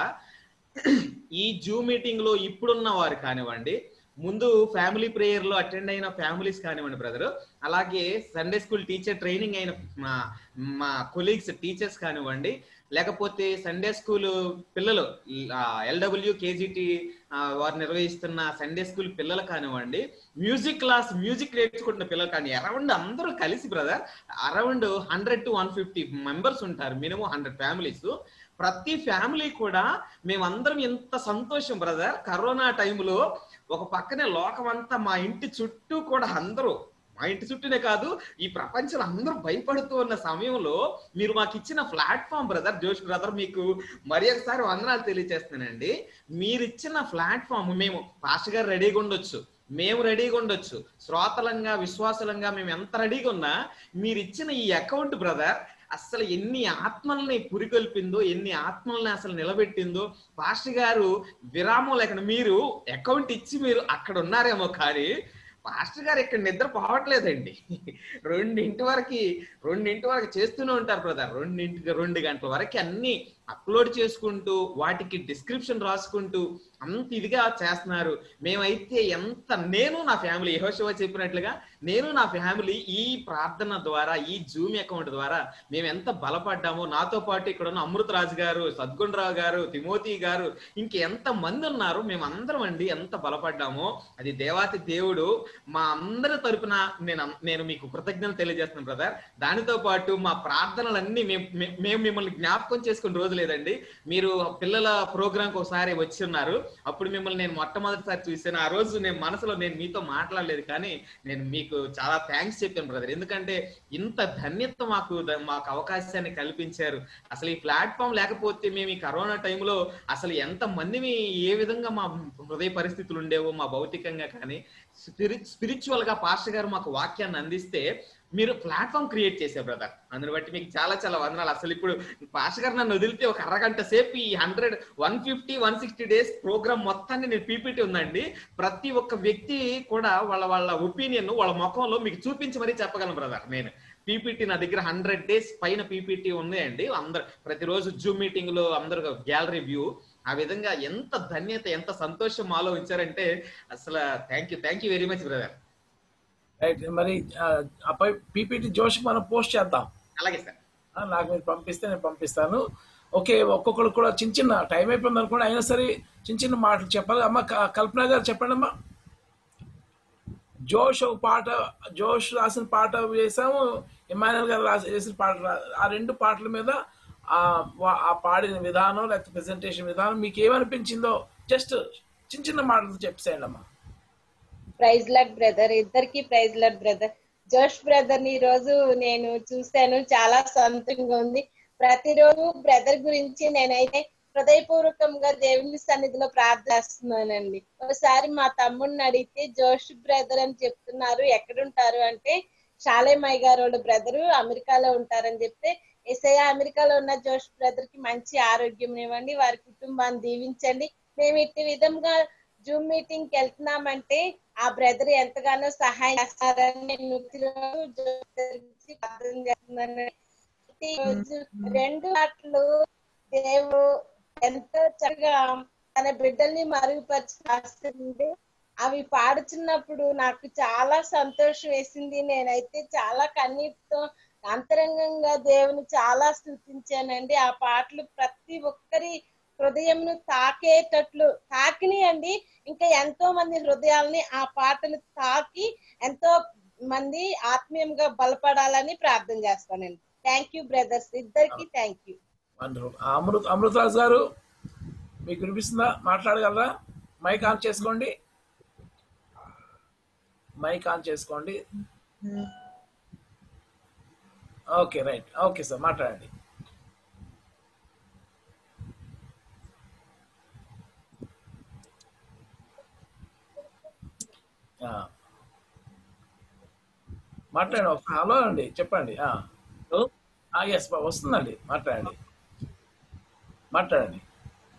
ఈ జూమ్ మీటింగ్ లో ఇప్పుడున్న వారు కానివ్వండి ముందు ఫ్యామిలీ ప్రేయర్ లో అటెండ్ అయిన ఫ్యామిలీస్ కానివ్వండి బ్రదర్ అలాగే సండే స్కూల్ టీచర్ ట్రైనింగ్ అయిన మా మా కొలీగ్స్ టీచర్స్ కానివ్వండి లేకపోతే సండే స్కూల్ పిల్లలు ఎల్డబ్ల్యూ కేజీటీ వారు నిర్వహిస్తున్న సండే స్కూల్ పిల్లలు కానివ్వండి మ్యూజిక్ క్లాస్ మ్యూజిక్ నేర్చుకుంటున్న పిల్లలు కానీ అరౌండ్ అందరూ కలిసి brother around hundred to one fifty members ఉంటారు మినిమం హండ్రెడ్ ఫ్యామిలీస్ ప్రతి ఫ్యామిలీ కూడా మేమందరం ఎంత సంతోషం బ్రదర్ కరోనా టైంలో ఒక పక్కనే లోకం అంతా మా ఇంటి చుట్టూ కూడా అందరూ మా ఇంటి చుట్టూనే కాదు ఈ ప్రపంచంలో అందరూ భయపడుతూ ఉన్న సమయంలో మీరు మాకు ఇచ్చిన ప్లాట్ఫామ్ బ్రదర్ జోష్ బ్రదర్ మీకు మరి ఒకసారి వందనాలు తెలియజేస్తానండి మీరు ఇచ్చిన ప్లాట్ఫామ్ మేము పాస్టర్ గారు రెడీగా ఉండొచ్చు మేము రెడీగా ఉండొచ్చు శ్రోతలంగా విశ్వాసలంగా మేము ఎంత రెడీగా ఉన్నా మీరు ఇచ్చిన ఈ అకౌంట్ బ్రదర్ అసలు ఎన్ని ఆత్మల్ని పురికొల్పిందో ఎన్ని ఆత్మల్ని అసలు నిలబెట్టిందో పాస్టర్ గారు విరామం లేకుండా మీరు అకౌంట్ ఇచ్చి మీరు అక్కడ ఉన్నారేమో కానీ పాస్టర్ గారు ఇక్కడ నిద్ర పోవట్లేదండి రెండింటి వరకు రెండింటి వరకు చేస్తూనే ఉంటారు బ్రదర్ రెండింటి రెండు గంటల వరకు అన్ని అప్లోడ్ చేసుకుంటూ వాటికి డిస్క్రిప్షన్ రాసుకుంటూ అంత ఇదిగా చేస్తున్నారు మేమైతే ఎంత నేను నా ఫ్యామిలీ యహోశివ చెప్పినట్లుగా నేను నా ఫ్యామిలీ ఈ ప్రార్థన ద్వారా ఈ జూమ్ అకౌంట్ ద్వారా మేము ఎంత బలపడ్డామో నాతో పాటు ఇక్కడ ఉన్న అమృతరాజు గారు సద్గుణరావు గారు తిమోతి గారు ఇంకెంత మంది ఉన్నారు మేము అందరం అండి ఎంత బలపడ్డామో అది దేవాతి దేవుడు మా అందరి తరపున నేను అం- నేను మీకు కృతజ్ఞతలు తెలియజేస్తున్నాను బ్రదర్ దానితో పాటు మా ప్రార్థనలన్నీ మేము మే- మేము మిమ్మల్ని జ్ఞాపకం చేసుకున్న రోజు లేదండి మీరు పిల్లల ప్రోగ్రామ్ ఒకసారి వచ్చి ఉన్నారు అప్పుడు మిమ్మల్ని నేను మొట్టమొదటిసారి చూసాను ఆ రోజు నేను మనసులో నేను మీతో మాట్లాడలేదు కానీ నేను మీకు చాలా థ్యాంక్స్ చెప్పాను బ్రదర్ ఎందుకంటే ఇంత ధన్యత మాకు ద- మాకు అవకాశాన్ని కల్పించారు అసలు ఈ ప్లాట్ఫామ్ లేకపోతే మేము ఈ కరోనా టైంలో అసలు ఎంత మందిని ఏ విధంగా మా హృదయ పరిస్థితులు ఉండేవో మా భౌతికంగా కానీ స్పిరి స్పిరిచువల్ గా పాస్టర్ గారు మాకు వాక్యాన్ని అందిస్తే మీరు ప్లాట్ఫామ్ క్రియేట్ చేశారు బ్రదర్ అందుని బట్టి మీకు చాలా చాలా వందనాలు అసలు ఇప్పుడు పాస్టర్ గారు నన్ను వదిలితే ఒక అరగంట సేపు ఈ hundred one fifty one sixty days program మొత్తాన్ని నేను పీపీటీ ఉందండి ప్రతి ఒక్క వ్యక్తి కూడా వాళ్ళ వాళ్ళ ఒపీనియన్ వాళ్ళ ముఖంలో మీకు చూపించి మరీ చెప్పగలను బ్రదర్ నేను పీపీటీ నా దగ్గర హండ్రెడ్ డేస్ పైన పీపీటీ ఉన్నాయండి అందరు ప్రతిరోజు జూమ్ మీటింగ్ లో అందరు గ్యాలరీ వ్యూ ఆ విధంగా ఎంత ధన్యత ఎంత సంతోషం మాలో ఉంచారంటే అసలు thank you thank you very much brother right మరి ఆ, అపై పీపీటీ జోష్ మనం పోస్ట్ చేద్దాం అలాగే సార్ ఆ, నాకు మీరు పంపిస్తే నేను పంపిస్తాను ఓకే ఒక్కొక్కరు కూడా చిన్న చిన్న టైం అయిపోయింది అనుకోండి అయినా సరే చిన్న చిన్న మాటలు చెప్పాలి అమ్మ క- కల్పన గారు చెప్పండి అమ్మా జోష్ ఒక పాట జోష్ రాసిన పాట వేసాము ఇమానుయల్ గారు రాసి వేసిన పాట రా- ఆ రెండు పాటల మీద ఆ వా- ఆ పాడిన విధానం లేకపోతే ప్రెజెంటేషన్ విధానం మీకు ఏమనిపించిందో జస్ట్ చిన్న చిన్న మాటలు చెప్పేసేయండి అమ్మా ప్రైజ్ లాడ్ బ్రదర్ ఇద్దరికి praise Lord brother Josh brother ని ఈ రోజు నేను చూశాను చాలా సొంతంగా ఉంది ప్రతిరోజు బ్రదర్ గురించి నేనైతే హృదయపూర్వకంగా దేవుని సన్నిధిలో ప్రార్థిస్తున్నానండి ఒకసారి మా తమ్ముడిని అడిగితే జోష్ బ్రదర్ అని చెప్తున్నారు ఎక్కడుంటారు అంటే షాలేమయ్య గారు వాళ్ళ బ్రదరు అమెరికాలో ఉంటారని చెప్తే ఎస్ఐ అమెరికాలో ఉన్న జోష్ బ్రదర్ కి మంచి ఆరోగ్యం ఇవ్వండి వారి కుటుంబాన్ని దీవించండి మేము ఇట్టి విధంగా జూమ్ మీటింగ్ కి వెళ్తున్నామంటే ఆ బ్రదర్ ఎంతగానో సహాయం చేస్తారని నేను ప్రతిరోజు జోష్ brother గురించి ప్రార్థన చేస్తున్నాను ప్రతిరోజు రెండు మాటలు దేవుడు ఎంతో చక్కగా తన బిడ్డల్ని మరుగుపరిచి రాస్తుంది అవి పాడుచున్నప్పుడు నాకు చాలా సంతోషం వేసింది నేనైతే చాలా కన్నీటితో అంతరంగంగా దేవుని చాలా స్థుతించానండి ఆ పాటలు ప్రతి ఒక్కరి హృదయంను తాకేటట్లు తాకిని అండి ఇంకా ఎంతో మంది హృదయాల్ని ఆ పాటలు తాకి ఎంతో మంది ఆత్మీయంగా బలపడాలని ప్రార్థన చేస్తానండి థ్యాంక్ యూ బ్రదర్స్ ఇద్దరికి thank you wonderful Amrit Amritraj garu మీకు వినిపిస్తుందా మాట్లాడగలరా మైక్ ఆన్ చేసుకోండి మైక్ ఆన్ చేసుకోండి ఓకే రైట్ ఓకే సార్ మాట్లాడండి ఆ. మాట్లాడండి ఒక హలో అండి చెప్పండి ఎస్ వస్తుందండి మాట్లాడండి మాట్లాడండి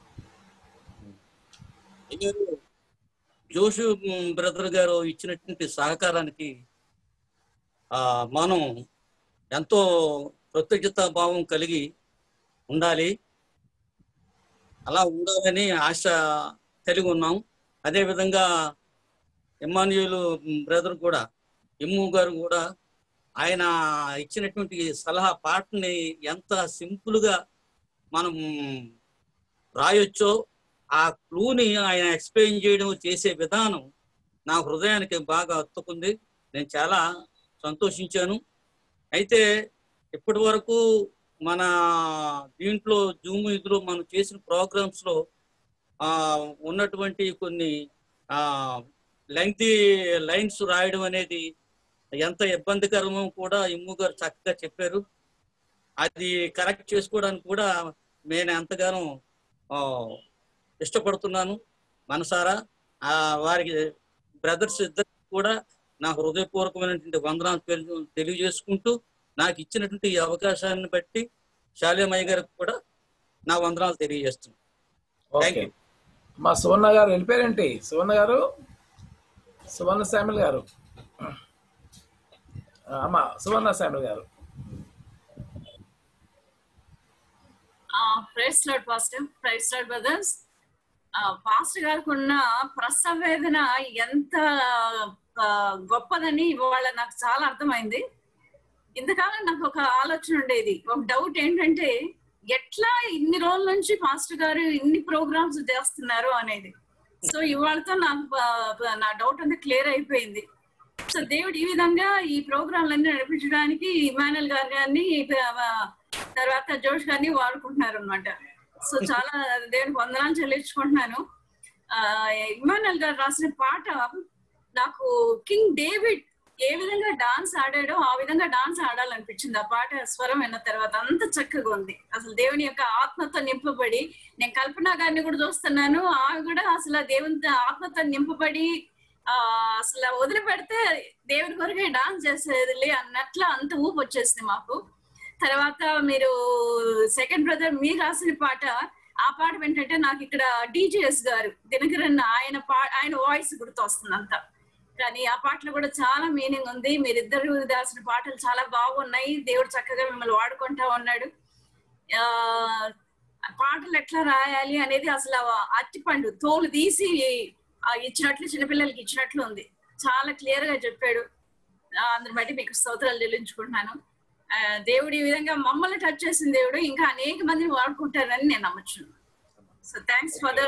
అయ్యారు జోషు బ్రదర్ గారు ఇచ్చినటువంటి సహకారానికి ఆ మనం ఎంతో కృతజ్ఞత భావం కలిగి ఉండాలి అలా ఉండాలని ఆశ కలిగి ఉన్నాం అదేవిధంగా ఇమ్మాన్యులు బ్రదర్ కూడా ఇమ్ము గారు కూడా ఆయన ఇచ్చినటువంటి సలహా పాటని ఎంత సింపుల్ గా మనం రాయొచ్చో ఆ క్లూని ఆయన ఎక్స్ప్లెయిన్ చేయడం చేసే విధానం నా హృదయానికి బాగా హత్తుకుంది నేను చాలా సంతోషించాను అయితే ఇప్పటి వరకు మన దీంట్లో జూమ్ ఇదిలో మనం చేసిన ప్రోగ్రామ్స్ లో ఆ ఉన్నటువంటి కొన్ని ఆ లెంగ్తీ లైన్స్ రాయడం అనేది ఎంత ఇబ్బందికరమో కూడా ఇమ్ము గారు చక్కగా చెప్పారు అది కరెక్ట్ చేసుకోవడానికి కూడా నేను ఎంతగానో ఆ, ఇష్టపడుతున్నాను మనసారా ఆ వారికి బ్రదర్స్ ఇద్దరు కూడా నా హృదయపూర్వకమైనటువంటి వందనాలు తెలి- తెలియజేసుకుంటూ నాకు ఇచ్చినటువంటి ఈ అవకాశాన్ని బట్టి శాలేమయ్య గారికి కూడా నా వందనాలు తెలియజేస్తున్నాను థ్యాంక్ ఓకే యూ మా సువర్ణ గారు వెళ్ళిపోయారేంటి సువర్ణ గారు సువర్ణ శామిల్ గారు ఆ, అమ్మా Suvarna Shamil garu praise Lord pastor praise Lord brothers pastor గారికి ఉన్న ప్రసవ వేదన ఎంత ఆ, గొప్పదని ఇవాళ నాకు చాలా అర్థమైంది ఇంతకాలం నాకు ఒక ఆలోచన ఉండేది ఒక డౌట్ ఏంటంటే ఎట్లా ఇన్ని రోజుల నుంచి పాస్టర్ గారు ఇన్ని ప్రోగ్రామ్స్ చేస్తున్నారు అనేది సో ఇవాళతో నాకు ఆ, నా డౌట్ అంతా క్లియర్ అయిపోయింది సో దేవుడు ఈ విధంగా ఈ ప్రోగ్రాంలన్నీ నడిపించడానికి ఇమానుయల్ గారు గారిని ఆ, తర్వాత జోష్ గారిని వాడుకుంటున్నారు అనమాట సో చాలా దేవునికి వందనాలు చెల్లించుకుంటున్నాను ఆ, ఇమానుయల్ గారు రాసిన పాట నాకు కింగ్ డేవిడ్ ఏ విధంగా డాన్స్ ఆడాడో ఆ విధంగా డాన్స్ ఆడాలనిపించింది ఆ పాట స్వరం విన్న తర్వాత అంత చక్కగా ఉంది అసలు దేవుని యొక్క ఆత్మతో నింపబడి నేను కల్పన గారిని కూడా చూస్తున్నాను ఆమె కూడా అసలు దేవుని ఆత్మతో నింపబడి ఆ అసలు వదిలిపెడితే దేవుని కొరకే డాన్స్ చేసేది అన్నట్లు అంత ఊపు వచ్చేసింది మాకు తర్వాత మీరు సెకండ్ బ్రదర్ మీరు రాసిన పాట ఆ పాట ఏంటంటే నాకు ఇక్కడ డీజేఎస్ గారు దినకరన్ ఆయన పా ఆయన వాయిస్ గుర్తొస్తుంది అంతా కానీ ఆ పాటలో కూడా చాలా మీనింగ్ ఉంది మీరిద్దరు రాసిన పాటలు చాలా బాగున్నాయి దేవుడు చక్కగా మిమ్మల్ని వాడుకుంటా ఉన్నాడు ఆ పాటలు ఎట్లా రాయాలి అనేది అసలు అట్టిపండు తోలు తీసి ఆ, ఇచ్చినట్లు చిన్నపిల్లలకి ఇచ్చినట్లు ఉంది చాలా క్లియర్ గా చెప్పాడు ఆ, అందరి బట్టి మీకు స్తోత్రాలు చెల్లించుకుంటున్నాను ఆ, దేవుడు ఈ విధంగా మమ్మల్ని టచ్ చేసిన దేవుడు ఇంకా అనేక మందిని వాడుకుంటారని నేను నమ్మచ్చును so thanks for the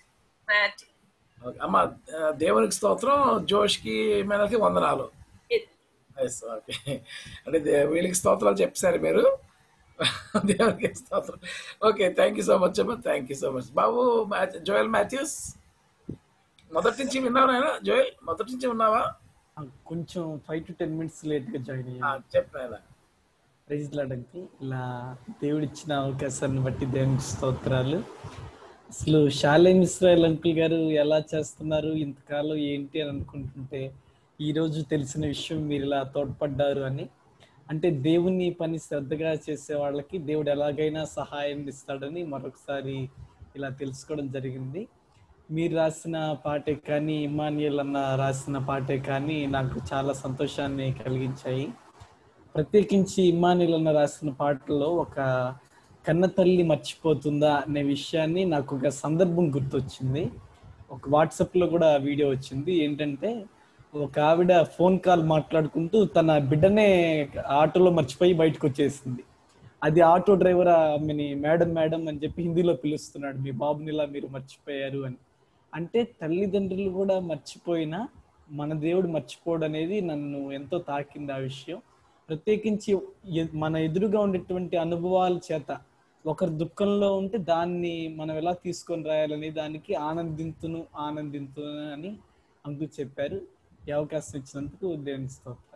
okay. అమ్మ ఆ, దేవునికి స్తోత్రం జోష్కి మేనకి వందనాలు Yes, ఓకే అంటే దే- వీళ్ళకి స్తోత్రాలు చెప్పారు మీరు దేవునికి స్తోత్రం okay thank you so much అమ్మా థ్యాంక్ యూ సో మచ్ బాబు మ్యాథ్- జోయల్ మాథ్యూస్ మొదటి నుంచి విన్నావు నాయన జోయల్ మొదటి నుంచి ఉన్నావా కొంచెం five to ten minutes late గా జాయిన్ అయ్యాను చెప్పు నాయన ప్రైజ్ లాడంకి ఇలా దేవుడు ఇచ్చిన అవకాశాన్ని బట్టి దేవునికి స్తోత్రాలు అసలు షాలేం ఇస్రాయల్ అంకుల్ గారు ఎలా చేస్తున్నారు ఇంతకాలం ఏంటి అని అనుకుంటుంటే ఈ రోజు తెలిసిన విషయం మీరు ఇలా తోడ్పడ్డారు అని అంటే దేవుని పని శ్రద్ధగా చేసే వాళ్ళకి దేవుడు ఎలాగైనా సహాయం ఇస్తాడని మరొకసారి ఇలా తెలుసుకోవడం జరిగింది మీరు రాసిన పాటే కానీ ఇమానియల్ అన్న రాసిన పాటే కానీ నాకు చాలా సంతోషాన్ని కలిగించాయి ప్రత్యేకించి ఇమానియల్ అన్న రాసిన పాటలో ఒక కన్న తల్లి మర్చిపోతుందా అనే విషయాన్ని నాకు ఒక సందర్భం గుర్తొచ్చింది ఒక వాట్సాప్లో కూడా వీడియో వచ్చింది ఏంటంటే ఒక ఆవిడ ఫోన్ కాల్ మాట్లాడుకుంటూ తన బిడ్డనే ఆటోలో మర్చిపోయి బయటకు వచ్చేసింది అది ఆటో డ్రైవర్ ఆమెని మేడం మేడం అని చెప్పి హిందీలో పిలుస్తున్నాడు మీ బాబుని ఇలా మీరు మర్చిపోయారు అని అంటే తల్లిదండ్రులు కూడా మర్చిపోయినా మన దేవుడు మర్చిపోవడం అనేది నన్ను ఎంతో తాకింది ఆ విషయం ప్రత్యేకించి ఎ- మన ఎదురుగా ఉండేటువంటి అనుభవాల చేత ఒకరు దుఃఖంలో ఉంటే దాన్ని మనం ఎలా తీసుకొని రాయాలని దానికి ఆనందింతును ఆనందింతును అని అంకు చెప్పారు ఈ అవకాశం ఇచ్చినందుకు దేవుని స్తోత్రం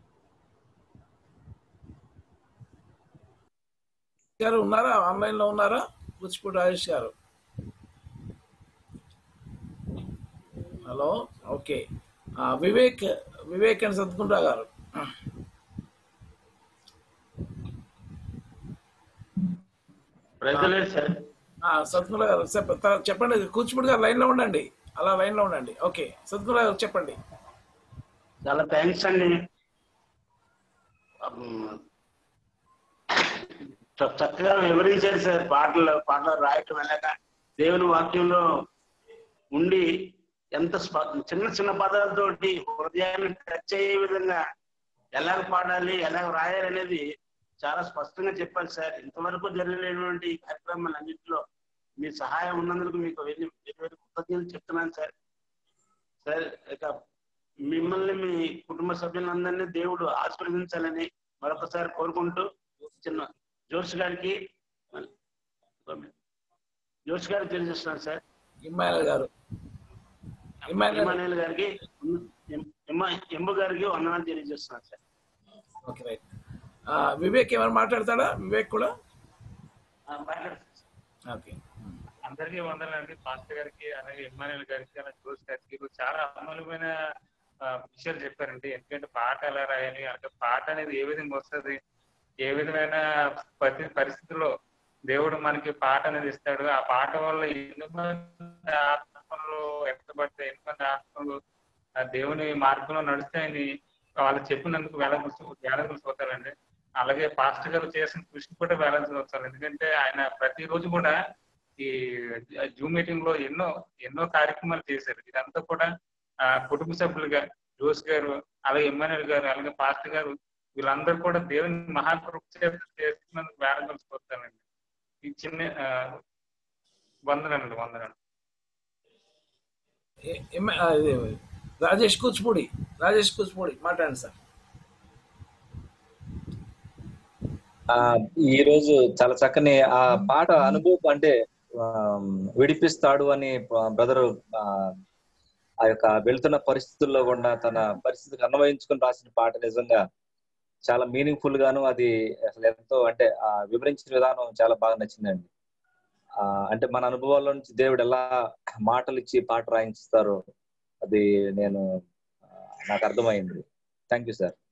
గారు ఉన్నారా ఆన్లైన్ లో ఉన్నారా కూచిపూడి రాజేష్ గారు హలో ఓకే ఆ, వివేక్ వివేక్ అని సత్కుంటా గారు ప్రజలేదు సార్ సత్కుంట గారు చెప్ప- త- చెప్పండి కూచిపూడి గారు లైన్ లో ఉండండి అలా లైన్ లో ఉండండి ఓకే సత్కుంట గారు చెప్పండి చాలా థ్యాంక్స్ అండి ఉమ్, చ- చక్కగా వివరించారు సార్ పాటలు పాటలు రాయటం వెళ్ళాక దేవుని వాక్యంలో ఉండి ఎంత స్ప- చిన్న చిన్న పదాలతోటి హృదయాన్ని టచ్ అయ్యే విధంగా ఎలాగ పాడాలి ఎలాగ రాయాలి అనేది చాలా స్పష్టంగా చెప్పారు సార్ ఇంతవరకు జరిగినటువంటి కార్యక్రమాలు అన్నింటిలో మీ సహాయం ఉన్నందుకు మీకు వెళ్ళి వెళ్ళి కృతజ్ఞతలు చెప్తున్నాను సార్ సార్ ఇక మిమ్మల్ని మీ కుటుంబ సభ్యులందరినీ దేవుడు ఆశీర్వదించాలని మరొకసారి కోరుకుంటూ చిన్న జోష్ గారికి జోష్ గారికి తెలియజేస్తున్నాను సార్ ఇమ్మాయిల్ గారు ఇమాన్యుయల్. ఇమానుయల్ గారికి ఇమ్మ- ఎంబు గారికి వందనాలు తెలియజేస్తున్నాను సార్ ఓకే రైట్ వివేక్ ఏమైనా మాట్లాడతాడా వివేక్ కూడా ఓకే అందరికీ వందనాలండి పాస్టర్ గారికి అలాగే ఇమ్మానుయల్ గారికి అలాగే జోస్ గారికి మీరు చాలా అమూల్యమైన ఆ, విషయాలు చెప్పారండి ఎందుకంటే పాట ఎలా రాయాలి అంటే పాట అనేది ఏ విధంగా వస్తుంది ఏ విధమైన పరి పరిస్థితుల్లో దేవుడు మనకి పాట అనేది ఇస్తాడు ఆ పాట వల్ల ఎన్ని మంది ఆత్మలు ఎత్తబడితే ఎన్ని మంది ఆత్మలు ఆ దేవుని మార్గంలో నడుస్తాయని వాళ్ళు చెప్పినందుకు వేల వేల చూస్తారండి అలాగే పాస్టర్ గారు చేసిన కృషి కూడా వేల చూస్తారు ఎందుకంటే ఆయన ప్రతిరోజు కూడా ఈ జూమ్ మీటింగ్ లో ఎన్నో ఎన్నో కార్యక్రమాలు చేశారు ఇదంతా కూడా ఆ కుటుంబ సభ్యులుగా జోస్ గారు అలాగే ఎమ్మెల్యేలు గారు అలాగే పాస్టర్ గారు వీళ్ళందరూ కూడా దేవుని మహాకృప చేస్తున్నందుకు వేల కలిసిపోతానండి ఈ చిన్న ఆ, వందనండి వందనండి ఏ- ఎమ్మ- ఆ, ఇది, రాజేష్ కూచిపూడి రాజేష్ కూచిపూడి మాట్లాడండి సార్ ఆ ఈ రోజు చాలా చక్కని ఆ పాట అనుభవం అంటే ఆ, విడిపిస్తాడు అని బ్రదర్ ఆ యొక్క వెళ్తున్న పరిస్థితుల్లో కూడా తన పరిస్థితికి అన్వయించుకుని రాసిన పాట నిజంగా చాలా మీనింగ్ఫుల్ గాను అది అసలు ఎంతో అంటే ఆ వివరించిన విధానం చాలా బాగా నచ్చిందండి ఆ అంటే మన అనుభవాల నుంచి దేవుడు ఎలా మాటలు ఇచ్చి పాట రాయించుతారో అది నేను ఆ, నాకు అర్థమైంది thank you sir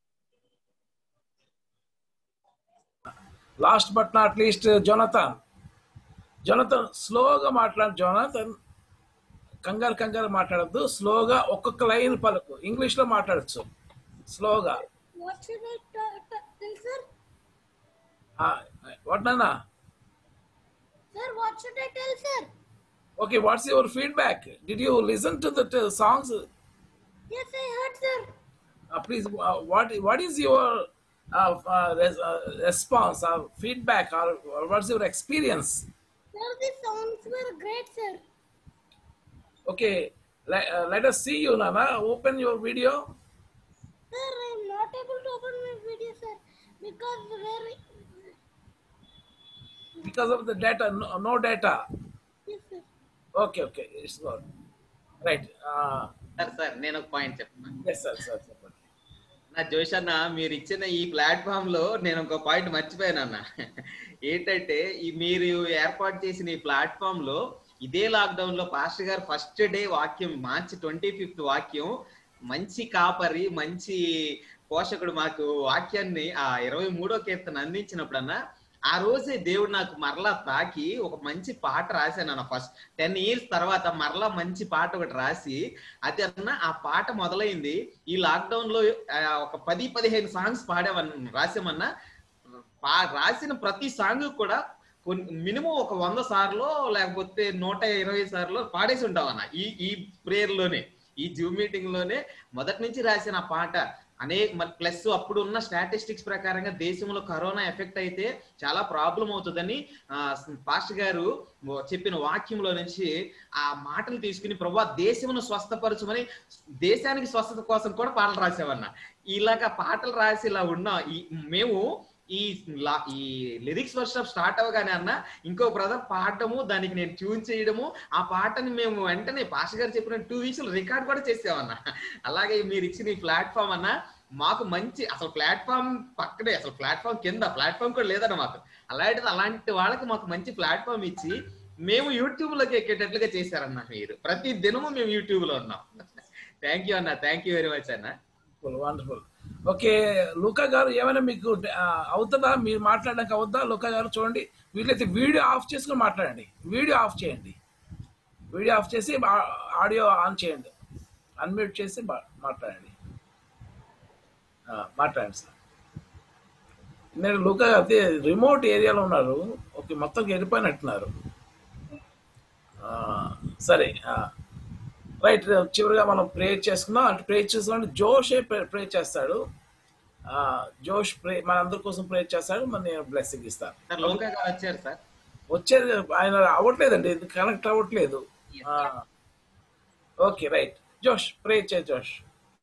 last but not least Jonathan Jonathan స్లోగా మాట్లాడు జొనథన్ కంగారు కంగారు మాట్లాడద్దు స్లోగా ఒక్కొక్క లైన్ పలుకు ఇంగ్లీష్ లో మాట్లాడచ్చు స్లోగా What should I t- t- tell, sir? వాట్నన్నా Sir, what should I tell, sir? Okay what's your feedback did you listen to that songs Yes, I heard, sir. Please what what is your response feedback or what's your experience Sir, the songs were great, sir. Okay, let, uh, let us see you, Nana. Open your video. Sir, I'm not able to open my video, sir, because very. Because of the data, no, no data. Yes, sir. Okay, okay, it's good. Right. Uh, sir sir నేను ఒక పాయింట్ చెప్తాను yes, sir, sir. sir. నా జోష్ అన్న మీరు ఇచ్చిన ఈ ప్లాట్ఫామ్ లో నేను ఒక పాయింట్ మర్చిపోయాను అన్న ఏంటంటే ఈ మీరు ఏర్పాటు చేసిన ఈ ప్లాట్ఫామ్ లో ఇదే లాక్డౌన్ లో పాస్టర్ గారు ఫస్ట్ డే వాక్యం మార్చి ట్వంటీ ఫిఫ్త్ వాక్యం మంచి కాపరి మంచి పోషకుడు మాకు వాక్యాన్ని ఆ ఇరవై మూడో కీర్తన అందించినప్పుడన్నా ఆ రోజే దేవుడు నాకు మరలా తాకి ఒక మంచి పాట రాశాను అన్న ఫస్ట్ టెన్ ఇయర్స్ తర్వాత మరలా మంచి పాట ఒకటి రాసి అది అన్న ఆ పాట మొదలైంది ఈ లాక్డౌన్ లో ఆ, ఒక పది పదిహేను సాంగ్స్ పాడామన్న రాసామన్నా పా- రాసిన ప్రతి సాంగ్ కూడా మినిమం ఒక వంద సార్లు లేకపోతే నూట ఇరవై సార్లు పాడేసి ఉంటామన్న ఈ ఈ ప్రేయర్ లోనే ఈ జూమ్ మీటింగ్ లోనే మొదటి నుంచి రాసిన ఆ పాట అనేక ప్లస్ అప్పుడు ఉన్న స్టాటిస్టిక్స్ ప్రకారంగా దేశంలో కరోనా ఎఫెక్ట్ అయితే చాలా ప్రాబ్లం అవుతుందని ఆ, పాస్టర్ గారు చెప్పిన వాక్యంలో నుంచి ఆ మాటలు తీసుకుని ప్రభా దేశమును స్వస్థపరచమని దేశానికి స్వస్థత కోసం కూడా పాటలు రాసామన్న ఇలాగా పాటలు రాసి ఇలా ఉన్నాం ఈ మేము ఈ లా- ఈ లిరిక్స్ వర్క్షాప్ స్టార్ట్ అవ్వగానే అన్న ఇంకో బ్రదర్ పాడటము దానికి నేను ట్యూన్ చేయడము ఆ పాటని మేము వెంటనే పాష గారు చెప్పిన టూ వీక్స్ రికార్డ్ కూడా చేసామన్న అలాగే మీరు ఇచ్చిన ఈ ప్లాట్ఫామ్ అన్న మాకు మంచి అసలు ప్లాట్ఫామ్ పక్కనే అసలు ప్లాట్ఫామ్ కింద ప్లాట్ఫామ్ కూడా లేదన్న మాకు అలాంటిది అలాంటి వాళ్ళకి మాకు మంచి ప్లాట్ఫామ్ ఇచ్చి మేము యూట్యూబ్ లోకి ఎక్కేటట్లుగా చేశారన్న మీరు ప్రతి దినము మేము యూట్యూబ్ లో ఉన్నాం థ్యాంక్ యూ అన్న థ్యాంక్ యూ వెరీ మచ్ అన్న వండర్ఫుల్ ఓకే లూకా గారు ఏమైనా మీకు ఆ, అవుతుందా మీరు మాట్లాడడానికి అవుద్దా లూకా గారు చూడండి వీళ్ళైతే వీడియో ఆఫ్ చేసుకుని మాట్లాడండి వీడియో ఆఫ్ చేయండి వీడియో ఆఫ్ చేసి ఆ- ఆడియో ఆన్ చేయండి అన్మ్యూట్ చేసి మా- మాట్లాడండి ఆ, మాట్లాడండి సార్ నేను లూకా అదే రిమోట్ ఏరియాలో ఉన్నారు ఓకే మొత్తం వెళ్ళిపోయినట్టున్నారు ఆ, సరే ఆ, రైట్ చివరిగా మనం ప్రే చేసుకుందాం అంటే ప్రే చేసుకుంటే జోషే ప్రే చేస్తాడు ఆ, జోష్ ప్రే మన అందరి కోసం ప్రే చేస్తాడు మన నేను బ్లెస్సింగ్ ఇస్తాను సార్ లోకా గారు వచ్చారు సార్ వచ్చేది ఆయన అవ్వట్లేదండి కనెక్ట్ అవ్వట్లేదు ఆ, ఓకే రైట్ జోష్ ప్రే చే జోష్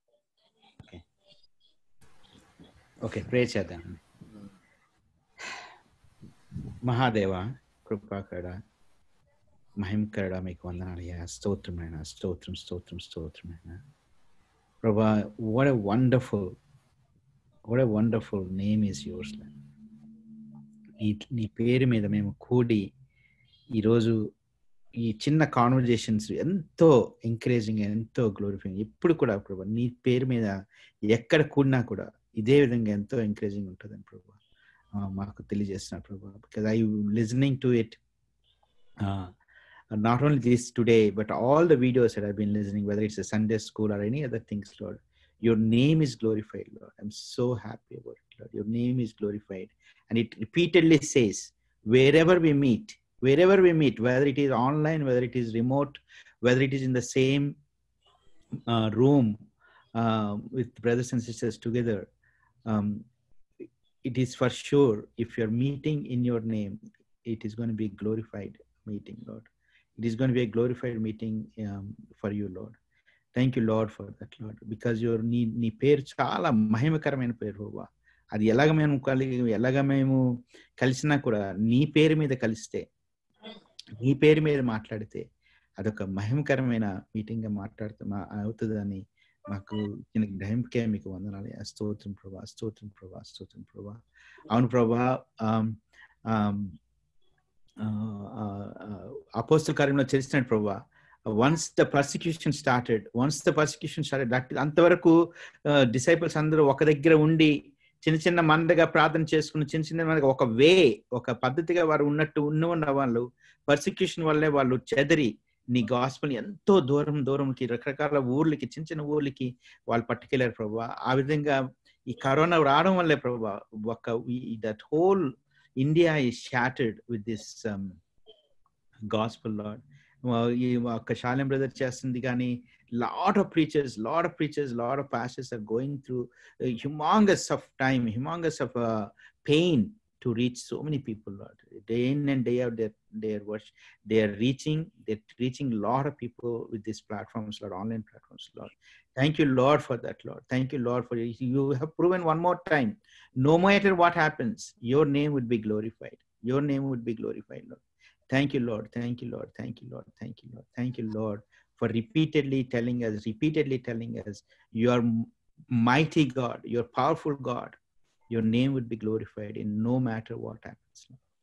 ఓకే ప్రే చేద్దాం మహాదేవ కృపాకడ మహిమకరుడా మీకు వందనాలయ్యా స్తోత్రమైన స్తోత్రం స్తోత్రం స్తోత్రమైన ప్రభా what a wonderful what a wonderful name is yours నీ నీ పేరు మీద మేము కూడి ఈరోజు ఈ చిన్న కాన్వర్జేషన్స్ ఎంతో ఎంకరేజింగ్ ఎంతో గ్లోరిఫైయింగ్ ఎప్పుడు కూడా ప్రభా నీ పేరు మీద ఎక్కడ కూడినా కూడా ఇదే విధంగా ఎంతో ఎంకరేజింగ్ ఉంటుందని ప్రభా ఆ, మాకు తెలియజేస్తున్నారు ప్రభా because I listening to it not only this today, but all the videos that I've been listening, whether it's a Sunday school or any other things, Lord, your name is glorified, Lord. I'm so happy about it, Lord. Your name is glorified. And it repeatedly says, wherever we meet, wherever we meet, whether it is online, whether it is remote, whether it is in the same uh, room uh, with brothers and sisters together, um, it is for sure if you're meeting in your name, it is going to be a glorified meeting, Lord. It is going to be a glorified meeting um, for you, Lord. Thank you Lord for that Lord because your నీ నీ పేరు చాలా మహిమకరమైన పేరు బాబా అది ఎలాగ మేము కలిగి ఎలాగ మేము కలిసినా కూడా నీ పేరు మీద కలిస్తే నీ పేరు మీద మాట్లాడితే అదొక మహిమకరమైన మీటింగ్గా మాట్లాడుతూ మా అవుతుందని మాకు ఇచ్చిన గ్రహింపుకే మీకు వందనాలు స్తోత్రం ప్రభా స్తోత్రం ప్రభా స్తోత్రం ప్రభా అవును ప్రభా అపోస్తుల కార్యంలో చేసినట్టు ప్రభా once the persecution started once the persecution started that అంతవరకు డిసైపుల్స్ అందరూ ఒక దగ్గర ఉండి చిన్న చిన్న మందగా ప్రార్థన చేసుకుని చిన్న చిన్న మందగా ఒక వే ఒక పద్ధతిగా వారు ఉన్నట్టు ఉన్న ఉన్న వాళ్ళు పర్సిక్యూషన్ వల్లే వాళ్ళు చెదరి నీ గాస్పల్ ఎంతో దూరం దూరంకి రకరకాల ఊర్లకి చిన్న చిన్న ఊర్లకి వాళ్ళు పట్టుకెళ్లారు ప్రభా ఆ విధంగా ఈ కరోనా రావడం వల్లే ప్రభా ఒక that whole India is shattered with this gospel Lord ఈ ఒక్క శాలెం బ్రదర్ చేస్తుంది కానీ lot of preachers lot of preachers lot of pastors are going through humongous of time humongous of pain to reach so many people lord day in and day out they're they're watch they are reaching they're reaching a lot of people with these platforms lord online platforms lord thank you lord for that lord thank you lord for you have proven one more time no matter what happens your name would be glorified your name would be glorified lord thank you lord thank you lord thank you lord thank you lord thank you lord for repeatedly telling us repeatedly telling us you are mighty god you're powerful god your name would be glorified in no matter what happens.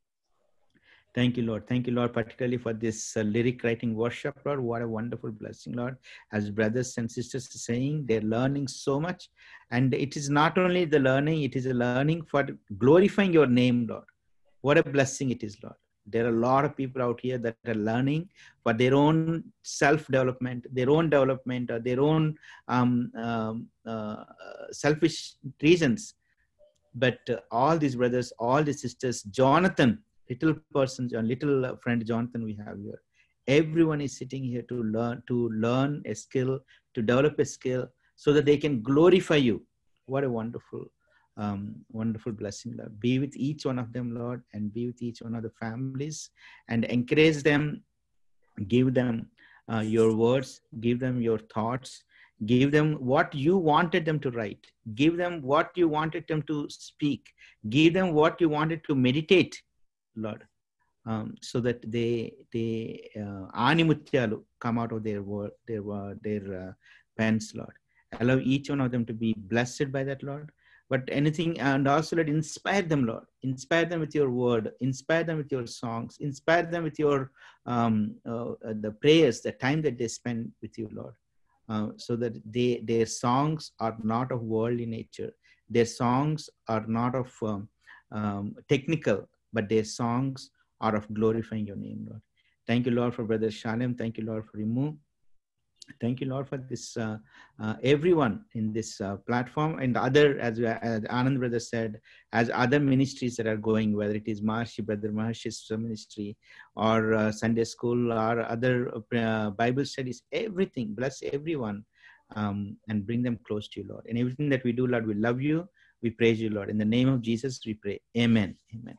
Thank you, Lord. Thank you, Lord, particularly for this uh, lyric writing workshop, Lord. What a wonderful blessing, Lord. As brothers and sisters are saying, they're learning so much. And it is not only the learning, it is a learning for glorifying your name, Lord. What a blessing it is, Lord. There are a lot of people out here that are learning for their own self development, their own development, or their own um, um, uh, selfish reasons but uh, all these brothers all these sisters jonathan little person little uh, friend jonathan we have here everyone is sitting here to learn to learn a skill to develop a skill so that they can glorify you what a wonderful um, wonderful blessing lord be with each one of them lord and be with each one of the families and encourage them give them uh, your words give them your thoughts give them what you wanted them to write give them what you wanted them to speak give them what you wanted to meditate lord um, so that they they uh, animutyalu come out of their word their uh, their uh, pens lord allow each one of them to be blessed by that lord but anything and also let inspire them lord inspire them with your word inspire them with your songs inspire them with your um, the prayers the time that they spend with you lord uh, so that they their songs are not of worldly nature their songs are not of um, um, technical but their songs are of glorifying your name lord thank you lord for brother shalem thank you lord for Rimu. thank you lord for this uh, uh, everyone in this uh, platform and other as, as anand brother said as other ministries that are going whether it is Maharshi brother Maharshi's ministry or uh, sunday school or other uh, bible studies everything bless everyone um, and bring them close to you lord and everything that we do lord we love you we praise you lord in the name of jesus we pray amen amen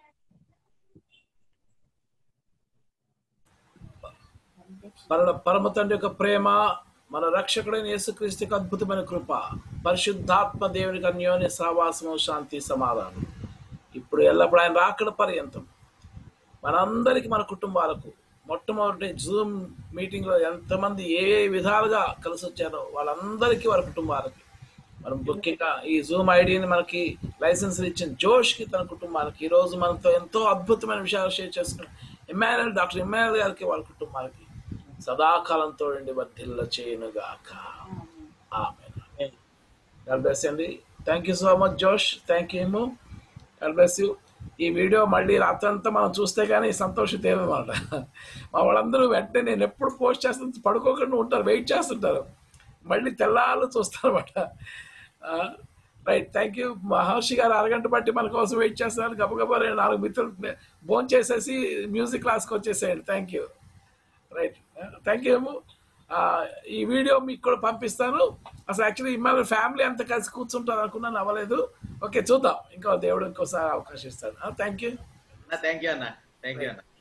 మన పరమ తండ్రి యొక్క ప్రేమ మన రక్షకుడైన యేసుక్రీస్తుకి అద్భుతమైన కృప పరిశుద్ధాత్మ దేవునికి అన్యోన్య సహవాసము శాంతి సమాధానం ఇప్పుడు ఎల్లప్పుడు ఆయన రాకడ పర్యంతం మనందరికి మన కుటుంబాలకు మొట్టమొదటి జూమ్ మీటింగ్ లో ఎంతమంది ఏ ఏ విధాలుగా కలిసి వచ్చారో వాళ్ళందరికీ వాళ్ళ కుటుంబాలకి మనం ముఖ్యంగా ఈ జూమ్ ఐడిని మనకి లైసెన్స్ ఇచ్చిన జోష్ కి తన కుటుంబానికి ఈ రోజు మనతో ఎంతో అద్భుతమైన విషయాలు షేర్ చేసుకున్న ఇమానుయల్ డాక్టర్ ఇమానుయల్ గారికి వాళ్ళ కుటుంబానికి సదాకాలంతో ఉండి వర్ధిల్ల చేయనుగాక ఆమె గాడ్ బ్లెస్ అండి thank you so much Josh thank you God bless you ఈ వీడియో మళ్ళీ రాత్రంతా మనం చూస్తే కానీ సంతోషం తీరదన్నమాట మా వాళ్ళందరూ వెంటనే నేను ఎప్పుడు పోస్ట్ చేస్తుంటే పడుకోకుండా ఉంటారు వెయిట్ చేస్తుంటారు మళ్ళీ తెల్లాళ్ళు చూస్తారు అనమాట రైట్ థ్యాంక్ యూ మహర్షి గారు అరగంట బట్టి మన కోసం వెయిట్ చేస్తున్నారు గబగబా రెండు నాలుగు మిత్రులు భోన్ చేసేసి మ్యూజిక్ క్లాస్కి వచ్చేసేయండి thank you right thank you ఈ వీడియో మీకు కూడా పంపిస్తాను అసలు యాక్చువల్లీ మన ఫ్యామిలీ అంతా కలిసి కూర్చుంటారు అనుకున్నాను అవ్వలేదు ఓకే చూద్దాం ఇంకో దేవుడు ఇంకోసారి అవకాశం ఇస్తాను థ్యాంక్ యూ థ్యాంక్ యూ అన్న థ్యాంక్ యూ అన్న